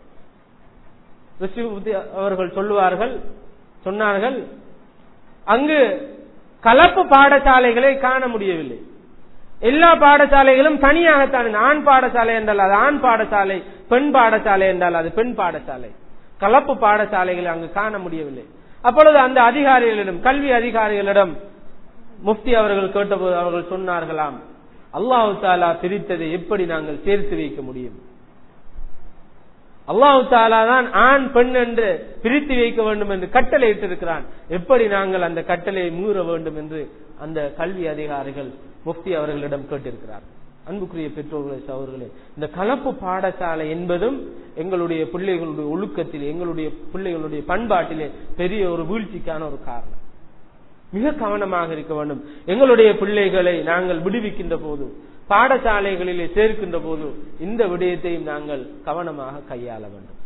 அவர்கள் சொல்லுவார்கள் சொன்னார்கள் அங்கு கலப்பு பாடசாலைகளை காண முடியவில்லை எல்லா பாடசாலைகளும் தனியாகத்தான் ஆண் பாடசாலை என்றால் அது ஆண் பாடசாலை பெண் பாடசாலை என்றால் அது பெண் பாடசாலை கலப்பு பாடசாலைகளை அங்கு காண முடியவில்லை அப்பொழுது அந்த அதிகாரிகளிடம் கல்வி அதிகாரிகளிடம் முஃப்தி அவர்கள் கேட்டபோது அவர்கள் சொன்னார்களாம் அல்லாஹு தாலா பிரித்ததை எப்படி நாங்கள் சேர்த்து வைக்க முடியும் அல்லாஹு தாலா தான் ஆண் பெண் என்று பிரித்து வைக்க வேண்டும் என்று கட்டளை இட்டிருக்கிறான் எப்படி நாங்கள் அந்த கட்டளையை மீற வேண்டும் என்று அந்த கல்வி அதிகாரிகள் முஃப்தி அவர்களிடம் கேட்டிருக்கிறார் அன்புக்குரிய பெற்றோர்களே சவர்களே இந்த கலப்பு பாடசாலை என்பதும் எங்களுடைய பிள்ளைகளுடைய ஒழுக்கத்திலே எங்களுடைய பிள்ளைகளுடைய பண்பாட்டிலே பெரிய ஒரு வீழ்ச்சிக்கான ஒரு காரணம் மிக கவனமாக இருக்க வேண்டும் எங்களுடைய பிள்ளைகளை நாங்கள் விடுவிக்கின்ற போது பாடசாலைகளிலே சேர்க்கின்ற போது இந்த விடயத்தையும் நாங்கள் கவனமாக கையாள வேண்டும்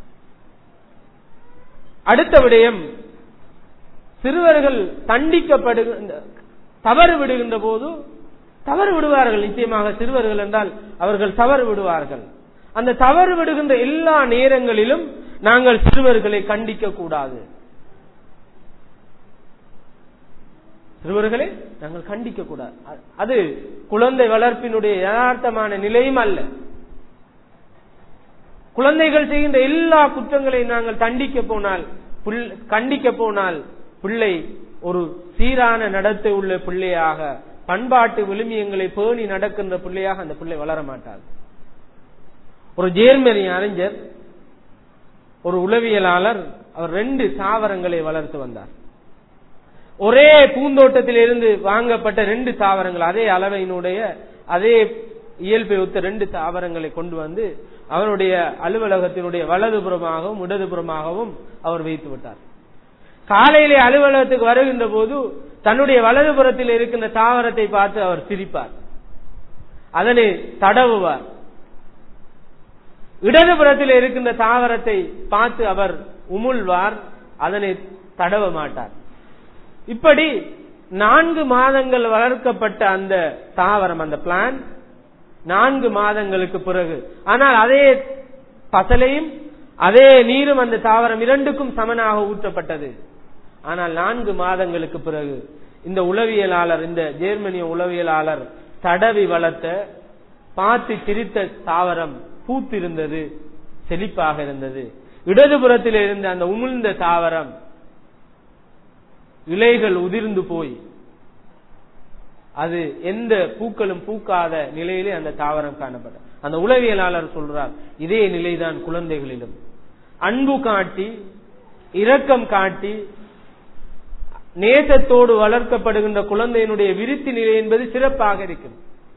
அடுத்த விடயம் சிறுவர்கள் தண்டிக்கப்படுகின்ற தவறு விடுகின்ற போது தவறு விடுவார்கள் நிச்சயமாக சிறுவர்கள் என்றால் அவர்கள் தவறு விடுவார்கள் அந்த தவறு விடுகின்ற எல்லா நேரங்களிலும் நாங்கள் சிறுவர்களை கண்டிக்க கூடாது சிறுவர்களை நாங்கள் கண்டிக்க கூடாது அது குழந்தை வளர்ப்பினுடைய யதார்த்தமான நிலையும் அல்ல குழந்தைகள் செய்கின்ற எல்லா குற்றங்களையும் நாங்கள் தண்டிக்க போனால் கண்டிக்க போனால் பிள்ளை ஒரு சீரான நடத்தை உள்ள பிள்ளையாக பண்பாட்டு விழுமியங்களை பேணி நடக்கின்ற பிள்ளையாக அந்த பிள்ளை வளர மாட்டார் ஒரு ஜேர்மனி அறிஞர் ஒரு உளவியலாளர் அவர் ரெண்டு தாவரங்களை வளர்த்து வந்தார் ஒரே பூந்தோட்டத்தில் இருந்து வாங்கப்பட்ட ரெண்டு தாவரங்கள் அதே அளவையினுடைய அதே இயல்பை ஒத்த ரெண்டு தாவரங்களை கொண்டு வந்து அவருடைய அலுவலகத்தினுடைய வலதுபுறமாகவும் இடதுபுறமாகவும் அவர் வைத்து விட்டார் காலையிலே அலுவலகத்துக்கு வருகின்ற போது தன்னுடைய வலதுபுறத்தில் இருக்கின்ற தாவரத்தை பார்த்து அவர் சிரிப்பார் அதனை தடவுவார் இடதுபுறத்தில் இருக்கின்ற தாவரத்தை பார்த்து அவர் உமுழ்வார் அதனை தடவ மாட்டார் இப்படி நான்கு மாதங்கள் வளர்க்கப்பட்ட அந்த தாவரம் அந்த பிளான் நான்கு மாதங்களுக்கு பிறகு ஆனால் அதே பசலையும் அதே நீரும் அந்த தாவரம் இரண்டுக்கும் சமனாக ஊற்றப்பட்டது ஆனால் நான்கு மாதங்களுக்கு பிறகு இந்த உளவியலாளர் இந்த ஜெர்மனிய உளவியலாளர் தடவி வளர்த்த பார்த்து சிரித்த தாவரம் பூத்திருந்தது செழிப்பாக இருந்தது இடதுபுறத்தில் இருந்த அந்த உமிழ்ந்த தாவரம் இலைகள் உதிர்ந்து போய் அது எந்த பூக்களும் பூக்காத நிலையிலே அந்த தாவரம் காணப்படும் அந்த உளவியலாளர் சொல்றார் இதே நிலைதான் குழந்தைகளிலும் அன்பு காட்டி இரக்கம் காட்டி நேசத்தோடு வளர்க்கப்படுகின்ற குழந்தையினுடைய விருத்தி நிலை என்பது சிறப்பாக இருக்கும்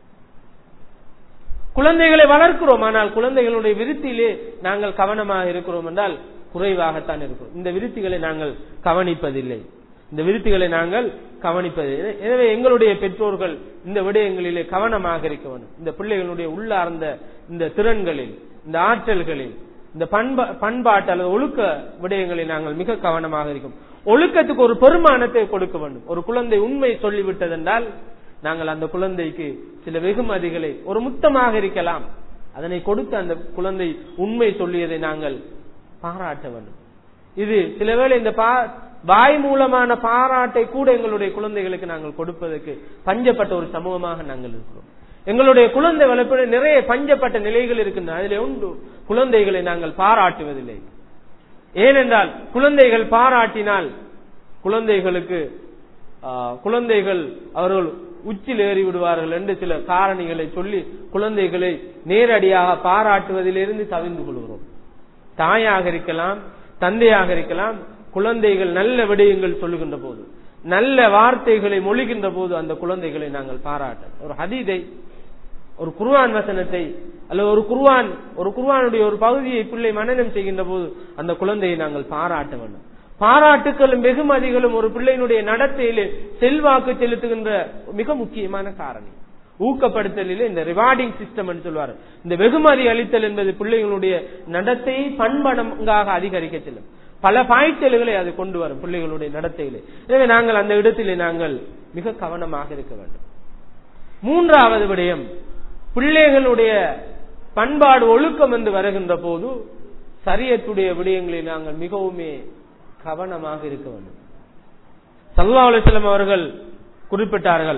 குழந்தைகளை வளர்க்கிறோம் ஆனால் குழந்தைகளுடைய விருத்தியிலே நாங்கள் கவனமாக இருக்கிறோம் என்றால் குறைவாகத்தான் இருக்கிறோம் இந்த விருத்திகளை நாங்கள் கவனிப்பதில்லை இந்த விருத்திகளை நாங்கள் கவனிப்பது எனவே எங்களுடைய பெற்றோர்கள் இந்த விடயங்களிலே கவனமாக இருக்க வேண்டும் இந்த பிள்ளைகளுடைய உள்ளார்ந்த இந்த திறன்களில் இந்த ஆற்றல்களில் இந்த பண்பா பண்பாட்டு அல்லது ஒழுக்க விடயங்களில் நாங்கள் மிக கவனமாக இருக்கும் ஒழுக்கத்துக்கு ஒரு பெருமானத்தை கொடுக்க வேண்டும் ஒரு குழந்தை உண்மை சொல்லிவிட்டதென்றால் நாங்கள் அந்த குழந்தைக்கு சில வெகுமதிகளை ஒரு முத்தமாக இருக்கலாம் அதனை கொடுத்து அந்த குழந்தை உண்மை சொல்லியதை நாங்கள் பாராட்ட வேண்டும் இது சில வேளை இந்த வாய் மூலமான பாராட்டை கூட எங்களுடைய குழந்தைகளுக்கு நாங்கள் கொடுப்பதற்கு பஞ்சப்பட்ட ஒரு சமூகமாக நாங்கள் இருக்கிறோம் எங்களுடைய குழந்தை வளர்ப்பில் நிறைய பஞ்சப்பட்ட நிலைகள் இருக்கின்றன அதிலே உண்டு குழந்தைகளை நாங்கள் பாராட்டுவதில்லை ஏனென்றால் குழந்தைகள் பாராட்டினால் குழந்தைகளுக்கு குழந்தைகள் அவர்கள் உச்சில் ஏறி விடுவார்கள் என்று சில காரணிகளை சொல்லி குழந்தைகளை நேரடியாக பாராட்டுவதிலிருந்து தவிர்ந்து கொள்கிறோம் தாயாக இருக்கலாம் தந்தையாக இருக்கலாம் குழந்தைகள் நல்ல விடயங்கள் சொல்லுகின்ற போது நல்ல வார்த்தைகளை மொழிகின்ற போது அந்த குழந்தைகளை நாங்கள் பாராட்ட ஒரு ஹதீதை ஒரு குர்வான் வசனத்தை அல்லது ஒரு குர்வான் ஒரு குர்வானுடைய ஒரு பகுதியை பிள்ளை மனநம் செய்கின்ற போது அந்த குழந்தையை நாங்கள் பாராட்ட வேண்டும் பாராட்டுக்களும் வெகுமதிகளும் ஒரு பிள்ளையினுடைய நடத்தையிலே செல்வாக்கு செலுத்துகின்ற மிக முக்கியமான காரணம் ஊக்கப்படுத்தலில் இந்த ரிவார்டிங் சிஸ்டம் என்று சொல்வார் இந்த வெகுமதி அளித்தல் என்பது பிள்ளைகளுடைய நடத்தையை பண்படங்காக அதிகரிக்க செல்லும் பல பாய்ச்சல்களை அது கொண்டு வரும் பிள்ளைகளுடைய நடத்தையிலே எனவே நாங்கள் அந்த இடத்திலே நாங்கள் மிக கவனமாக இருக்க வேண்டும் மூன்றாவது விடயம் பிள்ளைகளுடைய பண்பாடு ஒழுக்கம் என்று வருகின்ற போது சரியத்துடைய விடயங்களில் நாங்கள் மிகவுமே கவனமாக இருக்க வேண்டும் சல்லா அலிஸ்லாம் அவர்கள் குறிப்பிட்டார்கள்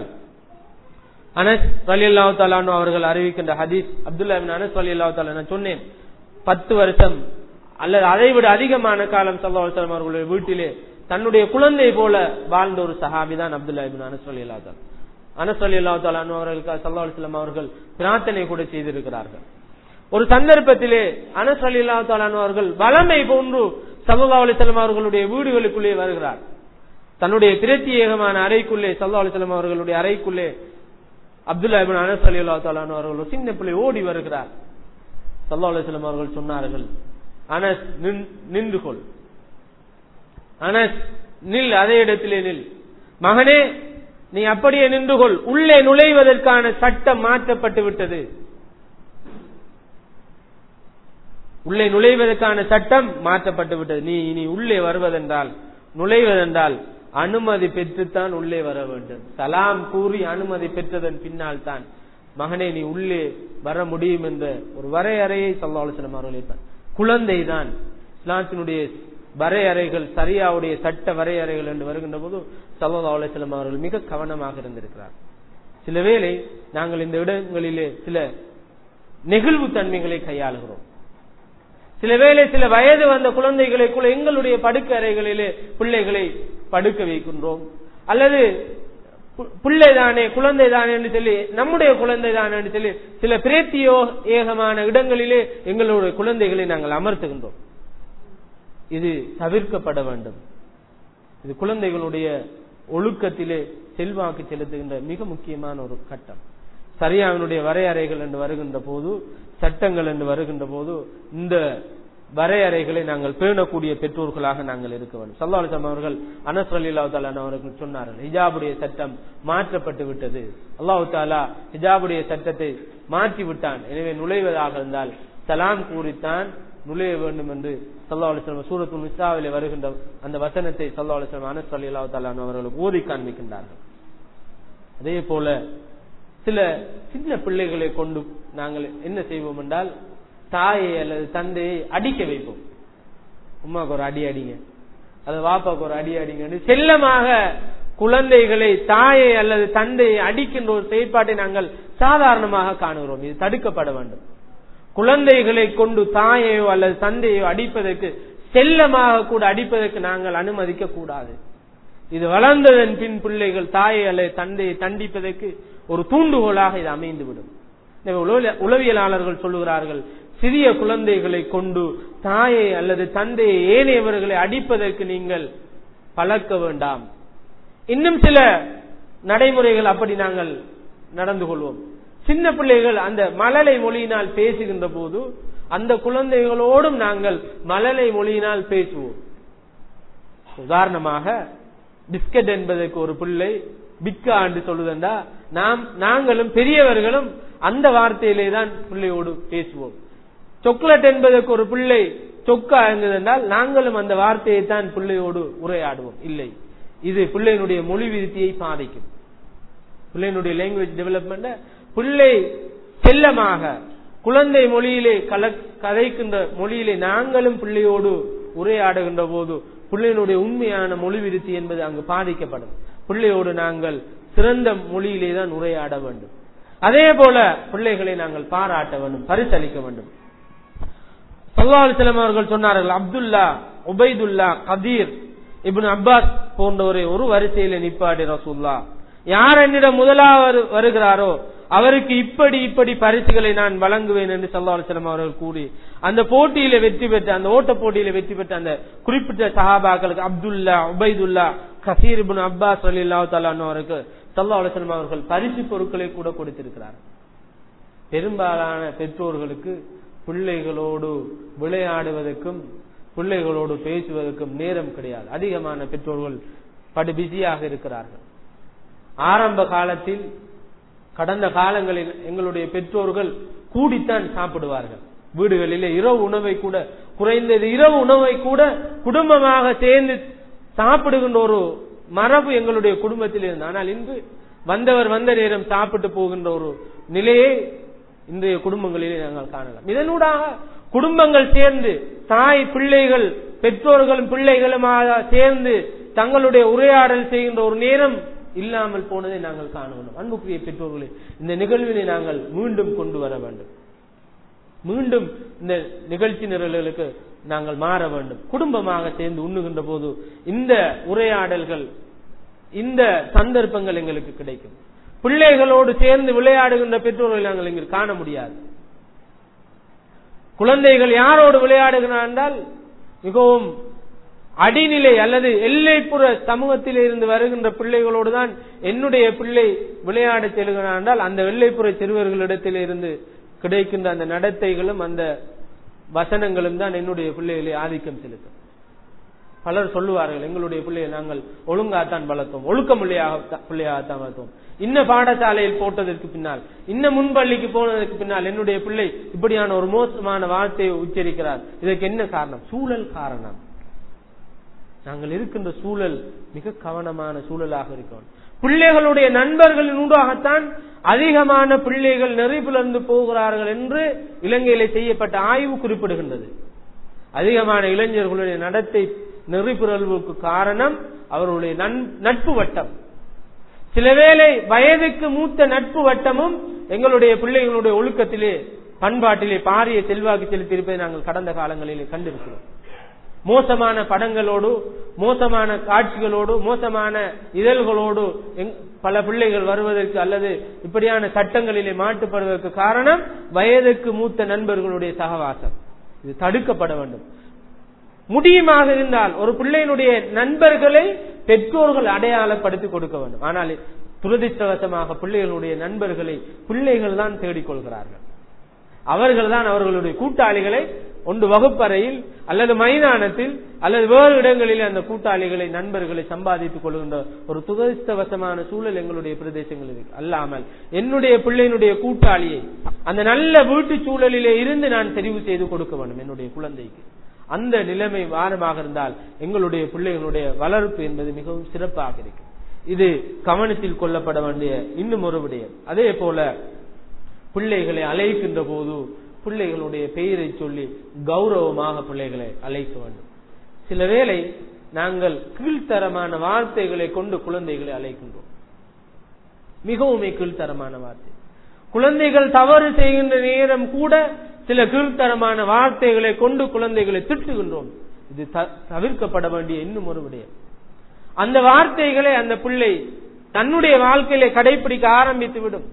அனஸ் அலி அல்லாஹு தாலானு அவர்கள் அறிவிக்கின்ற ஹதீஸ் அப்துல்லா அனஸ் அலி அல்லாஹு தாலா நான் சொன்னேன் பத்து வருஷம் அல்லது அதை விட அதிகமான காலம் சல்லா அலுவலம் அவர்களுடைய வீட்டிலே தன்னுடைய குழந்தை போல வாழ்ந்த ஒரு சஹாபி தான் அப்துல்லா இபின் அனஸ் அலி அல்லா தாலா அனஸ் அலி அல்லா தாலானு அவர்களுக்கு சல்லா அலுவலம் அவர்கள் பிரார்த்தனை கூட செய்திருக்கிறார்கள் ஒரு சந்தர்ப்பத்திலே அனஸ் அலி அல்லா தாலானு அவர்கள் வளமை போன்று சல்லா அலிசல்லாம் அவர்களுடைய வீடுகளுக்குள்ளே வருகிறார் தன்னுடைய பிரத்யேகமான அறைக்குள்ளே சல்லா அலிசல்லாம் அவர்களுடைய அறைக்குள்ளே அப்துல்லா இபின் அனஸ் அலி அல்லா தாலானு அவர்கள் ஒரு சின்ன பிள்ளை ஓடி வருகிறார் சல்லா அலிஸ்லாம் அவர்கள் சொன்னார்கள் அனஸ் நின்று கொள் அனஸ் நில் அதே இடத்திலே நில் மகனே நீ அப்படியே நின்று கொள் உள்ளே நுழைவதற்கான சட்டம் மாற்றப்பட்டு விட்டது உள்ளே நுழைவதற்கான சட்டம் மாற்றப்பட்டு விட்டது நீ இனி உள்ளே வருவதென்றால் நுழைவதென்றால் அனுமதி பெற்றுத்தான் உள்ளே வர வேண்டும் சலாம் கூறி அனுமதி பெற்றதன் பின்னால் தான் மகனே நீ உள்ளே வர முடியும் என்ற ஒரு வரையறையை சல்லாஹலம் அவர்கள் இருப்பார் குழந்தை தான் இஸ்லாத்தினுடைய வரையறைகள் சரியாவுடைய சட்ட வரையறைகள் என்று வருகின்ற போது சல்லா அலிஸ்லாம் அவர்கள் மிக கவனமாக இருந்திருக்கிறார் சில வேளை நாங்கள் இந்த இடங்களிலே சில நெகிழ்வு தன்மைகளை கையாளுகிறோம் சில வேளை சில வயது வந்த குழந்தைகளை கூட எங்களுடைய படுக்க அறைகளிலே பிள்ளைகளை படுக்க வைக்கின்றோம் அல்லது பிள்ளை தானே குழந்தை தானே என்று சொல்லி நம்முடைய குழந்தை தானே என்று சொல்லி சில பிரேத்தியோ ஏகமான இடங்களிலே எங்களுடைய குழந்தைகளை நாங்கள் அமர்த்துகின்றோம் இது தவிர்க்கப்பட வேண்டும் இது குழந்தைகளுடைய ஒழுக்கத்திலே செல்வாக்கு செலுத்துகின்ற மிக முக்கியமான ஒரு கட்டம் சரியாவினுடைய வரையறைகள் என்று வருகின்ற போது சட்டங்கள் என்று வருகின்ற போது இந்த வரையறைகளை நாங்கள் பேணக்கூடிய பெற்றோர்களாக நாங்கள் இருக்க வேண்டும் சல்லாஹம் அவர்கள் அனஸ் அலிலா தாலான் அவர்கள் சொன்னார்கள் ஹிஜாபுடைய சட்டம் மாற்றப்பட்டு விட்டது அல்லாஹு தாலா ஹிஜாபுடைய சட்டத்தை மாற்றி விட்டான் எனவே நுழைவதாக இருந்தால் சலாம் கூறித்தான் நுழைய வேண்டும் என்று சல்லா அலிஸ்லாம் சூரத்து நிசாவிலே வருகின்ற அந்த வசனத்தை சல்லா அலிஸ்லாம் அனஸ் அலிலா தாலான் அவர்களுக்கு ஓதி காண்பிக்கின்றார்கள் அதே போல சில சின்ன பிள்ளைகளை கொண்டு நாங்கள் என்ன செய்வோம் என்றால் தாயை அல்லது தந்தையை அடிக்க வைப்போம் உமாக்கு ஒரு அடி அடிங்க அல்லது வாப்பாக்கு ஒரு அடி அடிங்க செல்லமாக குழந்தைகளை தாயை அல்லது தந்தையை அடிக்கின்ற ஒரு செயற்பாட்டை நாங்கள் சாதாரணமாக காணுகிறோம் இது தடுக்கப்பட வேண்டும் குழந்தைகளை கொண்டு தாயையோ அல்லது தந்தையோ அடிப்பதற்கு செல்லமாக கூட அடிப்பதற்கு நாங்கள் அனுமதிக்க கூடாது இது வளர்ந்ததன் பின் பிள்ளைகள் தாயை அல்லது தந்தையை தண்டிப்பதற்கு ஒரு தூண்டுகோலாக இது அமைந்துவிடும் எனவே உளவிய- உளவியலாளர்கள் சொல்லுகிறார்கள் சிறிய குழந்தைகளை கொண்டு தாயை அல்லது தந்தையை ஏனையவர்களை அடிப்பதற்கு நீங்கள் பழக்க வேண்டாம் இன்னும் சில நடைமுறைகள் அப்படி நாங்கள் நடந்து கொள்வோம் சின்ன பிள்ளைகள் அந்த மழலை மொழியினால் பேசுகின்ற போது அந்த குழந்தைகளோடும் நாங்கள் மழலை மொழியினால் பேசுவோம் உதாரணமாக பிஸ்கட் என்பதற்கு ஒரு பிள்ளை பிக்கா என்று சொல்லுதண்டா நாம் நாங்களும் பெரியவர்களும் அந்த வார்த்தையிலே தான் பிள்ளையோடு பேசுவோம் சொக்லேட் என்பதற்கு ஒரு பிள்ளை சொக்கா என்றால் நாங்களும் அந்த வார்த்தையை தான் பிள்ளையோடு உரையாடுவோம் இல்லை இது பிள்ளையினுடைய மொழி விருத்தியை பாதிக்கும் பிள்ளையினுடைய லாங்குவேஜ் டெவலப்மெண்ட் பிள்ளை செல்லமாக குழந்தை மொழியிலே கல கதைக்கின்ற மொழியிலே நாங்களும் பிள்ளையோடு உரையாடுகின்ற போது பிள்ளையினுடைய உண்மையான மொழி விருத்தி என்பது அங்கு பாதிக்கப்படும் பிள்ளையோடு நாங்கள் சிறந்த மொழியிலே தான் உரையாட வேண்டும் அதே போல பிள்ளைகளை நாங்கள் பாராட்ட வேண்டும் பரிசளிக்க வேண்டும் சல்லாஹ் அவர்கள் சொன்னார்கள் Abdullah Ubaidullah Kathir ibn Abbas போன்றவரை ஒரு வரிசையில நிப்பாடி ரசூல்லா யார் என்னிடம் முதலாவது வருகிறாரோ அவருக்கு இப்படி இப்படி பரிசுகளை நான் வழங்குவேன் என்று சல்லா அலுவலம் அவர்கள் கூறி அந்த போட்டியில வெற்றி பெற்ற அந்த ஓட்ட போட்டியில வெற்றி பெற்ற அந்த குறிப்பிட்ட சஹாபாக்களுக்கு Abdullah Ubaidullah Kathir ibn Abbas அலி அவருக்கு சல்லா அலுவலம் அவர்கள் பரிசு பொருட்களை கூட கொடுத்திருக்கிறார் பெரும்பாலான பெற்றோர்களுக்கு பிள்ளைகளோடு விளையாடுவதற்கும் பிள்ளைகளோடு பேசுவதற்கும் நேரம் கிடையாது அதிகமான பெற்றோர்கள் படு பிஸியாக இருக்கிறார்கள் ஆரம்ப காலத்தில் கடந்த காலங்களில் எங்களுடைய பெற்றோர்கள் கூடித்தான் சாப்பிடுவார்கள் வீடுகளிலே இரவு உணவை கூட குறைந்தது இரவு உணவை கூட குடும்பமாக சேர்ந்து சாப்பிடுகின்ற ஒரு மரபு எங்களுடைய குடும்பத்தில் இருந்தது ஆனால் இன்று வந்தவர் வந்த நேரம் சாப்பிட்டு போகின்ற ஒரு நிலையை இன்றைய குடும்பங்களிலே நாங்கள் காணலாம் இதனூடாக குடும்பங்கள் சேர்ந்து தாய் பிள்ளைகள் பெற்றோர்களும் பிள்ளைகளுமாக சேர்ந்து தங்களுடைய உரையாடல் செய்கின்ற ஒரு நேரம் இல்லாமல் போனதை நாங்கள் காண வேண்டும் அன்புக்குரிய பெற்றோர்களே இந்த நிகழ்வினை நாங்கள் மீண்டும் கொண்டு வர வேண்டும் மீண்டும் இந்த நிகழ்ச்சி நிரல்களுக்கு நாங்கள் மாற வேண்டும் குடும்பமாக சேர்ந்து உண்ணுகின்ற போது இந்த உரையாடல்கள் இந்த சந்தர்ப்பங்கள் எங்களுக்கு கிடைக்கும் பிள்ளைகளோடு சேர்ந்து விளையாடுகின்ற பெற்றோர்களை நாங்கள் இங்கு காண முடியாது குழந்தைகள் யாரோடு விளையாடுகிறார் என்றால் மிகவும் அடிநிலை அல்லது எல்லைப்புற சமூகத்தில் இருந்து வருகின்ற பிள்ளைகளோடு தான் என்னுடைய பிள்ளை விளையாட செல்கிறார் என்றால் அந்த எல்லைப்புற சிறுவர்களிடத்தில் இருந்து கிடைக்கின்ற அந்த நடத்தைகளும் அந்த வசனங்களும் தான் என்னுடைய பிள்ளைகளை ஆதிக்கம் செலுத்தும் பலர் சொல்லுவார்கள் எங்களுடைய பிள்ளையை நாங்கள் ஒழுங்காத்தான் வளர்த்தோம் ஒழுக்கம் பிள்ளையாக பிள்ளையாகத்தான் வளர்த்தோம் இன்ன பாடசாலையில் போட்டதற்கு பின்னால் இன்ன முன்பள்ளிக்கு போனதற்கு பின்னால் என்னுடைய பிள்ளை இப்படியான ஒரு மோசமான வார்த்தையை உச்சரிக்கிறார் இதற்கு என்ன காரணம் சூழல் காரணம் நாங்கள் இருக்கின்ற சூழல் மிக கவனமான சூழலாக இருக்கணும் பிள்ளைகளுடைய நண்பர்களின் ஊடாகத்தான் அதிகமான பிள்ளைகள் நெறிபிளர்ந்து போகிறார்கள் என்று இலங்கையிலே செய்யப்பட்ட ஆய்வு குறிப்பிடுகின்றது அதிகமான இளைஞர்களுடைய நடத்தை நெறிபிறழ்வுக்கு காரணம் அவர்களுடைய நட்பு வட்டம் சிலவேளை வயதுக்கு மூத்த நட்பு வட்டமும் எங்களுடைய பிள்ளைகளுடைய ஒழுக்கத்திலே பண்பாட்டிலே பாரிய செல்வாக்கு செலுத்தியிருப்பதை நாங்கள் கடந்த காலங்களிலே கண்டிருக்கிறோம் மோசமான படங்களோடு மோசமான காட்சிகளோடு மோசமான இதழ்களோடு பல பிள்ளைகள் வருவதற்கு அல்லது இப்படியான சட்டங்களிலே மாட்டுப்படுவதற்கு காரணம் வயதுக்கு மூத்த நண்பர்களுடைய சகவாசம் இது தடுக்கப்பட வேண்டும் முடியுமாக இருந்தால் ஒரு பிள்ளையினுடைய நண்பர்களை பெற்றோர்கள் அடையாளப்படுத்தி கொடுக்க வேண்டும் ஆனால் துரதிருஷ்டவசமாக பிள்ளைகளுடைய நண்பர்களை பிள்ளைகள் தான் தேடிக்கொள்கிறார்கள் அவர்கள் தான் அவர்களுடைய கூட்டாளிகளை ஒன்று வகுப்பறையில் அல்லது மைதானத்தில் அல்லது வேறு இடங்களில் அந்த கூட்டாளிகளை நண்பர்களை சம்பாதித்துக் கொள்கின்ற ஒரு துரதிருஷ்டவசமான சூழல் எங்களுடைய பிரதேசங்களில் இருக்கு அல்லாமல் என்னுடைய பிள்ளையினுடைய கூட்டாளியை அந்த நல்ல வீட்டு சூழலிலே இருந்து நான் தெரிவு செய்து கொடுக்க வேண்டும் என்னுடைய குழந்தைக்கு அந்த நிலைமை வாரமாக இருந்தால் எங்களுடைய பிள்ளைகளுடைய வளர்ப்பு என்பது மிகவும் சிறப்பாக இருக்கும் இது கவனத்தில் கொள்ளப்பட வேண்டிய இன்னும் ஒரு விடயம் அதே போல பிள்ளைகளை அழைக்கின்ற போது பிள்ளைகளுடைய பெயரை சொல்லி கௌரவமாக பிள்ளைகளை அழைக்க வேண்டும் சில வேளை நாங்கள் கீழ்த்தரமான வார்த்தைகளை கொண்டு குழந்தைகளை அழைக்கின்றோம் மிகவுமே கீழ்த்தரமான வார்த்தை குழந்தைகள் தவறு செய்கின்ற நேரம் கூட சில கீழ்த்தரமான வார்த்தைகளை கொண்டு குழந்தைகளை திட்டுகின்றோம் இது தவிர்க்கப்பட வேண்டிய இன்னும் ஒரு விடயம் அந்த வார்த்தைகளை அந்த பிள்ளை தன்னுடைய வாழ்க்கையிலே கடைபிடிக்க ஆரம்பித்து விடும்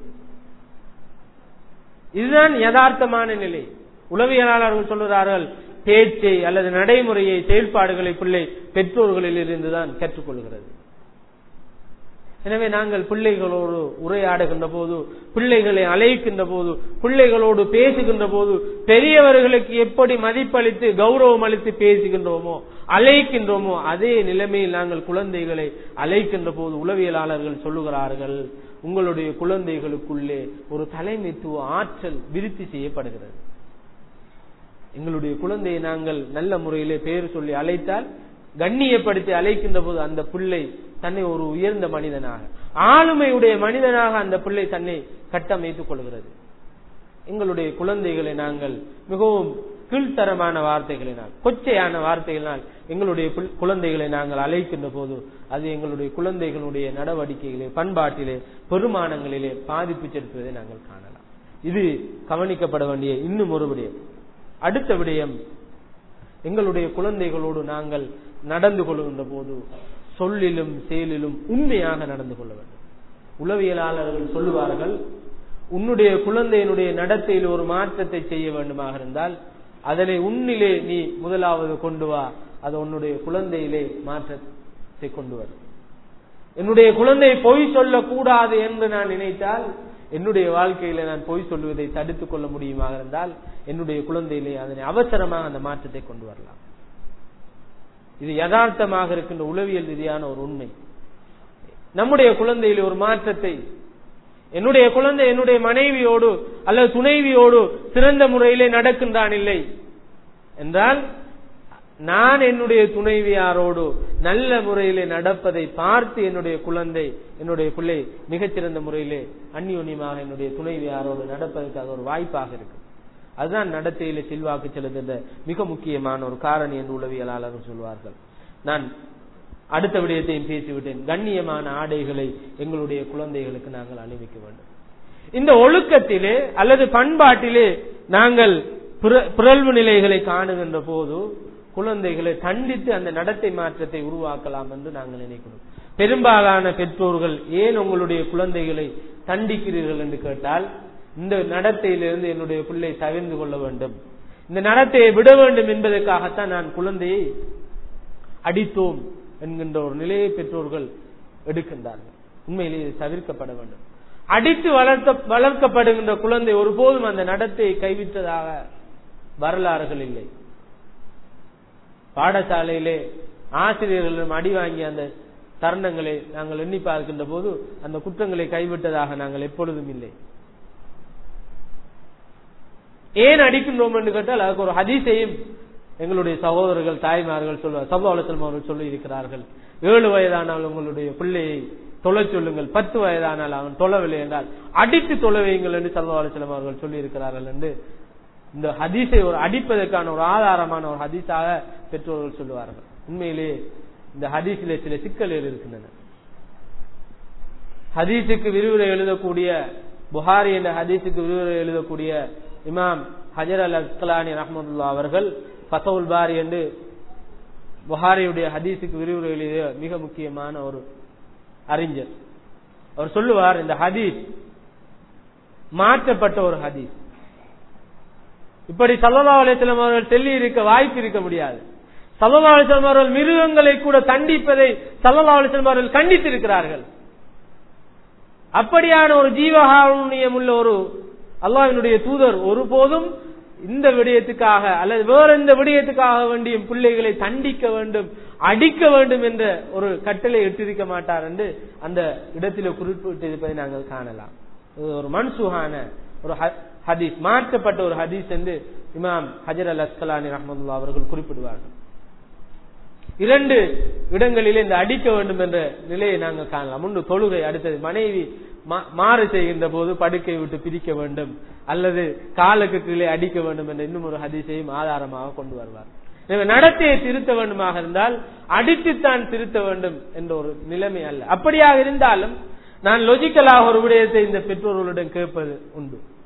இதுதான் யதார்த்தமான நிலை உளவியலாளர்கள் சொல்லுகிறார்கள் பேச்சை அல்லது நடைமுறையை செயல்பாடுகளை பிள்ளை பெற்றோர்களில் இருந்துதான் கற்றுக்கொள்கிறது எனவே நாங்கள் பிள்ளைகளோடு உரையாடுகின்ற போது பிள்ளைகளை அழைக்கின்ற போது பிள்ளைகளோடு பேசுகின்ற போது பெரியவர்களுக்கு எப்படி மதிப்பளித்து கௌரவம் அளித்து பேசுகின்றோமோ அழைக்கின்றோமோ அதே நிலைமையில் நாங்கள் குழந்தைகளை அழைக்கின்ற போது உளவியலாளர்கள் சொல்லுகிறார்கள் உங்களுடைய குழந்தைகளுக்குள்ளே ஒரு தலைமைத்துவ ஆற்றல் விருத்தி செய்யப்படுகிறது எங்களுடைய குழந்தையை நாங்கள் நல்ல முறையிலே பெயர் சொல்லி அழைத்தால் கண்ணியப்படுத்தி அழைக்கின்ற போது அந்த பிள்ளை தன்னை ஒரு உயர்ந்த மனிதனாக ஆளுமையுடைய மனிதனாக அந்த பிள்ளை தன்னை கட்டமைத்துக் கொள்கிறது எங்களுடைய குழந்தைகளை நாங்கள் மிகவும் கீழ்த்தரமான வார்த்தைகளினால் கொச்சையான வார்த்தைகளினால் எங்களுடைய குழந்தைகளை நாங்கள் அழைக்கின்ற போது அது எங்களுடைய குழந்தைகளுடைய நடவடிக்கைகளே பண்பாட்டிலே பெருமானங்களிலே பாதிப்பு செலுத்துவதை நாங்கள் காணலாம் இது கவனிக்கப்பட வேண்டிய இன்னும் ஒரு விடயம் அடுத்த விடயம் எங்களுடைய குழந்தைகளோடு நாங்கள் நடந்து கொள்கின்ற போது சொல்லிலும் செயலிலும் உண்மையாக நடந்து கொள்ள வேண்டும் உளவியலாளர்கள் சொல்லுவார்கள் உன்னுடைய குழந்தையினுடைய நடத்தையில் ஒரு மாற்றத்தை செய்ய வேண்டுமாக இருந்தால் அதனை உன்னிலே நீ முதலாவது கொண்டு வா அது உன்னுடைய குழந்தையிலே மாற்றத்தை கொண்டு வரும் என்னுடைய குழந்தை பொய் சொல்லக்கூடாது என்று நான் நினைத்தால் என்னுடைய வாழ்க்கையில நான் பொய் சொல்லுவதை தடுத்துக் கொள்ள முடியுமாக இருந்தால் என்னுடைய குழந்தையிலே அதனை அவசரமாக அந்த மாற்றத்தை கொண்டு வரலாம் இது யதார்த்தமாக இருக்கின்ற உளவியல் ரீதியான ஒரு உண்மை நம்முடைய குழந்தையிலே ஒரு மாற்றத்தை என்னுடைய குழந்தை என்னுடைய மனைவியோடு அல்லது துணைவியோடு சிறந்த முறையிலே நடக்கின்றான் இல்லை என்றால் நான் என்னுடைய துணைவியாரோடு நல்ல முறையிலே நடப்பதை பார்த்து என்னுடைய குழந்தை என்னுடைய பிள்ளை மிகச்சிறந்த முறையிலே அந்யோன்யமாக என்னுடைய துணைவியாரோடு நடப்பதற்காக ஒரு வாய்ப்பாக இருக்கு அதுதான் நடத்தையிலே செல்வாக்கு செலுத்துகின்ற மிக முக்கியமான ஒரு காரணி என்று உளவியலாளர்கள் சொல்வார்கள் நான் அடுத்த விடயத்தையும் பேசிவிட்டேன் கண்ணியமான ஆடைகளை எங்களுடைய குழந்தைகளுக்கு நாங்கள் அணிவிக்க வேண்டும் இந்த ஒழுக்கத்திலே அல்லது பண்பாட்டிலே நாங்கள் பிறழ்வு நிலைகளை காணுகின்ற போது குழந்தைகளை தண்டித்து அந்த நடத்தை மாற்றத்தை உருவாக்கலாம் என்று நாங்கள் நினைக்கிறோம் பெரும்பாலான பெற்றோர்கள் ஏன் உங்களுடைய குழந்தைகளை தண்டிக்கிறீர்கள் என்று கேட்டால் இந்த நடத்தையிலிருந்து என்னுடைய பிள்ளை தவிர்ந்து கொள்ள வேண்டும் இந்த நடத்தையை விட வேண்டும் என்பதற்காகத்தான் நான் குழந்தையை அடித்தோம் என்கின்ற ஒரு நிலையை பெற்றோர்கள் எடுக்கின்றார்கள் உண்மையிலே இது தவிர்க்கப்பட வேண்டும் அடித்து வளர்த்த வளர்க்கப்படுகின்ற குழந்தை ஒருபோதும் அந்த நடத்தையை கைவிட்டதாக வரலாறுகள் இல்லை பாடசாலையிலே ஆசிரியர்களிடம் அடி வாங்கிய அந்த தருணங்களை நாங்கள் எண்ணி பார்க்கின்ற போது அந்த குற்றங்களை கைவிட்டதாக நாங்கள் எப்பொழுதும் இல்லை ஏன் அடிக்கின்றோம் என்று கேட்டால் அதுக்கு ஒரு ஹதீஸையும் எங்களுடைய சகோதரர்கள் தாய்மார்கள் சொல்வார் சபாவலசலம் அவர்கள் சொல்லி இருக்கிறார்கள் ஏழு வயதானால் உங்களுடைய பிள்ளையை தொலை சொல்லுங்கள் பத்து வயதானால் அவன் தொழவில்லை என்றால் அடித்து தொலை வையுங்கள் என்று சல்வாலசலம் அவர்கள் சொல்லி இருக்கிறார்கள் என்று இந்த ஹதீஸை ஒரு அடிப்பதற்கான ஒரு ஆதாரமான ஒரு ஹதீஸாக பெற்றோர்கள் சொல்லுவார்கள் உண்மையிலே இந்த ஹதீஸிலே சில சிக்கல்கள் இருக்கின்றன ஹதீஸுக்கு விரிவுரை எழுதக்கூடிய புகாரி என்ற ஹதீஸுக்கு விரிவுரை எழுதக்கூடிய இமாம் ஹஜர் அல் அஸ்கலானி ரஹமதுல்லா அவர்கள் ஃபசவுல் பாரி என்று புகாரியுடைய ஹதீஸுக்கு விரிவுரை எழுதிய மிக முக்கியமான ஒரு அறிஞர் அவர் சொல்லுவார் இந்த ஹதீஸ் மாற்றப்பட்ட ஒரு ஹதீஸ் இப்படி சல்லா அலிஸ்லாம் அவர்கள் சொல்லி இருக்க வாய்ப்பு இருக்க முடியாது சல்லா அலிஸ்லாம் அவர்கள் மிருகங்களை கூட தண்டிப்பதை சல்லா அலிஸ்லாம் அவர்கள் கண்டித்திருக்கிறார்கள் அப்படியான ஒரு ஜீவகாருண்யம் உள்ள ஒரு அல்லாஹினுடைய தூதர் ஒருபோதும் இந்த விடயத்துக்காக அல்லது வேற எந்த விடயத்துக்காக வேண்டியும் பிள்ளைகளை தண்டிக்க வேண்டும் அடிக்க வேண்டும் என்ற ஒரு கட்டளை இட்டிருக்க மாட்டார் என்று அந்த இடத்திலே குறிப்பிட்டிருப்பதை நாங்கள் காணலாம் இது ஒரு மன்சுகான ஒரு ஹதீஸ் மாற்றப்பட்ட ஒரு ஹதீஸ் என்று இமாம் ஹஜர் அல் அஸ்கலானி ரஹமதுல்லா அவர்கள் குறிப்பிடுவார்கள் இரண்டு இடங்களிலே இந்த அடிக்க வேண்டும் என்ற நிலையை நாங்கள் காணலாம் ஒன்று தொழுகை அடுத்தது மனைவி மாறு செய்கின்ற போது படுக்கை விட்டு பிரிக்க வேண்டும் அல்லது காலுக்கு கீழே அடிக்க வேண்டும் என்ற இன்னும் ஒரு ஹதீஸையும் ஆதாரமாக கொண்டு வருவார் நடத்தையை திருத்த வேண்டுமாக இருந்தால் அடித்துத்தான் திருத்த வேண்டும் என்ற ஒரு நிலைமை அல்ல அப்படியாக இருந்தாலும் நான் லொஜிக்கலாக ஒரு விடயத்தை இந்த பெற்றோர்களிடம் கேட்பது உண்டு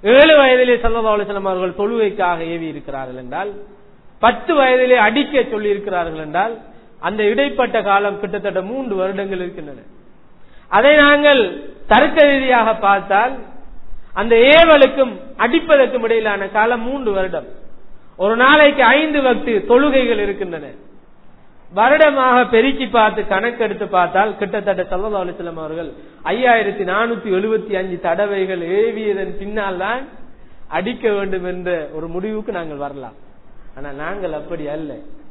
ஏழு வயதிலே சல்லா அலிஸ்லாம் அவர்கள் தொழுகைக்காக ஏவி இருக்கிறார்கள் என்றால் பத்து வயதிலே அடிக்க சொல்லி இருக்கிறார்கள் என்றால் அந்த இடைப்பட்ட காலம் கிட்டத்தட்ட மூன்று வருடங்கள் இருக்கின்றன அதை நாங்கள் தர்க்க ரீதியாக பார்த்தால் அந்த ஏவலுக்கும் அடிப்பதற்கும் இடையிலான காலம் மூன்று வருடம் ஒரு நாளைக்கு ஐந்து வக்து தொழுகைகள் இருக்கின்றன வருடமாக பெருக்கி பார்த்து கணக்கெடுத்து பார்த்தால் கிட்டத்தட்ட சல்லா அலிஸ்லாம் அவர்கள் ஐயாயிரத்தி நானூத்தி எழுபத்தி அஞ்சு தடவைகள் ஏவியதன் பின்னால் தான் அடிக்க வேண்டும் என்ற ஒரு முடிவுக்கு நாங்கள் வரலாம் ஆனா நாங்கள் அப்படி அல்ல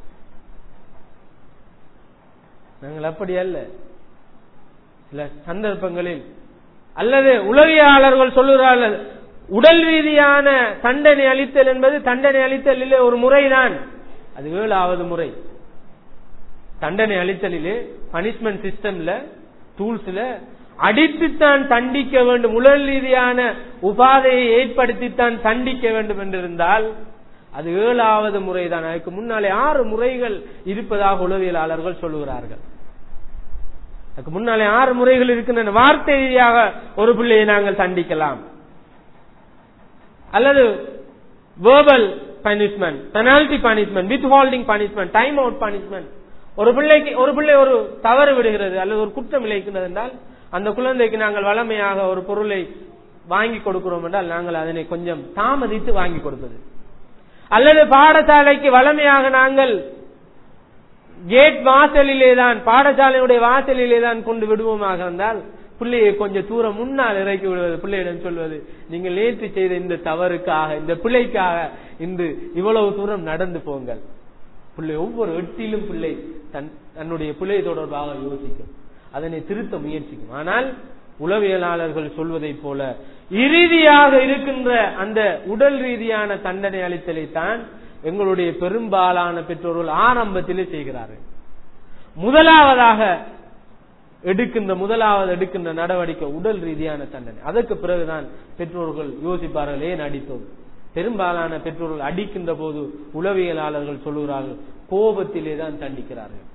நாங்கள் அப்படி அல்ல சில சந்தர்ப்பங்களில் அல்லது உளவியாளர்கள் சொல்லுகிறார்கள் உடல் ரீதியான தண்டனை அளித்தல் என்பது தண்டனை அளித்தலிலே ஒரு முறைதான் அது ஏழாவது முறை தண்டனை அளித்தலிலே பனிஷ்மெண்ட் சிஸ்டம்ல டூல்ஸ்ல அடித்துத்தான் தண்டிக்க வேண்டும் உடல் ரீதியான உபாதையை ஏற்படுத்தித்தான் தண்டிக்க வேண்டும் என்றிருந்தால் அது ஏழாவது முறைதான் அதுக்கு முன்னாலே ஆறு முறைகள் இருப்பதாக உளவியலாளர்கள் சொல்லுகிறார்கள் அதுக்கு முன்னாலே ஆறு முறைகள் இருக்கின்றன வார்த்தை ரீதியாக ஒரு பிள்ளையை நாங்கள் தண்டிக்கலாம் அல்லது verbal punishment penalty punishment withholding punishment time out punishment ஒரு பிள்ளைக்கு ஒரு பிள்ளை ஒரு தவறு விடுகிறது அல்லது ஒரு குற்றம் இழைக்கிறது என்றால் அந்த குழந்தைக்கு நாங்கள் வளமையாக ஒரு பொருளை வாங்கி கொடுக்கிறோம் என்றால் நாங்கள் அதனை கொஞ்சம் தாமதித்து வாங்கி கொடுப்பது அல்லது பாடசாலைக்கு வளமையாக நாங்கள் கேட் வாசலிலே தான் பாடசாலையுடைய வாசலிலே தான் கொண்டு விடுவோமாக இருந்தால் பிள்ளையை கொஞ்சம் தூரம் முன்னால் இறக்கி விடுவது பிள்ளையிடம் சொல்வது நீங்கள் நேற்று செய்த இந்த தவறுக்காக இந்த பிள்ளைக்காக இன்று இவ்வளவு தூரம் நடந்து போங்கள் பிள்ளை ஒவ்வொரு எட்டிலும் பிள்ளை தன் தன்னுடைய பிள்ளை தொடர்பாக யோசிக்கும் அதனை திருத்த முயற்சிக்கும் ஆனால் உளவியலாளர்கள் சொல்வதை போல இறுதியாக இருக்கின்ற அந்த உடல் ரீதியான தண்டனை அளித்தலை தான் எங்களுடைய பெரும்பாலான பெற்றோர்கள் ஆரம்பத்திலே செய்கிறார்கள் முதலாவதாக எடுக்கின்ற முதலாவது எடுக்கின்ற நடவடிக்கை உடல் ரீதியான தண்டனை அதற்கு பிறகுதான் பெற்றோர்கள் யோசிப்பார்கள் ஏன் அடித்தோம் பெரும்பாலான பெற்றோர்கள் அடிக்கின்ற போது உளவியலாளர்கள் சொல்லுகிறார்கள் கோபத்திலே தான் தண்டிக்கிறார்கள்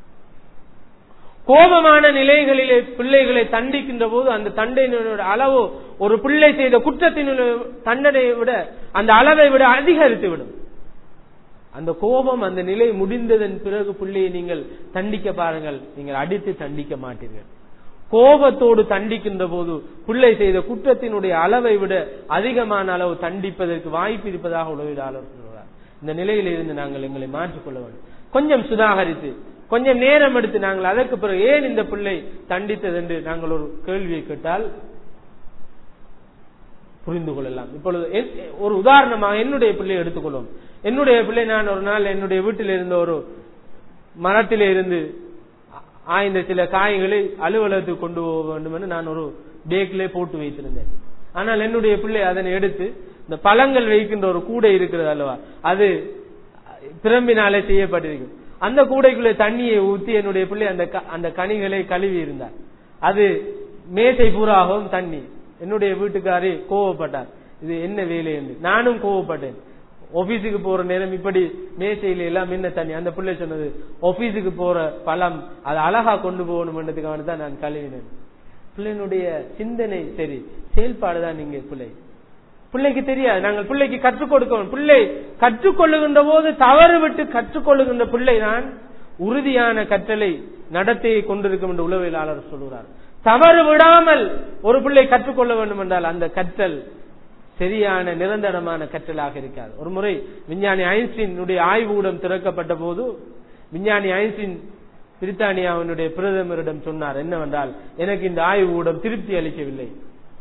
கோபமான நிலைகளிலே பிள்ளைகளை தண்டிக்கின்ற போது அந்த தண்டையினுடைய அளவு ஒரு பிள்ளை செய்த குற்றத்தினுடைய தண்டனையை விட அந்த அளவை விட அதிகரித்து விடும் அந்த கோபம் அந்த நிலை முடிந்ததன் பிறகு பிள்ளையை நீங்கள் தண்டிக்க பாருங்கள் நீங்கள் அடித்து தண்டிக்க மாட்டீர்கள் கோபத்தோடு தண்டிக்கின்ற போது பிள்ளை செய்த குற்றத்தினுடைய அளவை விட அதிகமான அளவு தண்டிப்பதற்கு வாய்ப்பு இருப்பதாக உளவியலாளர் சொல்கிறார் இந்த நிலையில இருந்து நாங்கள் எங்களை மாற்றிக்கொள்ள வேண்டும் கொஞ்சம் சுதாகரித்து கொஞ்சம் நேரம் எடுத்து நாங்கள் அதற்கு பிறகு ஏன் இந்த பிள்ளை தண்டித்தது என்று நாங்கள் ஒரு கேள்வியை கேட்டால் புரிந்து கொள்ளலாம் இப்பொழுது ஒரு உதாரணமாக என்னுடைய பிள்ளையை எடுத்துக்கொள்வோம் என்னுடைய பிள்ளை நான் ஒரு நாள் என்னுடைய வீட்டில் இருந்த ஒரு மரத்திலே இருந்து ஆய்ந்த சில காய்களை அலுவலகத்துக்கு கொண்டு போக வேண்டும் என்று நான் ஒரு பேக்கிலே போட்டு வைத்திருந்தேன் ஆனால் என்னுடைய பிள்ளை அதனை எடுத்து இந்த பழங்கள் வைக்கின்ற ஒரு கூடை இருக்கிறது அல்லவா அது பிரம்பினாலே செய்யப்பட்டிருக்கும் அந்த கூடைக்குள்ளே தண்ணியை ஊற்றி என்னுடைய பிள்ளை அந்த அந்த கனிகளை கழுவி இருந்தார் அது மேசை பூராகவும் தண்ணி என்னுடைய வீட்டுக்காரி கோவப்பட்டார் இது என்ன வேலை என்று நானும் கோவப்பட்டேன் ஆபீஸுக்கு போற நேரம் இப்படி மேசையில எல்லாம் என்ன தண்ணி அந்த பிள்ளை சொன்னது ஆபீஸுக்கு போற பழம் அதை அழகா கொண்டு போகணும்ன்றதுக்காக தான் நான் கழுவினேன் பிள்ளைனுடைய சிந்தனை சரி செயல்பாடுதான் நீங்க பிள்ளை பிள்ளைக்கு தெரியாது நாங்கள் பிள்ளைக்கு கற்றுக் கொடுக்கணும் பிள்ளை கற்றுக்கொள்ளுகின்ற போது தவறு விட்டு கற்றுக்கொள்ளுகின்ற பிள்ளை தான் உறுதியான கற்றலை நடத்தையை கொண்டிருக்கும் என்று உளவியலாளர் சொல்கிறார் தவறு விடாமல் ஒரு பிள்ளை கற்றுக்கொள்ள வேண்டும் என்றால் அந்த கற்றல் சரியான நிரந்தரமான கற்றலாக இருக்காது ஒரு முறை விஞ்ஞானி ஐன்ஸ்டீனுடைய ஆய்வுக்கூடம் திறக்கப்பட்ட போது விஞ்ஞானி ஐன்ஸ்டீன் பிரித்தானியாவினுடைய பிரதமரிடம் சொன்னார் என்னவென்றால் எனக்கு இந்த ஆய்வுக்கூடம் திருப்தி அளிக்கவில்லை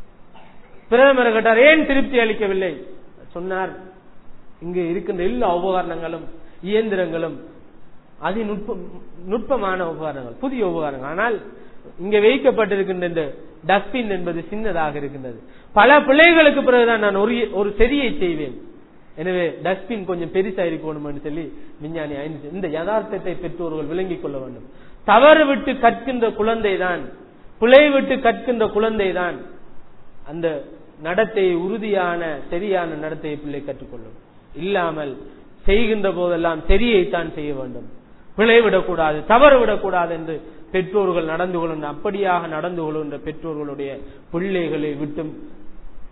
பிரதமர் கேட்டார் ஏன் திருப்தி அளிக்கவில்லை சொன்னார் இங்கு இருக்கின்ற எல்லா உபகரணங்களும் இயந்திரங்களும் அதி நுட்பமான உபகரணங்கள் புதிய உபகரணங்கள் ஆனால் இங்க வைக்கப்பட்டிருக்கின்ற இந்த டஸ்ட்பின் என்பது சின்னதாக இருக்கின்றது பல பிள்ளைகளுக்கு பிறகுதான் நான் ஒரு ஒரு செடியை செய்வேன் எனவே டஸ்ட்பின் கொஞ்சம் பெருசா இருக்கணும் சொல்லி விஞ்ஞானி ஐந்து இந்த யதார்த்தத்தை பெற்றோர்கள் விளங்கிக் கொள்ள வேண்டும் தவறு விட்டு கற்கின்ற குழந்தை தான் பிழை விட்டு கற்கின்ற குழந்தை தான் அந்த நடத்தையை உறுதியான சரியான நடத்தையை பிள்ளை கற்றுக்கொள்ளும் இல்லாமல் செய்கின்ற போதெல்லாம் சரியைத்தான் செய்ய வேண்டும் பிழை விடக்கூடாது தவறு விடக்கூடாது என்று பெற்றோர்கள் நடந்து கொள்கின்ற அப்படியாக நடந்து கொள்கின்ற பெற்றோர்களுடைய பிள்ளைகளை விட்டும்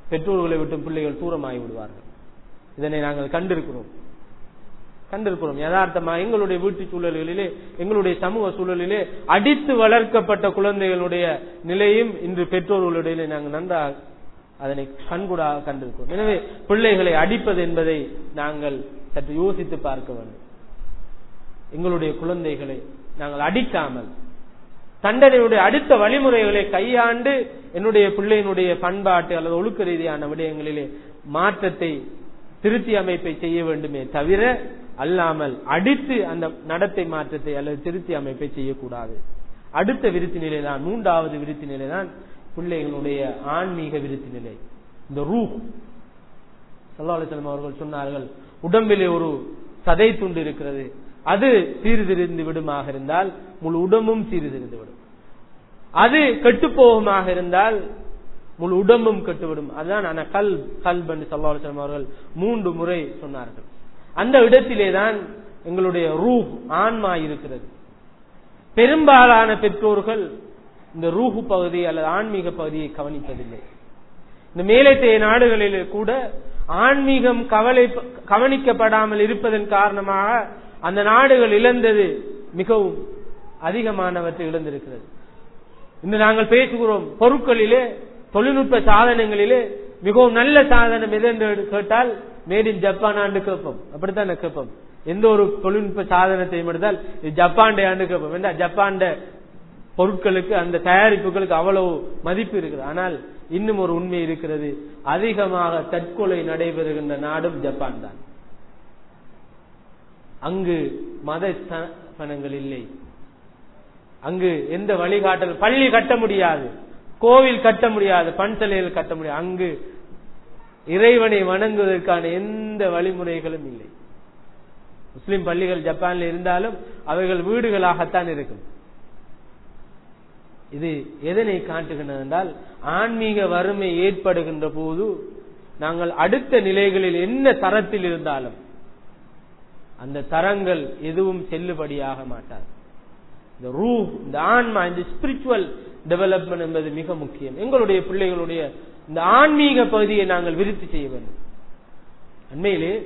பெற்றோர்களை விட்டு பிள்ளைகள் தூரமாகி விடுவார்கள் இதனை நாங்கள் கண்டிருக்கிறோம் கண்டிருக்கிறோம் யதார்த்தமா எங்களுடைய வீட்டு சூழல்களிலே எங்களுடைய சமூக சூழலிலே அடித்து வளர்க்கப்பட்ட குழந்தைகளுடைய நிலையும் இன்று பெற்றோர்களுடைய நாங்கள் நன்றாக அதனை கண்கூடாக கண்டிருக்கிறோம் எனவே பிள்ளைகளை அடிப்பது என்பதை நாங்கள் சற்று யோசித்து பார்க்க வேண்டும் எங்களுடைய குழந்தைகளை நாங்கள் அடிக்காமல் தண்டனையுடைய அடுத்த வழிமுறைகளை கையாண்டு என்னுடைய பிள்ளையினுடைய பண்பாட்டு அல்லது ஒழுக்க ரீதியான விடயங்களிலே மாற்றத்தை திருத்தி அமைப்பை செய்ய வேண்டுமே தவிர அல்லாமல் அடித்து அந்த நடத்தை மாற்றத்தை அல்லது திருத்தி அமைப்பை செய்யக்கூடாது அடுத்த விருத்தி நிலை தான் மூன்றாவது விருத்தி நிலை தான் பிள்ளைகளுடைய ஆன்மீக விருத்தி நிலை இந்த ரூ சல்லாஹம் அவர்கள் சொன்னார்கள் உடம்பிலே ஒரு சதை துண்டு இருக்கிறது அது சீர்திரிந்து விடுமாக இருந்தால் முழு உடம்பும் சீர்திரிந்து விடும் அது கெட்டு போகுமாக இருந்தால் முழு உடம்பும் கெட்டுவிடும் அதுதான் ஆனா கல் கல்ப் என்று சல்லாஹம் அவர்கள் மூன்று முறை சொன்னார்கள் அந்த இடத்திலே தான் எங்களுடைய ரூஹ் ஆன்மா இருக்கிறது பெரும்பாலான பெற்றோர்கள் இந்த ரூஹு பகுதி அல்லது ஆன்மீக பகுதியை கவனிப்பதில்லை இந்த மேலத்தைய நாடுகளில் கூட ஆன்மீகம் கவலை கவனிக்கப்படாமல் இருப்பதன் காரணமாக அந்த நாடுகள் இழந்தது மிகவும் அதிகமானவற்றை இழந்திருக்கிறது இன்று நாங்கள் பேசுகிறோம் பொருட்களிலே தொழில்நுட்ப சாதனங்களிலே மிகவும் நல்ல சாதனம் எது என்று கேட்டால் மேட் இன் ஜப்பான் ஆண்டு கேட்போம் அப்படித்தான் கேட்போம் எந்த ஒரு தொழில்நுட்ப சாதனத்தையும் எடுத்தால் இது ஜப்பான் ஆண்டு கேட்போம் ஏன்னா ஜப்பான் பொருட்களுக்கு அந்த தயாரிப்புகளுக்கு அவ்வளவு மதிப்பு இருக்குது ஆனால் இன்னும் ஒரு உண்மை இருக்கிறது அதிகமாக தற்கொலை நடைபெறுகின்ற நாடும் ஜப்பான் தான் அங்கு மத ஸ்தாபனங்கள் இல்லை அங்கு எந்த வழிகாட்டல் பள்ளி கட்ட முடியாது கோவில் கட்ட முடியாது பன்சலைகள் கட்ட முடியாது அங்கு இறைவனை வணங்குவதற்கான எந்த வழிமுறைகளும் இல்லை முஸ்லிம் பள்ளிகள் ஜப்பான்ல இருந்தாலும் அவைகள் வீடுகளாகத்தான் இருக்கும் இது எதனை காட்டுகின்றது என்றால் ஆன்மீக வறுமை ஏற்படுகின்ற போது நாங்கள் அடுத்த நிலைகளில் என்ன தரத்தில் இருந்தாலும் அந்த தரங்கள் எதுவும் செல்லுபடியாக மாட்டாது இந்த ரூ இந்த ஆன்மா இந்த ஸ்பிரிச்சுவல் டெவலப்மெண்ட் என்பது மிக முக்கியம் எங்களுடைய பிள்ளைகளுடைய இந்த ஆன்மீக பகுதியை நாங்கள் விருத்தி செய்ய வேண்டும் அண்மையிலே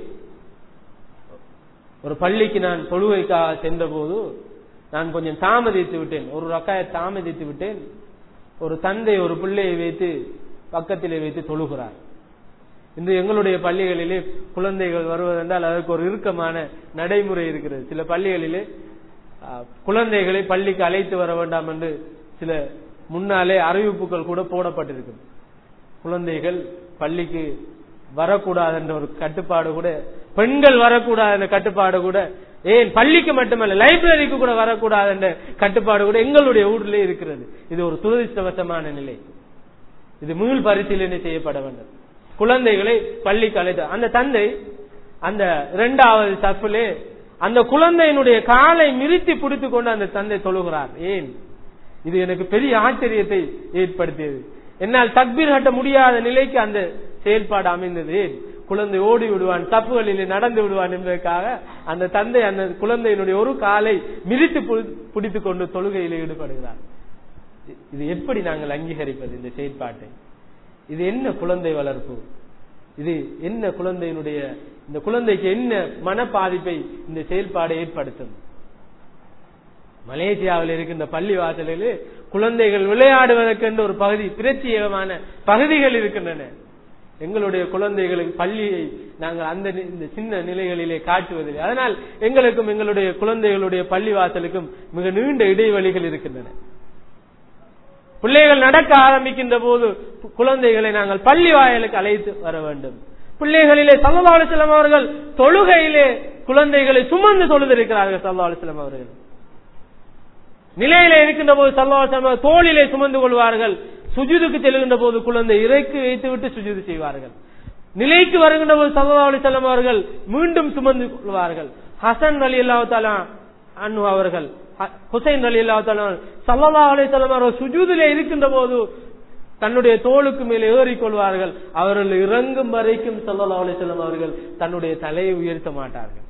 ஒரு பள்ளிக்கு நான் தொழுகைக்காக சென்ற போது நான் கொஞ்சம் தாமதித்து விட்டேன் ஒரு ரக்காய தாமதித்து விட்டேன் ஒரு தந்தை ஒரு பிள்ளையை வைத்து பக்கத்திலே வைத்து தொழுகிறார் இந்த எங்களுடைய பள்ளிகளிலே குழந்தைகள் வருவதென்றால் அதற்கு ஒரு இறுக்கமான நடைமுறை இருக்கிறது சில பள்ளிகளிலே குழந்தைகளை பள்ளிக்கு அழைத்து வர வேண்டாம் என்று சில முன்னாலே அறிவிப்புகள் கூட போடப்பட்டிருக்கு குழந்தைகள் பள்ளிக்கு வரக்கூடாது என்ற ஒரு கட்டுப்பாடு கூட பெண்கள் வரக்கூடாது என்ற கட்டுப்பாடு கூட ஏன் பள்ளிக்கு மட்டுமல்ல லைப்ரரிக்கு கூட வரக்கூடாது என்ற கட்டுப்பாடு கூட எங்களுடைய ஊரிலே இருக்கிறது இது ஒரு துரதிருஷ்டவசமான நிலை இது மீள் பரிசீலனை செய்யப்பட வேண்டும் குழந்தைகளை பள்ளிக்கு அழைத்த அந்த தந்தை அந்த இரண்டாவது சப்பிலே அந்த குழந்தையினுடைய காலை மிரித்தி பிடித்துக் கொண்டு அந்த தந்தை தொழுகிறார் ஏன் இது எனக்கு பெரிய ஆச்சரியத்தை ஏற்படுத்தியது என்னால் தக்பீர் கட்ட முடியாத நிலைக்கு அந்த செயல்பாடு அமைந்தது ஏன் குழந்தை ஓடி விடுவான் தப்புகளிலே நடந்து விடுவான் என்பதற்காக அந்த தந்தை அந்த குழந்தையினுடைய ஒரு காலை மிதித்து பிடித்துக் கொண்டு தொழுகையில் ஈடுபடுகிறார் இது எப்படி நாங்கள் அங்கீகரிப்பது இந்த செயற்பாட்டை இது என்ன குழந்தை வளர்ப்பு இது என்ன குழந்தையினுடைய இந்த குழந்தைக்கு என்ன மன பாதிப்பை இந்த செயல்பாடு ஏற்படுத்தும் மலேசியாவில் இருக்கின்ற பள்ளி வாசலில் குழந்தைகள் விளையாடுவதற்கென்று ஒரு பகுதி பிரத்யேகமான பகுதிகள் இருக்கின்றன எங்களுடைய குழந்தைகளுக்கு பள்ளியை நாங்கள் அந்த இந்த சின்ன நிலைகளிலே காட்டுவதில்லை அதனால் எங்களுக்கும் எங்களுடைய குழந்தைகளுடைய பள்ளி வாசலுக்கும் மிக நீண்ட இடைவெளிகள் இருக்கின்றன பிள்ளைகள் நடக்க ஆரம்பிக்கின்ற போது குழந்தைகளை நாங்கள் பள்ளி வாயலுக்கு அழைத்து வர வேண்டும் பிள்ளைகளிலே சல்லா அலிஸ்லாம் அவர்கள் தொழுகையிலே குழந்தைகளை சுமந்து தொழுதிருக்கிறார்கள் சல்லா அலிஸ்லாம் அவர்கள் நிலையில இருக்கின்ற போது சல்லா தோளிலே சுமந்து கொள்வார்கள் சுஜுதுக்கு செல்கின்ற போது குழந்தை இறைக்கு வைத்து விட்டு சுஜுது செய்வார்கள் நிலைக்கு வருகின்ற போது சல்லா அலிசல்லாம் அவர்கள் மீண்டும் சுமந்து கொள்வார்கள் ஹசன் அலி அல்லாஹாலா அனு அவர்கள் ஹுசைன் அலி அல்லாஹாலா சல்லா அலிசல்லாம் அவர்கள் சுஜூதிலே இருக்கின்ற போது தன்னுடைய தோளுக்கு மேல் ஏறிக்கொள்வார்கள் அவர்கள் இறங்கும் வரைக்கும் சல்லா அலிசல்லாம் அவர்கள் தன்னுடைய தலையை உயர்த்த மாட்டார்கள்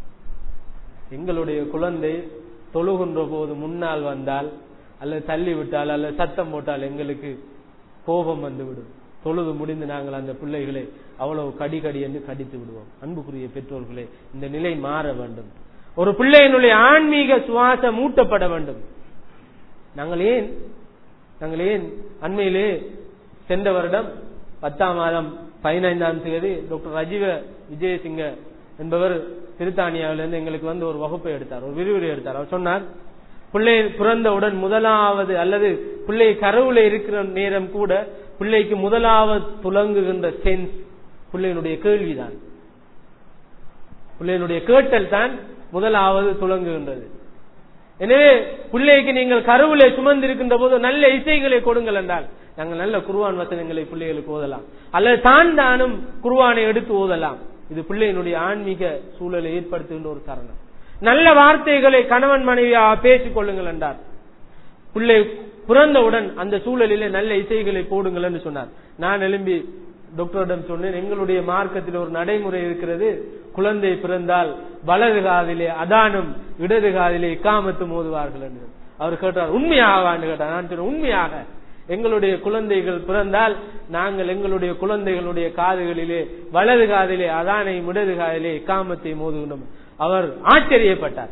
எங்களுடைய குழந்தை தொழுகின்ற போது முன்னால் வந்தால் அல்லது தள்ளி விட்டால் அல்லது சத்தம் போட்டால் எங்களுக்கு கோபம் வந்துவிடும் தொழுது முடிந்து நாங்கள் அந்த பிள்ளைகளை அவ்வளவு கடி கடி என்று கடித்து விடுவோம் அன்புக்குரிய பெற்றோர்களே இந்த நிலை மாற வேண்டும் ஒரு பிள்ளையினுடைய ஆன்மீக சுவாசம் மூட்டப்பட வேண்டும் நாங்கள் ஏன் நாங்கள் ஏன் அண்மையிலே சென்ற வருடம் பத்தாம் மாதம் பதினைந்தாம் தேதி டாக்டர் ரஜீவ விஜயசிங்க என்பவர் திருத்தானியாவிலிருந்து எங்களுக்கு வந்து ஒரு வகுப்பை எடுத்தார் ஒரு விரிவுரை எடுத்தார் அவர் சொன்னார் பிள்ளை பிறந்தவுடன் முதலாவது அல்லது பிள்ளை கருவுல இருக்கிற நேரம் கூட பிள்ளைக்கு முதலாவது துலங்குகின்ற சென்ஸ் பிள்ளையினுடைய கேள்விதான் பிள்ளையினுடைய கேட்டல் தான் முதலாவது துலங்குகின்றது எனவே பிள்ளைக்கு நீங்கள் கருவிலே சுமந்திருக்கின்ற போது நல்ல இசைகளை கொடுங்கள் என்றால் நாங்கள் நல்ல குருவான் வசனங்களை பிள்ளைகளுக்கு ஓதலாம் அல்லது தான் தானும் குருவானை எடுத்து ஓதலாம் இது பிள்ளையினுடைய ஆன்மீக சூழலை ஏற்படுத்துகின்ற ஒரு காரணம் நல்ல வார்த்தைகளை கணவன் மனைவியாக பேசிக் கொள்ளுங்கள் என்றார் பிள்ளை பிறந்தவுடன் அந்த சூழலிலே நல்ல இசைகளை போடுங்கள் என்று சொன்னார் நான் எழும்பி டாக்டரிடம் சொன்னேன் எங்களுடைய மார்க்கத்தில் ஒரு நடைமுறை இருக்கிறது குழந்தை பிறந்தால் வலது காதிலே அதானும் இடது காதிலே இக்காமத்து மோதுவார்கள் என்று அவர் கேட்டார் உண்மையாகான்னு கேட்டார் நான் சொன்னேன் உண்மையாக எங்களுடைய குழந்தைகள் பிறந்தால் நாங்கள் எங்களுடைய குழந்தைகளுடைய காதுகளிலே வலது காதிலே அதானை இடது காதிலே இக்காமத்தை மோதுகின்றோம் அவர் ஆச்சரியப்பட்டார்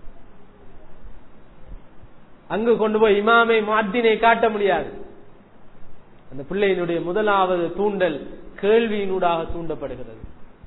அங்கு கொண்டு போய் இமாமை மாத்தினை காட்ட முடியாது அந்த பிள்ளையினுடைய முதலாவது தூண்டல் கேள்வியினூடாக தூண்டப்படுகிறது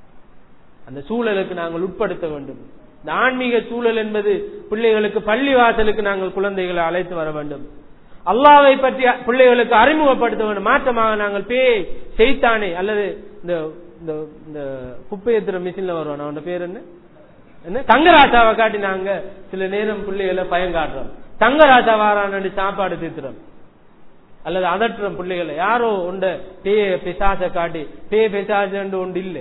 அந்த சூழலுக்கு நாங்கள் உட்படுத்த வேண்டும் இந்த ஆன்மீக சூழல் என்பது பிள்ளைகளுக்கு பள்ளி வாசலுக்கு நாங்கள் குழந்தைகளை அழைத்து வர வேண்டும் அல்லாவை பற்றி பிள்ளைகளுக்கு அறிமுகப்படுத்த வேண்டும் மாற்றமாக நாங்கள் பேய் செய்தானே அல்லது இந்த இந்த இந்த குப்பையத்திர மிஷின்ல வருவான் அவன் பேர் என்ன என்ன தங்கராசாவை காட்டி நாங்க சில நேரம் பிள்ளைகளை பயம் காட்டுறோம் தங்கராசா வாரான்னு சாப்பாடு தீர்த்துறோம் அல்லது அதட்டுறோம் பிள்ளைகளை யாரோ உண்ட பேய பிசாச காட்டி பேய பிசாசு ஒன்று இல்லை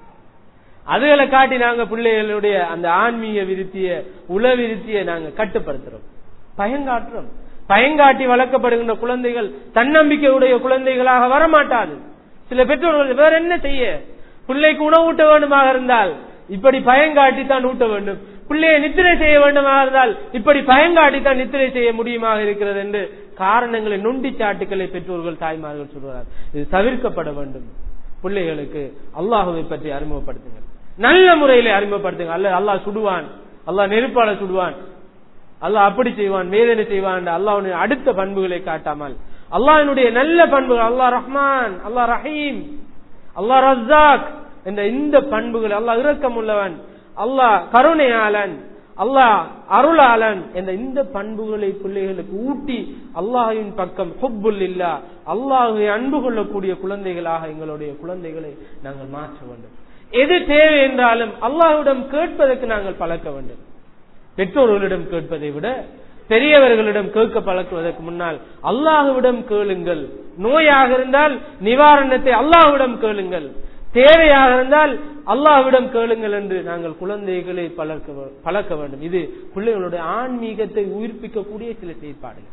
அதுகளை காட்டி நாங்க பிள்ளைகளுடைய அந்த ஆன்மீக விருத்திய உள விருத்திய நாங்க கட்டுப்படுத்துறோம் பயங்காட்டுறோம் பயங்காட்டி வளர்க்கப்படுகின்ற குழந்தைகள் தன்னம்பிக்கையுடைய குழந்தைகளாக வரமாட்டாது சில பெற்றோர்கள் வேற என்ன செய்ய பிள்ளைக்கு உணவு ஊட்ட வேண்டுமாக இருந்தால் இப்படி பயங்காட்டி தான் ஊட்ட வேண்டும் பிள்ளையை நித்திரை செய்ய வேண்டுமாக இருந்தால் இப்படி பயங்காட்டி தான் நித்திரை செய்ய முடியுமாக இருக்கிறது என்று காரணங்களை நொண்டி சாட்டுக்களை பெற்றோர்கள் தாய்மார்கள் சொல்கிறார் இது தவிர்க்கப்பட வேண்டும் பிள்ளைகளுக்கு அல்லாஹுவை பற்றி அறிமுகப்படுத்துங்கள் நல்ல முறையில அறிமுகப்படுத்துங்க அல்ல அல்லாஹ் சுடுவான் அல்லாஹ் நெருப்பால சுடுவான் அல்லாஹ் அப்படி செய்வான் வேதனை செய்வான் அல்லாஹ் அடுத்த பண்புகளை காட்டாமல் அல்லாஹினுடைய நல்ல பண்புகள் அல்லாஹ் ரஹ்மான் அல்லாஹ் ரஹீம் அல்லாஹ் ரஸாக் என்ற இந்த பண்புகள் அல்லாஹ் இரக்கம் உள்ளவன் அல்லாஹ் கருணையாளன் அல்லாஹ் அருளாளன் என்ற இந்த பண்புகளை பிள்ளைகளுக்கு ஊட்டி அல்லாஹின் பக்கம் ஹுப்புல் இல்லா அல்லாஹை அன்பு கொள்ளக்கூடிய குழந்தைகளாக எங்களுடைய குழந்தைகளை நாங்கள் மாற்ற வேண்டும் எது தேவை என்றாலும் அல்லாஹ்விடம் கேட்பதற்கு நாங்கள் பழக்க வேண்டும் பெற்றோர்களிடம் கேட்பதை விட பெரியவர்களிடம் கேட்க பழக்குவதற்கு முன்னால் அல்லாஹுவிடம் கேளுங்கள் நோயாக இருந்தால் நிவாரணத்தை அல்லாஹுவிடம் கேளுங்கள் தேவையாக இருந்தால் அல்லாஹ்விடம் கேளுங்கள் என்று நாங்கள் குழந்தைகளை பழக்க பழக்க வேண்டும் இது பிள்ளைகளுடைய ஆன்மீகத்தை உயிர்ப்பிக்கக்கூடிய சில செயற்பாடுகள்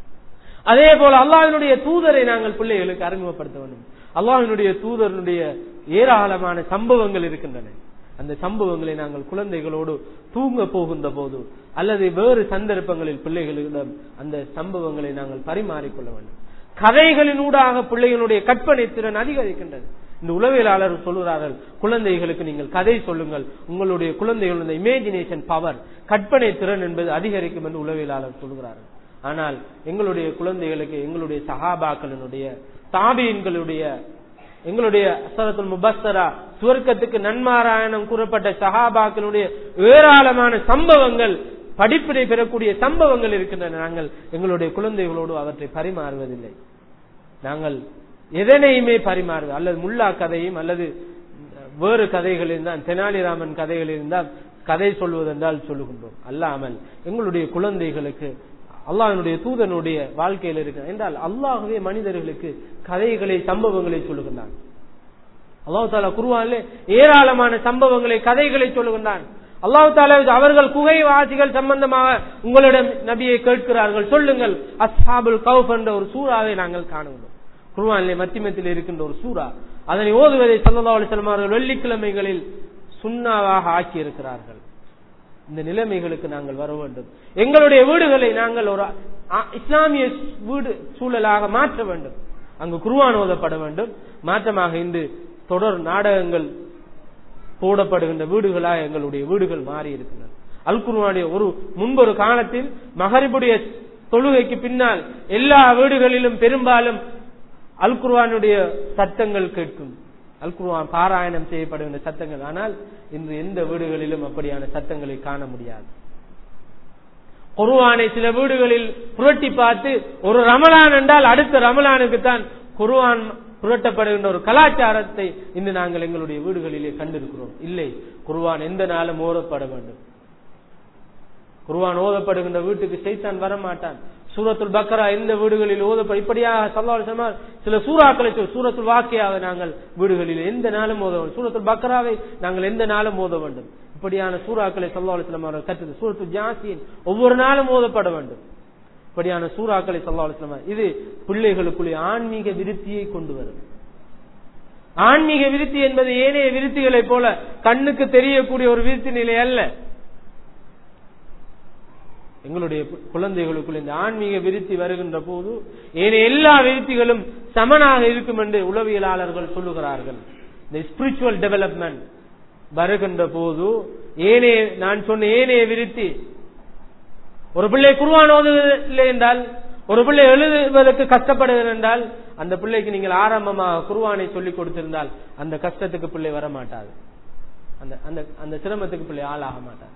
அதே போல அல்லாஹினுடைய தூதரை நாங்கள் பிள்ளைகளுக்கு அறிமுகப்படுத்த வேண்டும் அல்லாஹினுடைய தூதருடைய ஏராளமான சம்பவங்கள் இருக்கின்றன அந்த சம்பவங்களை நாங்கள் குழந்தைகளோடு தூங்க போகின்ற போது அல்லது வேறு சந்தர்ப்பங்களில் பிள்ளைகளிடம் அந்த சம்பவங்களை நாங்கள் பரிமாறிக்கொள்ள வேண்டும் கதைகளின் ஊடாக பிள்ளைகளுடைய கற்பனை திறன் அதிகரிக்கின்றது இந்த உளவியலாளர் சொல்கிறார்கள் குழந்தைகளுக்கு நீங்கள் கதை சொல்லுங்கள் உங்களுடைய குழந்தைகளுடைய இமேஜினேஷன் பவர் கற்பனை திறன் என்பது அதிகரிக்கும் என்று உளவியலாளர் சொல்கிறார்கள் ஆனால் எங்களுடைய குழந்தைகளுக்கு எங்களுடைய சகாபாக்களினுடைய தாபியன்களுடைய எங்களுடைய அசரத்துல் முபஸ்ஸரா சுவர்க்கத்துக்கு நன்மாராயணம் கூறப்பட்ட சஹாபாக்களுடைய ஏராளமான சம்பவங்கள் படிப்பினை பெறக்கூடிய சம்பவங்கள் இருக்கின்றன நாங்கள் எங்களுடைய குழந்தைகளோடு அவற்றை பரிமாறுவதில்லை நாங்கள் எதனையுமே பரிமாறுவது அல்லது முல்லா கதையும் அல்லது வேறு கதைகள் இருந்தால் தெனாலிராமன் கதைகள் இருந்தால் கதை சொல்வதென்றால் சொல்லுகின்றோம் அல்லாமல் எங்களுடைய குழந்தைகளுக்கு அல்லாஹனுடைய தூதனுடைய வாழ்க்கையில் இருக்கிற என்றால் அல்லாஹுவே மனிதர்களுக்கு கதைகளை சம்பவங்களை சொல்லுகின்றான் அல்லாஹு தாலா குருவான்ல ஏராளமான சம்பவங்களை கதைகளை சொல்லுகின்றான் அல்லாஹு தாலா அவர்கள் குகைவாசிகள் சம்பந்தமாக உங்களிடம் நபியை கேட்கிறார்கள் சொல்லுங்கள் அஸ்ஹாபுல் கவுப் என்ற ஒரு சூறாவை நாங்கள் காணுகிறோம் குருவானிலே மத்தியமத்தில் இருக்கின்ற ஒரு சூறா அதனை ஓதுவதை சல்லா அலிஸ்லாம் அவர்கள் வெள்ளிக்கிழமைகளில் சுண்ணாவாக ஆக்கி இருக்கிறார்கள் இந்த நிலைமைகளுக்கு நாங்கள் வர வேண்டும் எங்களுடைய வீடுகளை நாங்கள் ஒரு இஸ்லாமிய வீடு சூழலாக மாற்ற வேண்டும் அங்கு குருவான் ஓதப்பட வேண்டும் மாற்றமாக இன்று தொடர் நாடகங்கள் போடப்படுகின்ற வீடுகளா எங்களுடைய வீடுகள் மாறி இருக்கின்றன அல் குருவானுடைய ஒரு முன்பொரு காலத்தில் மகரிபுடைய தொழுகைக்கு பின்னால் எல்லா வீடுகளிலும் பெரும்பாலும் அல் குர்வானுடைய சத்தங்கள் கேட்கும் அல் குர்வான் பாராயணம் செய்யப்படுகின்ற சத்தங்கள் ஆனால் இன்று எந்த வீடுகளிலும் அப்படியான சத்தங்களை காண முடியாது குருவானை சில வீடுகளில் புரட்டி பார்த்து ஒரு ரமலான் என்றால் அடுத்த ரமலானுக்கு தான் குருவான் புரட்டப்படுகின்ற ஒரு கலாச்சாரத்தை இன்று நாங்கள் எங்களுடைய வீடுகளிலே கண்டிருக்கிறோம் இல்லை குருவான் எந்த நாளும் ஓதப்பட வேண்டும் குருவான் ஓதப்படுகின்ற வீட்டுக்கு செய்தான் வரமாட்டான் சூரத்துல் பக்கரா எந்த வீடுகளில் ஓதப்படும் இப்படியாக சல்லாஹ் சொன்னார் சில சூறாக்களை சொல் சூரத்துல் வாக்கியாக நாங்கள் வீடுகளில் எந்த நாளும் ஓத வேண்டும் சூரத்துல் பக்கராவை நாங்கள் எந்த நாளும் ஓத வேண்டும் இப்படியான சூறாக்களை சல்லா அலிஸ்லாம் அவர்கள் கற்றது சூரத்து ஜாசியின் ஒவ்வொரு நாளும் ஓதப்பட வேண்டும் இப்படியான சூறாக்களை சல்லா அலிஸ்லாம் இது பிள்ளைகளுக்குள்ளே ஆன்மீக விருத்தியை கொண்டு வரும் ஆன்மீக விருத்தி என்பது ஏனைய விருத்திகளைப் போல கண்ணுக்கு தெரியக்கூடிய ஒரு விருத்தி நிலை அல்ல எங்களுடைய குழந்தைகளுக்குள் இந்த ஆன்மீக விருத்தி வருகின்ற போது ஏனைய எல்லா விருத்திகளும் சமனாக இருக்கும் என்று உளவியலாளர்கள் சொல்லுகிறார்கள் இந்த ஸ்பிரிச்சுவல் டெவலப்மெண்ட் வருகின்ற போது ஏனைய நான் சொன்ன ஏனைய விருத்தி ஒரு பிள்ளை குருவான் ஓதுவதில்லை என்றால் ஒரு பிள்ளை எழுதுவதற்கு கஷ்டப்படுகிறது என்றால் அந்த பிள்ளைக்கு நீங்கள் ஆரம்பமாக குருவானை சொல்லிக் கொடுத்திருந்தால் அந்த கஷ்டத்துக்கு பிள்ளை வர மாட்டாது அந்த அந்த அந்த சிரமத்துக்கு பிள்ளை ஆளாக மாட்டார்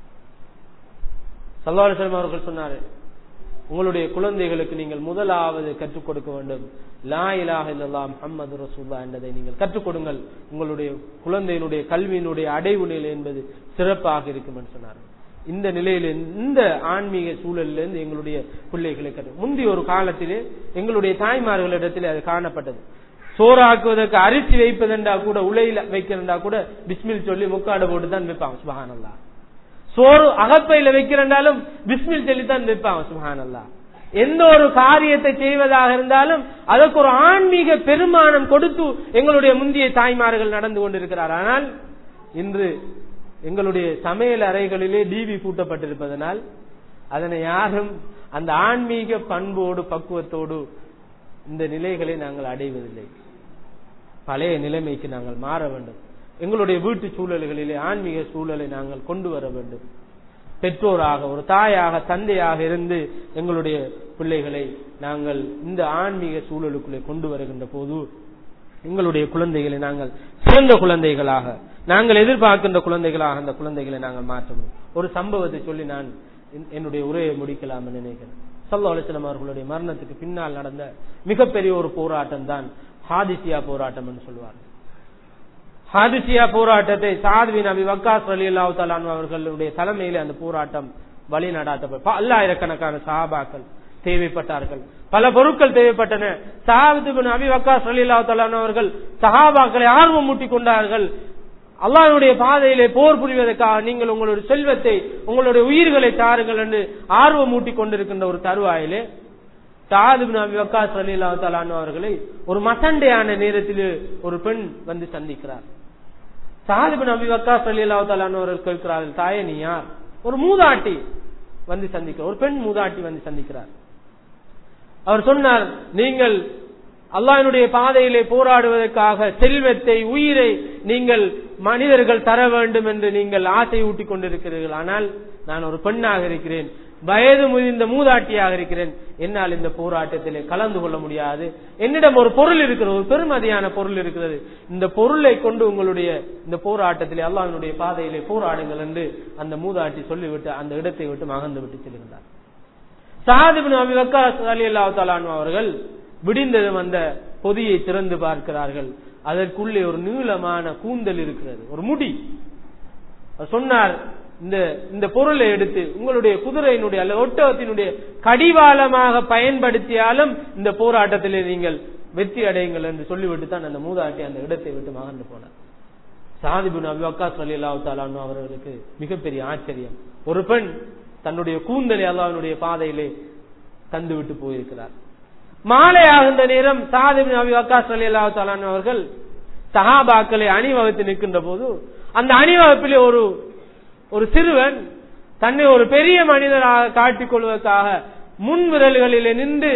சல்லாஹம் அவர்கள் சொன்னாரு உங்களுடைய குழந்தைகளுக்கு நீங்கள் முதலாவது கற்றுக் கொடுக்க வேண்டும் லா இலாஹ இல்லல்லா முஹம்மது ரசூல்லா என்பதை நீங்கள் கற்றுக் கொடுங்கள் உங்களுடைய குழந்தையினுடைய கல்வியினுடைய அடைவு நிலை என்பது சிறப்பாக இருக்கும் என்று சொன்னார்கள் இந்த நிலையில இந்த ஆன்மீக சூழலிலிருந்து எங்களுடைய பிள்ளைகளை கற்று முந்தைய ஒரு காலத்திலே எங்களுடைய தாய்மார்களிடத்தில் அது காணப்பட்டது சோறாக்குவதற்கு அரிசி வைப்பதென்றா கூட உலையில வைக்கிறண்டா கூட பிஸ்மில் சொல்லி முக்காடு போட்டு தான் வைப்பாங்க சுபஹானல்லா சோறு அகப்பையில வைக்கிறண்டாலும் பிஸ்மில் சொல்லித்தான் வைப்பாங்க சுபஹானல்லா எந்த ஒரு காரியத்தை செய்வதாக இருந்தாலும் அதற்கு ஒரு ஆன்மீக பெருமானம் கொடுத்து எங்களுடைய முந்தைய தாய்மார்கள் நடந்து கொண்டிருக்கிறார் ஆனால் இன்று எங்களுடைய சமையல் அறைகளிலே டிவி கூட்டப்பட்டிருப்பதனால் அதனை யாரும் அந்த ஆன்மீக பண்போடு பக்குவத்தோடு இந்த நிலைகளை நாங்கள் அடைவதில்லை பழைய நிலைமைக்கு நாங்கள் மாற வேண்டும் எங்களுடைய வீட்டு சூழல்களிலே ஆன்மீக சூழலை நாங்கள் கொண்டு வர வேண்டும் பெற்றோராக ஒரு தாயாக தந்தையாக இருந்து எங்களுடைய பிள்ளைகளை நாங்கள் இந்த ஆன்மீக சூழலுக்குள்ளே கொண்டு வருகின்ற போது எங்களுடைய குழந்தைகளை நாங்கள் சிறந்த குழந்தைகளாக நாங்கள் எதிர்பார்க்கின்ற குழந்தைகளாக அந்த குழந்தைகளை நாங்கள் மாற்ற முடியும் ஒரு சம்பவத்தை சொல்லி நான் என்னுடைய உரையை முடிக்கலாம் நினைக்கிறேன் சல்லா அலிஸ்லாம் அவர்களுடைய மரணத்துக்கு பின்னால் நடந்த மிகப்பெரிய ஒரு போராட்டம் தான் ஹாதிசியா போராட்டம் என்று சொல்வார் ஹாதிசியா போராட்டத்தை சாத்வின் அபி வக்காஸ் அலி அல்லாஹு தலான் அவர்களுடைய தலைமையில அந்த போராட்டம் வழி நடாத்தப்பட்ட பல்லாயிரக்கணக்கான சஹாபாக்கள் தேவைப்பட்டார்கள் பல பொருட்கள் தேவைப்பட்டன சஹாபின் அபி வக்காஸ் அலி அல்லாஹு தலான் அவர்கள் சஹாபாக்களை ஆர்வம் மூட்டிக் கொண்டார்கள் அல்லாஹனுடைய பாதையிலே போர் புரிவதற்காக நீங்கள் உங்களுடைய செல்வத்தை உங்களுடைய உயிர்களை தாருங்கள் என்று ஆர்வம் மூட்டிக் கொண்டிருக்கின்ற ஒரு தருவாயிலே சாதுபின் அபி வக்காஸ் அலி அல்லா தலானு அவர்களை ஒரு மசண்டையான நேரத்தில் ஒரு பெண் வந்து சந்திக்கிறார் சாதுபின் அபி வக்காஸ் அலி அல்லா தலானு அவர்கள் கேட்கிறார்கள் தாயே நீ யார் ஒரு மூதாட்டி வந்து சந்திக்கிறார் ஒரு பெண் மூதாட்டி வந்து சந்திக்கிறார் அவர் சொன்னார் நீங்கள் அல்லாஹனுடைய பாதையிலே போராடுவதற்காக செல்வத்தை உயிரை நீங்கள் மனிதர்கள் தர வேண்டும் என்று நீங்கள் ஆசை ஊட்டிக் கொண்டிருக்கிறீர்கள் ஆனால் நான் ஒரு பெண்ணாக இருக்கிறேன் வயது முதிர்ந்த மூதாட்டியாக இருக்கிறேன் என்னால் இந்த போராட்டத்திலே கலந்து கொள்ள முடியாது என்னிடம் ஒரு பொருள் இருக்கிறது ஒரு பெருமதியான பொருள் இருக்கிறது இந்த பொருளை கொண்டு உங்களுடைய இந்த போராட்டத்திலே அல்லாஹனுடைய பாதையிலே போராடுங்கள் என்று அந்த மூதாட்டி சொல்லிவிட்டு அந்த இடத்தை விட்டு மகந்து விட்டு செல்கின்றார் சாதிபின் அபி வக்காஸ் அலி அல்லா அவர்கள் விடிந்ததும் அந்த பொதியை திறந்து பார்க்கிறார்கள் அதற்குள்ளே ஒரு நீளமான கூந்தல் இருக்கிறது ஒரு முடி சொன்னார் இந்த இந்த பொருளை எடுத்து உங்களுடைய குதிரையினுடைய அல்லது ஒட்டகத்தினுடைய கடிவாளமாக பயன்படுத்தியாலும் இந்த போராட்டத்திலே நீங்கள் வெற்றி அடையுங்கள் என்று சொல்லிவிட்டு தான் அந்த மூதாட்டி அந்த இடத்தை விட்டு மகந்து போனார் சாதிபின் அபிவக்காஸ் அலி அல்லாஹு அவர்களுக்கு மிகப்பெரிய ஆச்சரியம் ஒரு பெண் தன்னுடைய கூந்தலை அல்லாஹனுடைய பாதையிலே தந்து விட்டு போயிருக்கிறார் மாலை ஆகின்ற நேரம் சாதிபின் அபி வக்காஸ் அலி அல்லாஹு அவர்கள் சஹாபாக்களை அணிவகுத்து நிற்கின்ற போது அந்த அணிவகுப்பிலே ஒரு ஒரு சிறுவன் தன்னை ஒரு பெரிய மனிதராக காட்டிக் கொள்வதற்காக முன் விரல்களிலே நின்று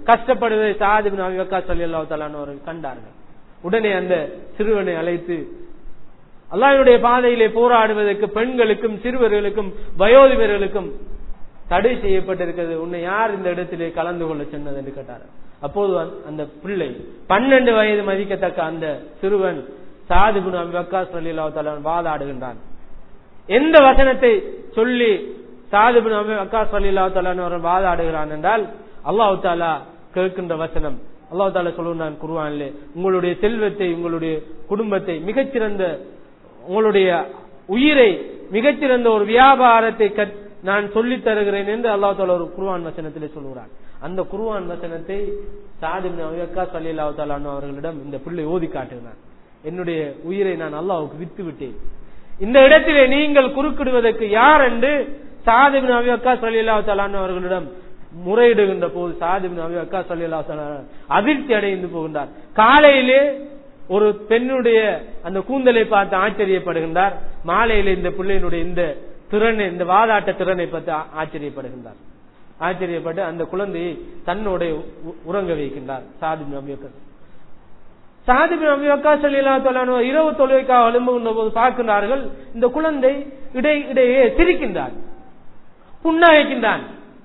கஷ்டப்படுவதை சாதிபின் அபிவக்கா சொல்லி அவர்கள் கண்டார்கள் உடனே அந்த சிறுவனை அழைத்து அல்லாஹ்வுடைய பாதையிலே போராடுவதற்கு பெண்களுக்கும் சிறுவர்களுக்கும் வயோதிபர்களுக்கும் தடை செய்யப்பட்டிருக்கிறது உன்னை யார் இந்த இடத்திலே கலந்து கொள்ள சொன்னது என்று கேட்டார் அப்போது அந்த- அந்த பிள்ளை பன்னெண்டு வயது மதிக்கத்தக்க அந்த சிறுவன் சாது குண அபிவக்கா சொல்லி வாதாடுகின்றான் எந்த வசனத்தை சொல்லி சாது பின் அக்கா சல்லா அவர்கள் வாதாடுகிறான் என்றால் அல்லாஹ் தாலா கேட்கின்ற வசனம் அல்லாஹ் தாலா சொல்லுவான் குருவானிலே உங்களுடைய செல்வத்தை உங்களுடைய குடும்பத்தை மிகச்சிறந்த உங்களுடைய உயிரை மிகச்சிறந்த ஒரு வியாபாரத்தை கற்- நான் சொல்லித் தருகிறேன் என்று அல்லாஹ் தாலா ஒரு குருவான் வசனத்திலே சொல்கிறான் அந்த குருவான் வசனத்தை சாது பின் அக்கா சல்லா அவர்களிடம் இந்த பிள்ளை ஓதி காட்டுகிறான் என்னுடைய உயிரை நான் அல்லாஹ்வுக்கு வித்து விட்டேன் இந்த இடத்திலே நீங்கள் குறுக்கிடுவதற்கு யார் என்று சாதிபின் அபி அக்கா சல்லா அவர்களிடம் முறையிடுகின்ற போது சாதிபின் அபி அக்கா சல்லா அதிர்ச்சி அடைந்து போகின்றார் காலையிலே ஒரு பெண்ணுடைய அந்த கூந்தலை பார்த்து ஆச்சரியப்படுகின்றார் மாலையிலே இந்த பிள்ளையினுடைய இந்த திறனை இந்த வாதாட்ட திறனை பார்த்து ஆ- ஆச்சரியப்படுகின்றார் ஆச்சரியப்பட்டு அந்த குழந்தையை தன்னோட உ- உறங்க வைக்கின்றார் சாதிபின் அபி அக்கா சாதிபின் அபிவக்கா சல்லா தொல்லானோ இரவு தொழுகைக்காக எழும்புகின்ற போது பார்க்கின்றார்கள் இந்த குழந்தை இடை இடையே சிரிக்கின்றான் புன்னகைக்கின்றான்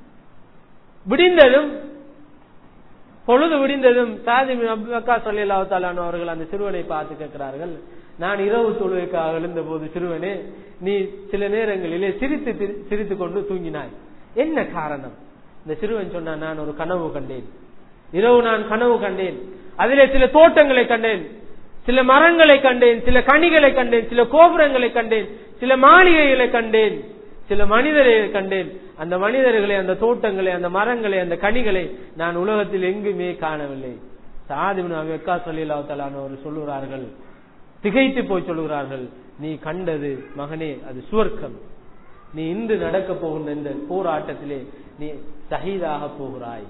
விடிந்ததும் பொழுது விடிந்ததும் சாதிபின் அபிவக்கா சல்லா தொல்லானோ அவர்கள் அந்த சிறுவனை பார்த்து கேட்கிறார்கள் நான் இரவு தொழுகைக்காக எழுந்த போது சிறுவனே நீ சில நேரங்களிலே சிரித்து திரி- சிரித்துக் கொண்டு தூங்கினாய் என்ன காரணம் இந்த சிறுவன் சொன்னான் நான் ஒரு கனவு கண்டேன் இரவு நான் கனவு கண்டேன் அதிலே சில தோட்டங்களை கண்டேன் சில மரங்களை கண்டேன் சில கனிகளை கண்டேன் சில கோபுரங்களை கண்டேன் சில மாளிகைகளை கண்டேன் சில மனிதரை கண்டேன் அந்த மனிதர்களை அந்த தோட்டங்களை அந்த மரங்களை அந்த கனிகளை நான் உலகத்தில் எங்குமே காணவில்லை சாதிபின் வெக்கா சொல்லிலாவத்தலானவர் சொல்லுகிறார்கள் திகைத்து போய் சொல்லுகிறார்கள் நீ கண்டது மகனே அது சுவர்க்கம் நீ இன்று நடக்க போகின்ற இந்த போராட்டத்திலே நீ சகிதாக போகிறாய்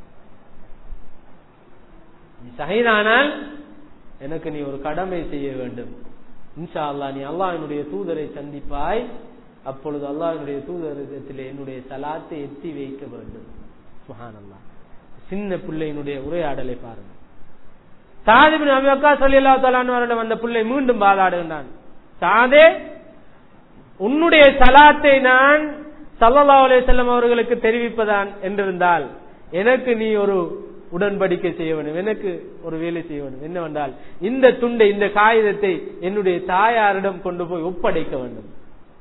நீ சகிதானால் எனக்கு நீ ஒரு கடமை செய்ய வேண்டும் இன்ஷா அல்லாஹ் நீ அல்லாஹ்வினுடைய தூதரை சந்திப்பாய் அப்பொழுது அல்லாஹ்வினுடைய தூதரத்திலே என்னுடைய சலாத்தை எத்தி வைக்க வேண்டும் சுஹானல்லாஹ் சின்ன பிள்ளையினுடைய உரையாடலை பாருங்க சாதிபின் அபிவக்கா சொல்லி தலான் அந்த பிள்ளை மீண்டும் பாதாடுகின்றான் சாதே உன்னுடைய சலாத்தை நான் சல்லல்லா அலையம் அவர்களுக்கு தெரிவிப்பதான் என்றிருந்தால் எனக்கு நீ ஒரு உடன்படிக்கை செய்ய வேண்டும் எனக்கு ஒரு வேலை செய்ய வேண்டும் என்னவென்றால் இந்த துண்டை இந்த காகிதத்தை என்னுடைய தாயாரிடம் கொண்டு போய் ஒப்படைக்க வேண்டும்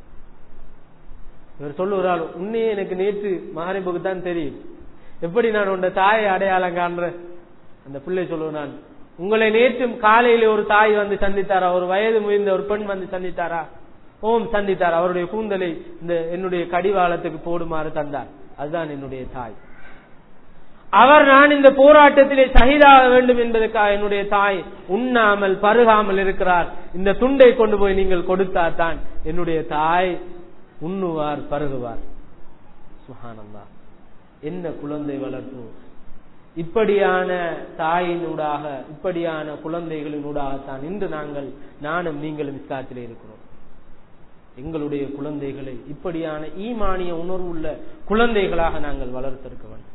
இவர் சொல்லுகிறார் உன்னையே எனக்கு நேற்று மகாரிபுக்கு தான் தெரியும் எப்படி நான் உன்னை தாயை அடையாளம் காண்றேன் அந்த பிள்ளை சொல்லுவான் உங்களை நேற்றும் காலையில ஒரு தாய் வந்து சந்தித்தாரா ஒரு வயது முதிர்ந்த ஒரு பெண் வந்து சந்தித்தாரா ஓம் சந்தித்தார் அவருடைய கூந்தலை இந்த என்னுடைய கடிவாளத்துக்கு போடுமாறு தந்தார் அதுதான் என்னுடைய தாய் அவர் நான் இந்த போராட்டத்திலே சகிதாக வேண்டும் என்பதற்காக என்னுடைய தாய் உண்ணாமல் பருகாமல் இருக்கிறார் இந்த துண்டை கொண்டு போய் நீங்கள் கொடுத்தால் தான் என்னுடைய தாய் உண்ணுவார் பருகுவார் சுஹானந்தா என்ன குழந்தை வளர்ப்பு இப்படியான தாயினூடாக இப்படியான குழந்தைகளினூடாகத்தான் இன்று நாங்கள் நானும் நீங்களும் இஸ்லாத்திலே இருக்கிறோம் எங்களுடைய குழந்தைகளை இப்படியான ஈமானிய உணர்வுள்ள குழந்தைகளாக நாங்கள் வளர்த்திருக்க வேண்டும்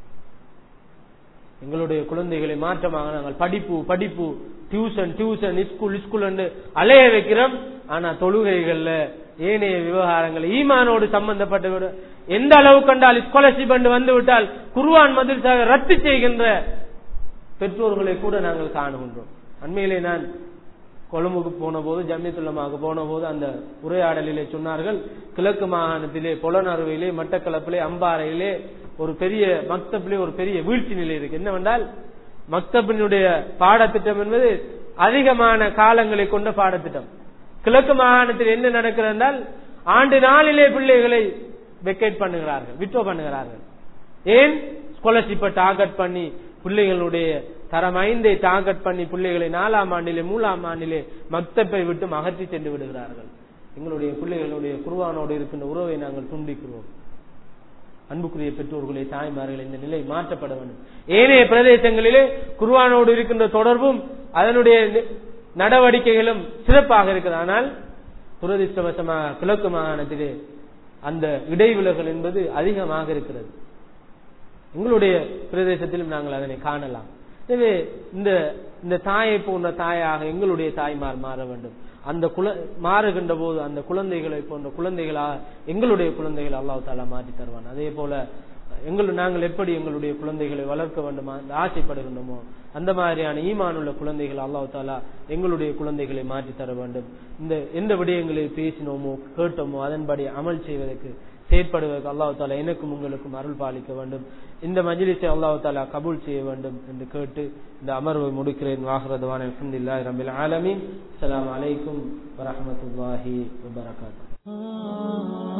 எங்களுடைய குழந்தைகளை மாற்றமாக நாங்கள் படிப்பு படிப்பு டியூஷன் டியூஷன் ஸ்கூல் ஸ்கூல் என்று அலைய வைக்கிறோம் ஆனா தொழுகைகள்ல ஏனைய விவகாரங்கள் ஈமானோடு சம்பந்தப்பட்ட விட- எந்த அளவு கண்டால் ஸ்காலர்ஷிப் என்று வந்து விட்டால் குருவான் மதிர்சாக ரத்து செய்கின்ற பெற்றோர்களை கூட நாங்கள் காணுகின்றோம் அண்மையிலே நான் கொழும்புக்கு போன போது ஜம்மித்துல்லமாவுக்கு போன போது அந்த உரையாடலிலே சொன்னார்கள் கிழக்கு மாகாணத்திலே பொலனறுவையிலே மட்டக்களப்பிலே அம்பாறையிலே ஒரு பெரிய மக்தபிலே ஒரு பெரிய வீழ்ச்சி நிலை இருக்கு என்னவென்றால் மக்தபினுடைய பாடத்திட்டம் என்பது அதிகமான காலங்களை கொண்ட பாடத்திட்டம் கிழக்கு மாகாணத்தில் என்ன நடக்கிறது என்றால் ஆண்டு நாளிலே பிள்ளைகளை வெக்கேட் பண்ணுகிறார்கள் விட்டோ பண்ணுகிறார்கள் ஏன் ஸ்காலர்ஷிப்பை டார்கெட் பண்ணி பிள்ளைகளுடைய தரம் ஐந்தை டார்கெட் பண்ணி பிள்ளைகளை நாலாம் ஆண்டிலே மூலாம் ஆண்டிலே மக்தப்பை விட்டு அகற்றி சென்று விடுகிறார்கள் எங்களுடைய பிள்ளைகளுடைய குருவானோடு இருக்கின்ற உறவை நாங்கள் துண்டிக்கிறோம் அன்புக்குரிய பெற்றோர்களே தாய்மார்கள் இந்த நிலை மாற்றப்பட வேண்டும் ஏனைய பிரதேசங்களிலே குருவானோடு இருக்கின்ற தொடர்பும் அதனுடைய நி- நடவடிக்கைகளும் சிறப்பாக இருக்கிறது ஆனால் துரதிருஷ்டவசமாக கிழக்கு மாகாணத்திலே அந்த இடைவிலகல் என்பது அதிகமாக இருக்கிறது எங்களுடைய பிரதேசத்திலும் நாங்கள் அதனை காணலாம் எனவே இந்த இந்த தாயை போன்ற தாயாக எங்களுடைய தாய்மார் மாற வேண்டும் அந்த குல மாறுகின்ற போது அந்த குழந்தைகளை போன்ற குழந்தைகளாக எங்களுடைய குழந்தைகளை அல்லாஹ் தாலா மாற்றி தருவான் அதே போல எங்கள் நாங்கள் எப்படி எங்களுடைய குழந்தைகளை வளர்க்க வேண்டுமா அந்த ஆசைப்படுகின்றோமோ அந்த மாதிரியான ஈமான் உள்ள குழந்தைகள் அல்லாஹ் தாலா எங்களுடைய குழந்தைகளை மாற்றி தர வேண்டும் இந்த எந்த விடயங்களை பேசினோமோ கேட்டோமோ அதன்படி அமல் செய்வதற்கு செயற்படுவதற்கு அல்லாஹ் தாலா எனக்கும் உங்களுக்கும் அருள் பாலிக்க வேண்டும் இந்த மஜ்லிஸை அல்லாஹ் தாலா கபூல் செய்ய வேண்டும் என்று கேட்டு இந்த அமர்வை முடிக்கிறேன் வாகரதுவான அல்ஹம்துலில்லாஹி ரபில் ஆலமீன் அஸ்ஸலாமு அலைக்கும் வரஹ்மத்துல்லாஹி வபரகாத்துஹு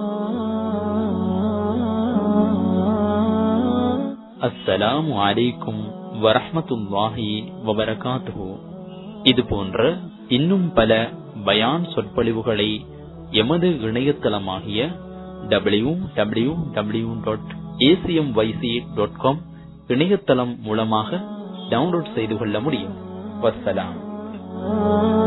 அஸ்ஸலாமு அலைக்கும் வரஹ்மத்துல்லாஹி வபரகாத்துஹு இது போன்ற இன்னும் பல பயான் சொற்பொழிவுகளை எமது இணையதளமாகிய W W W dot ACM YC dot com இணையதளம் மூலமாக டவுன்லோட் செய்து கொள்ள முடியும் வஸ்ஸலாம்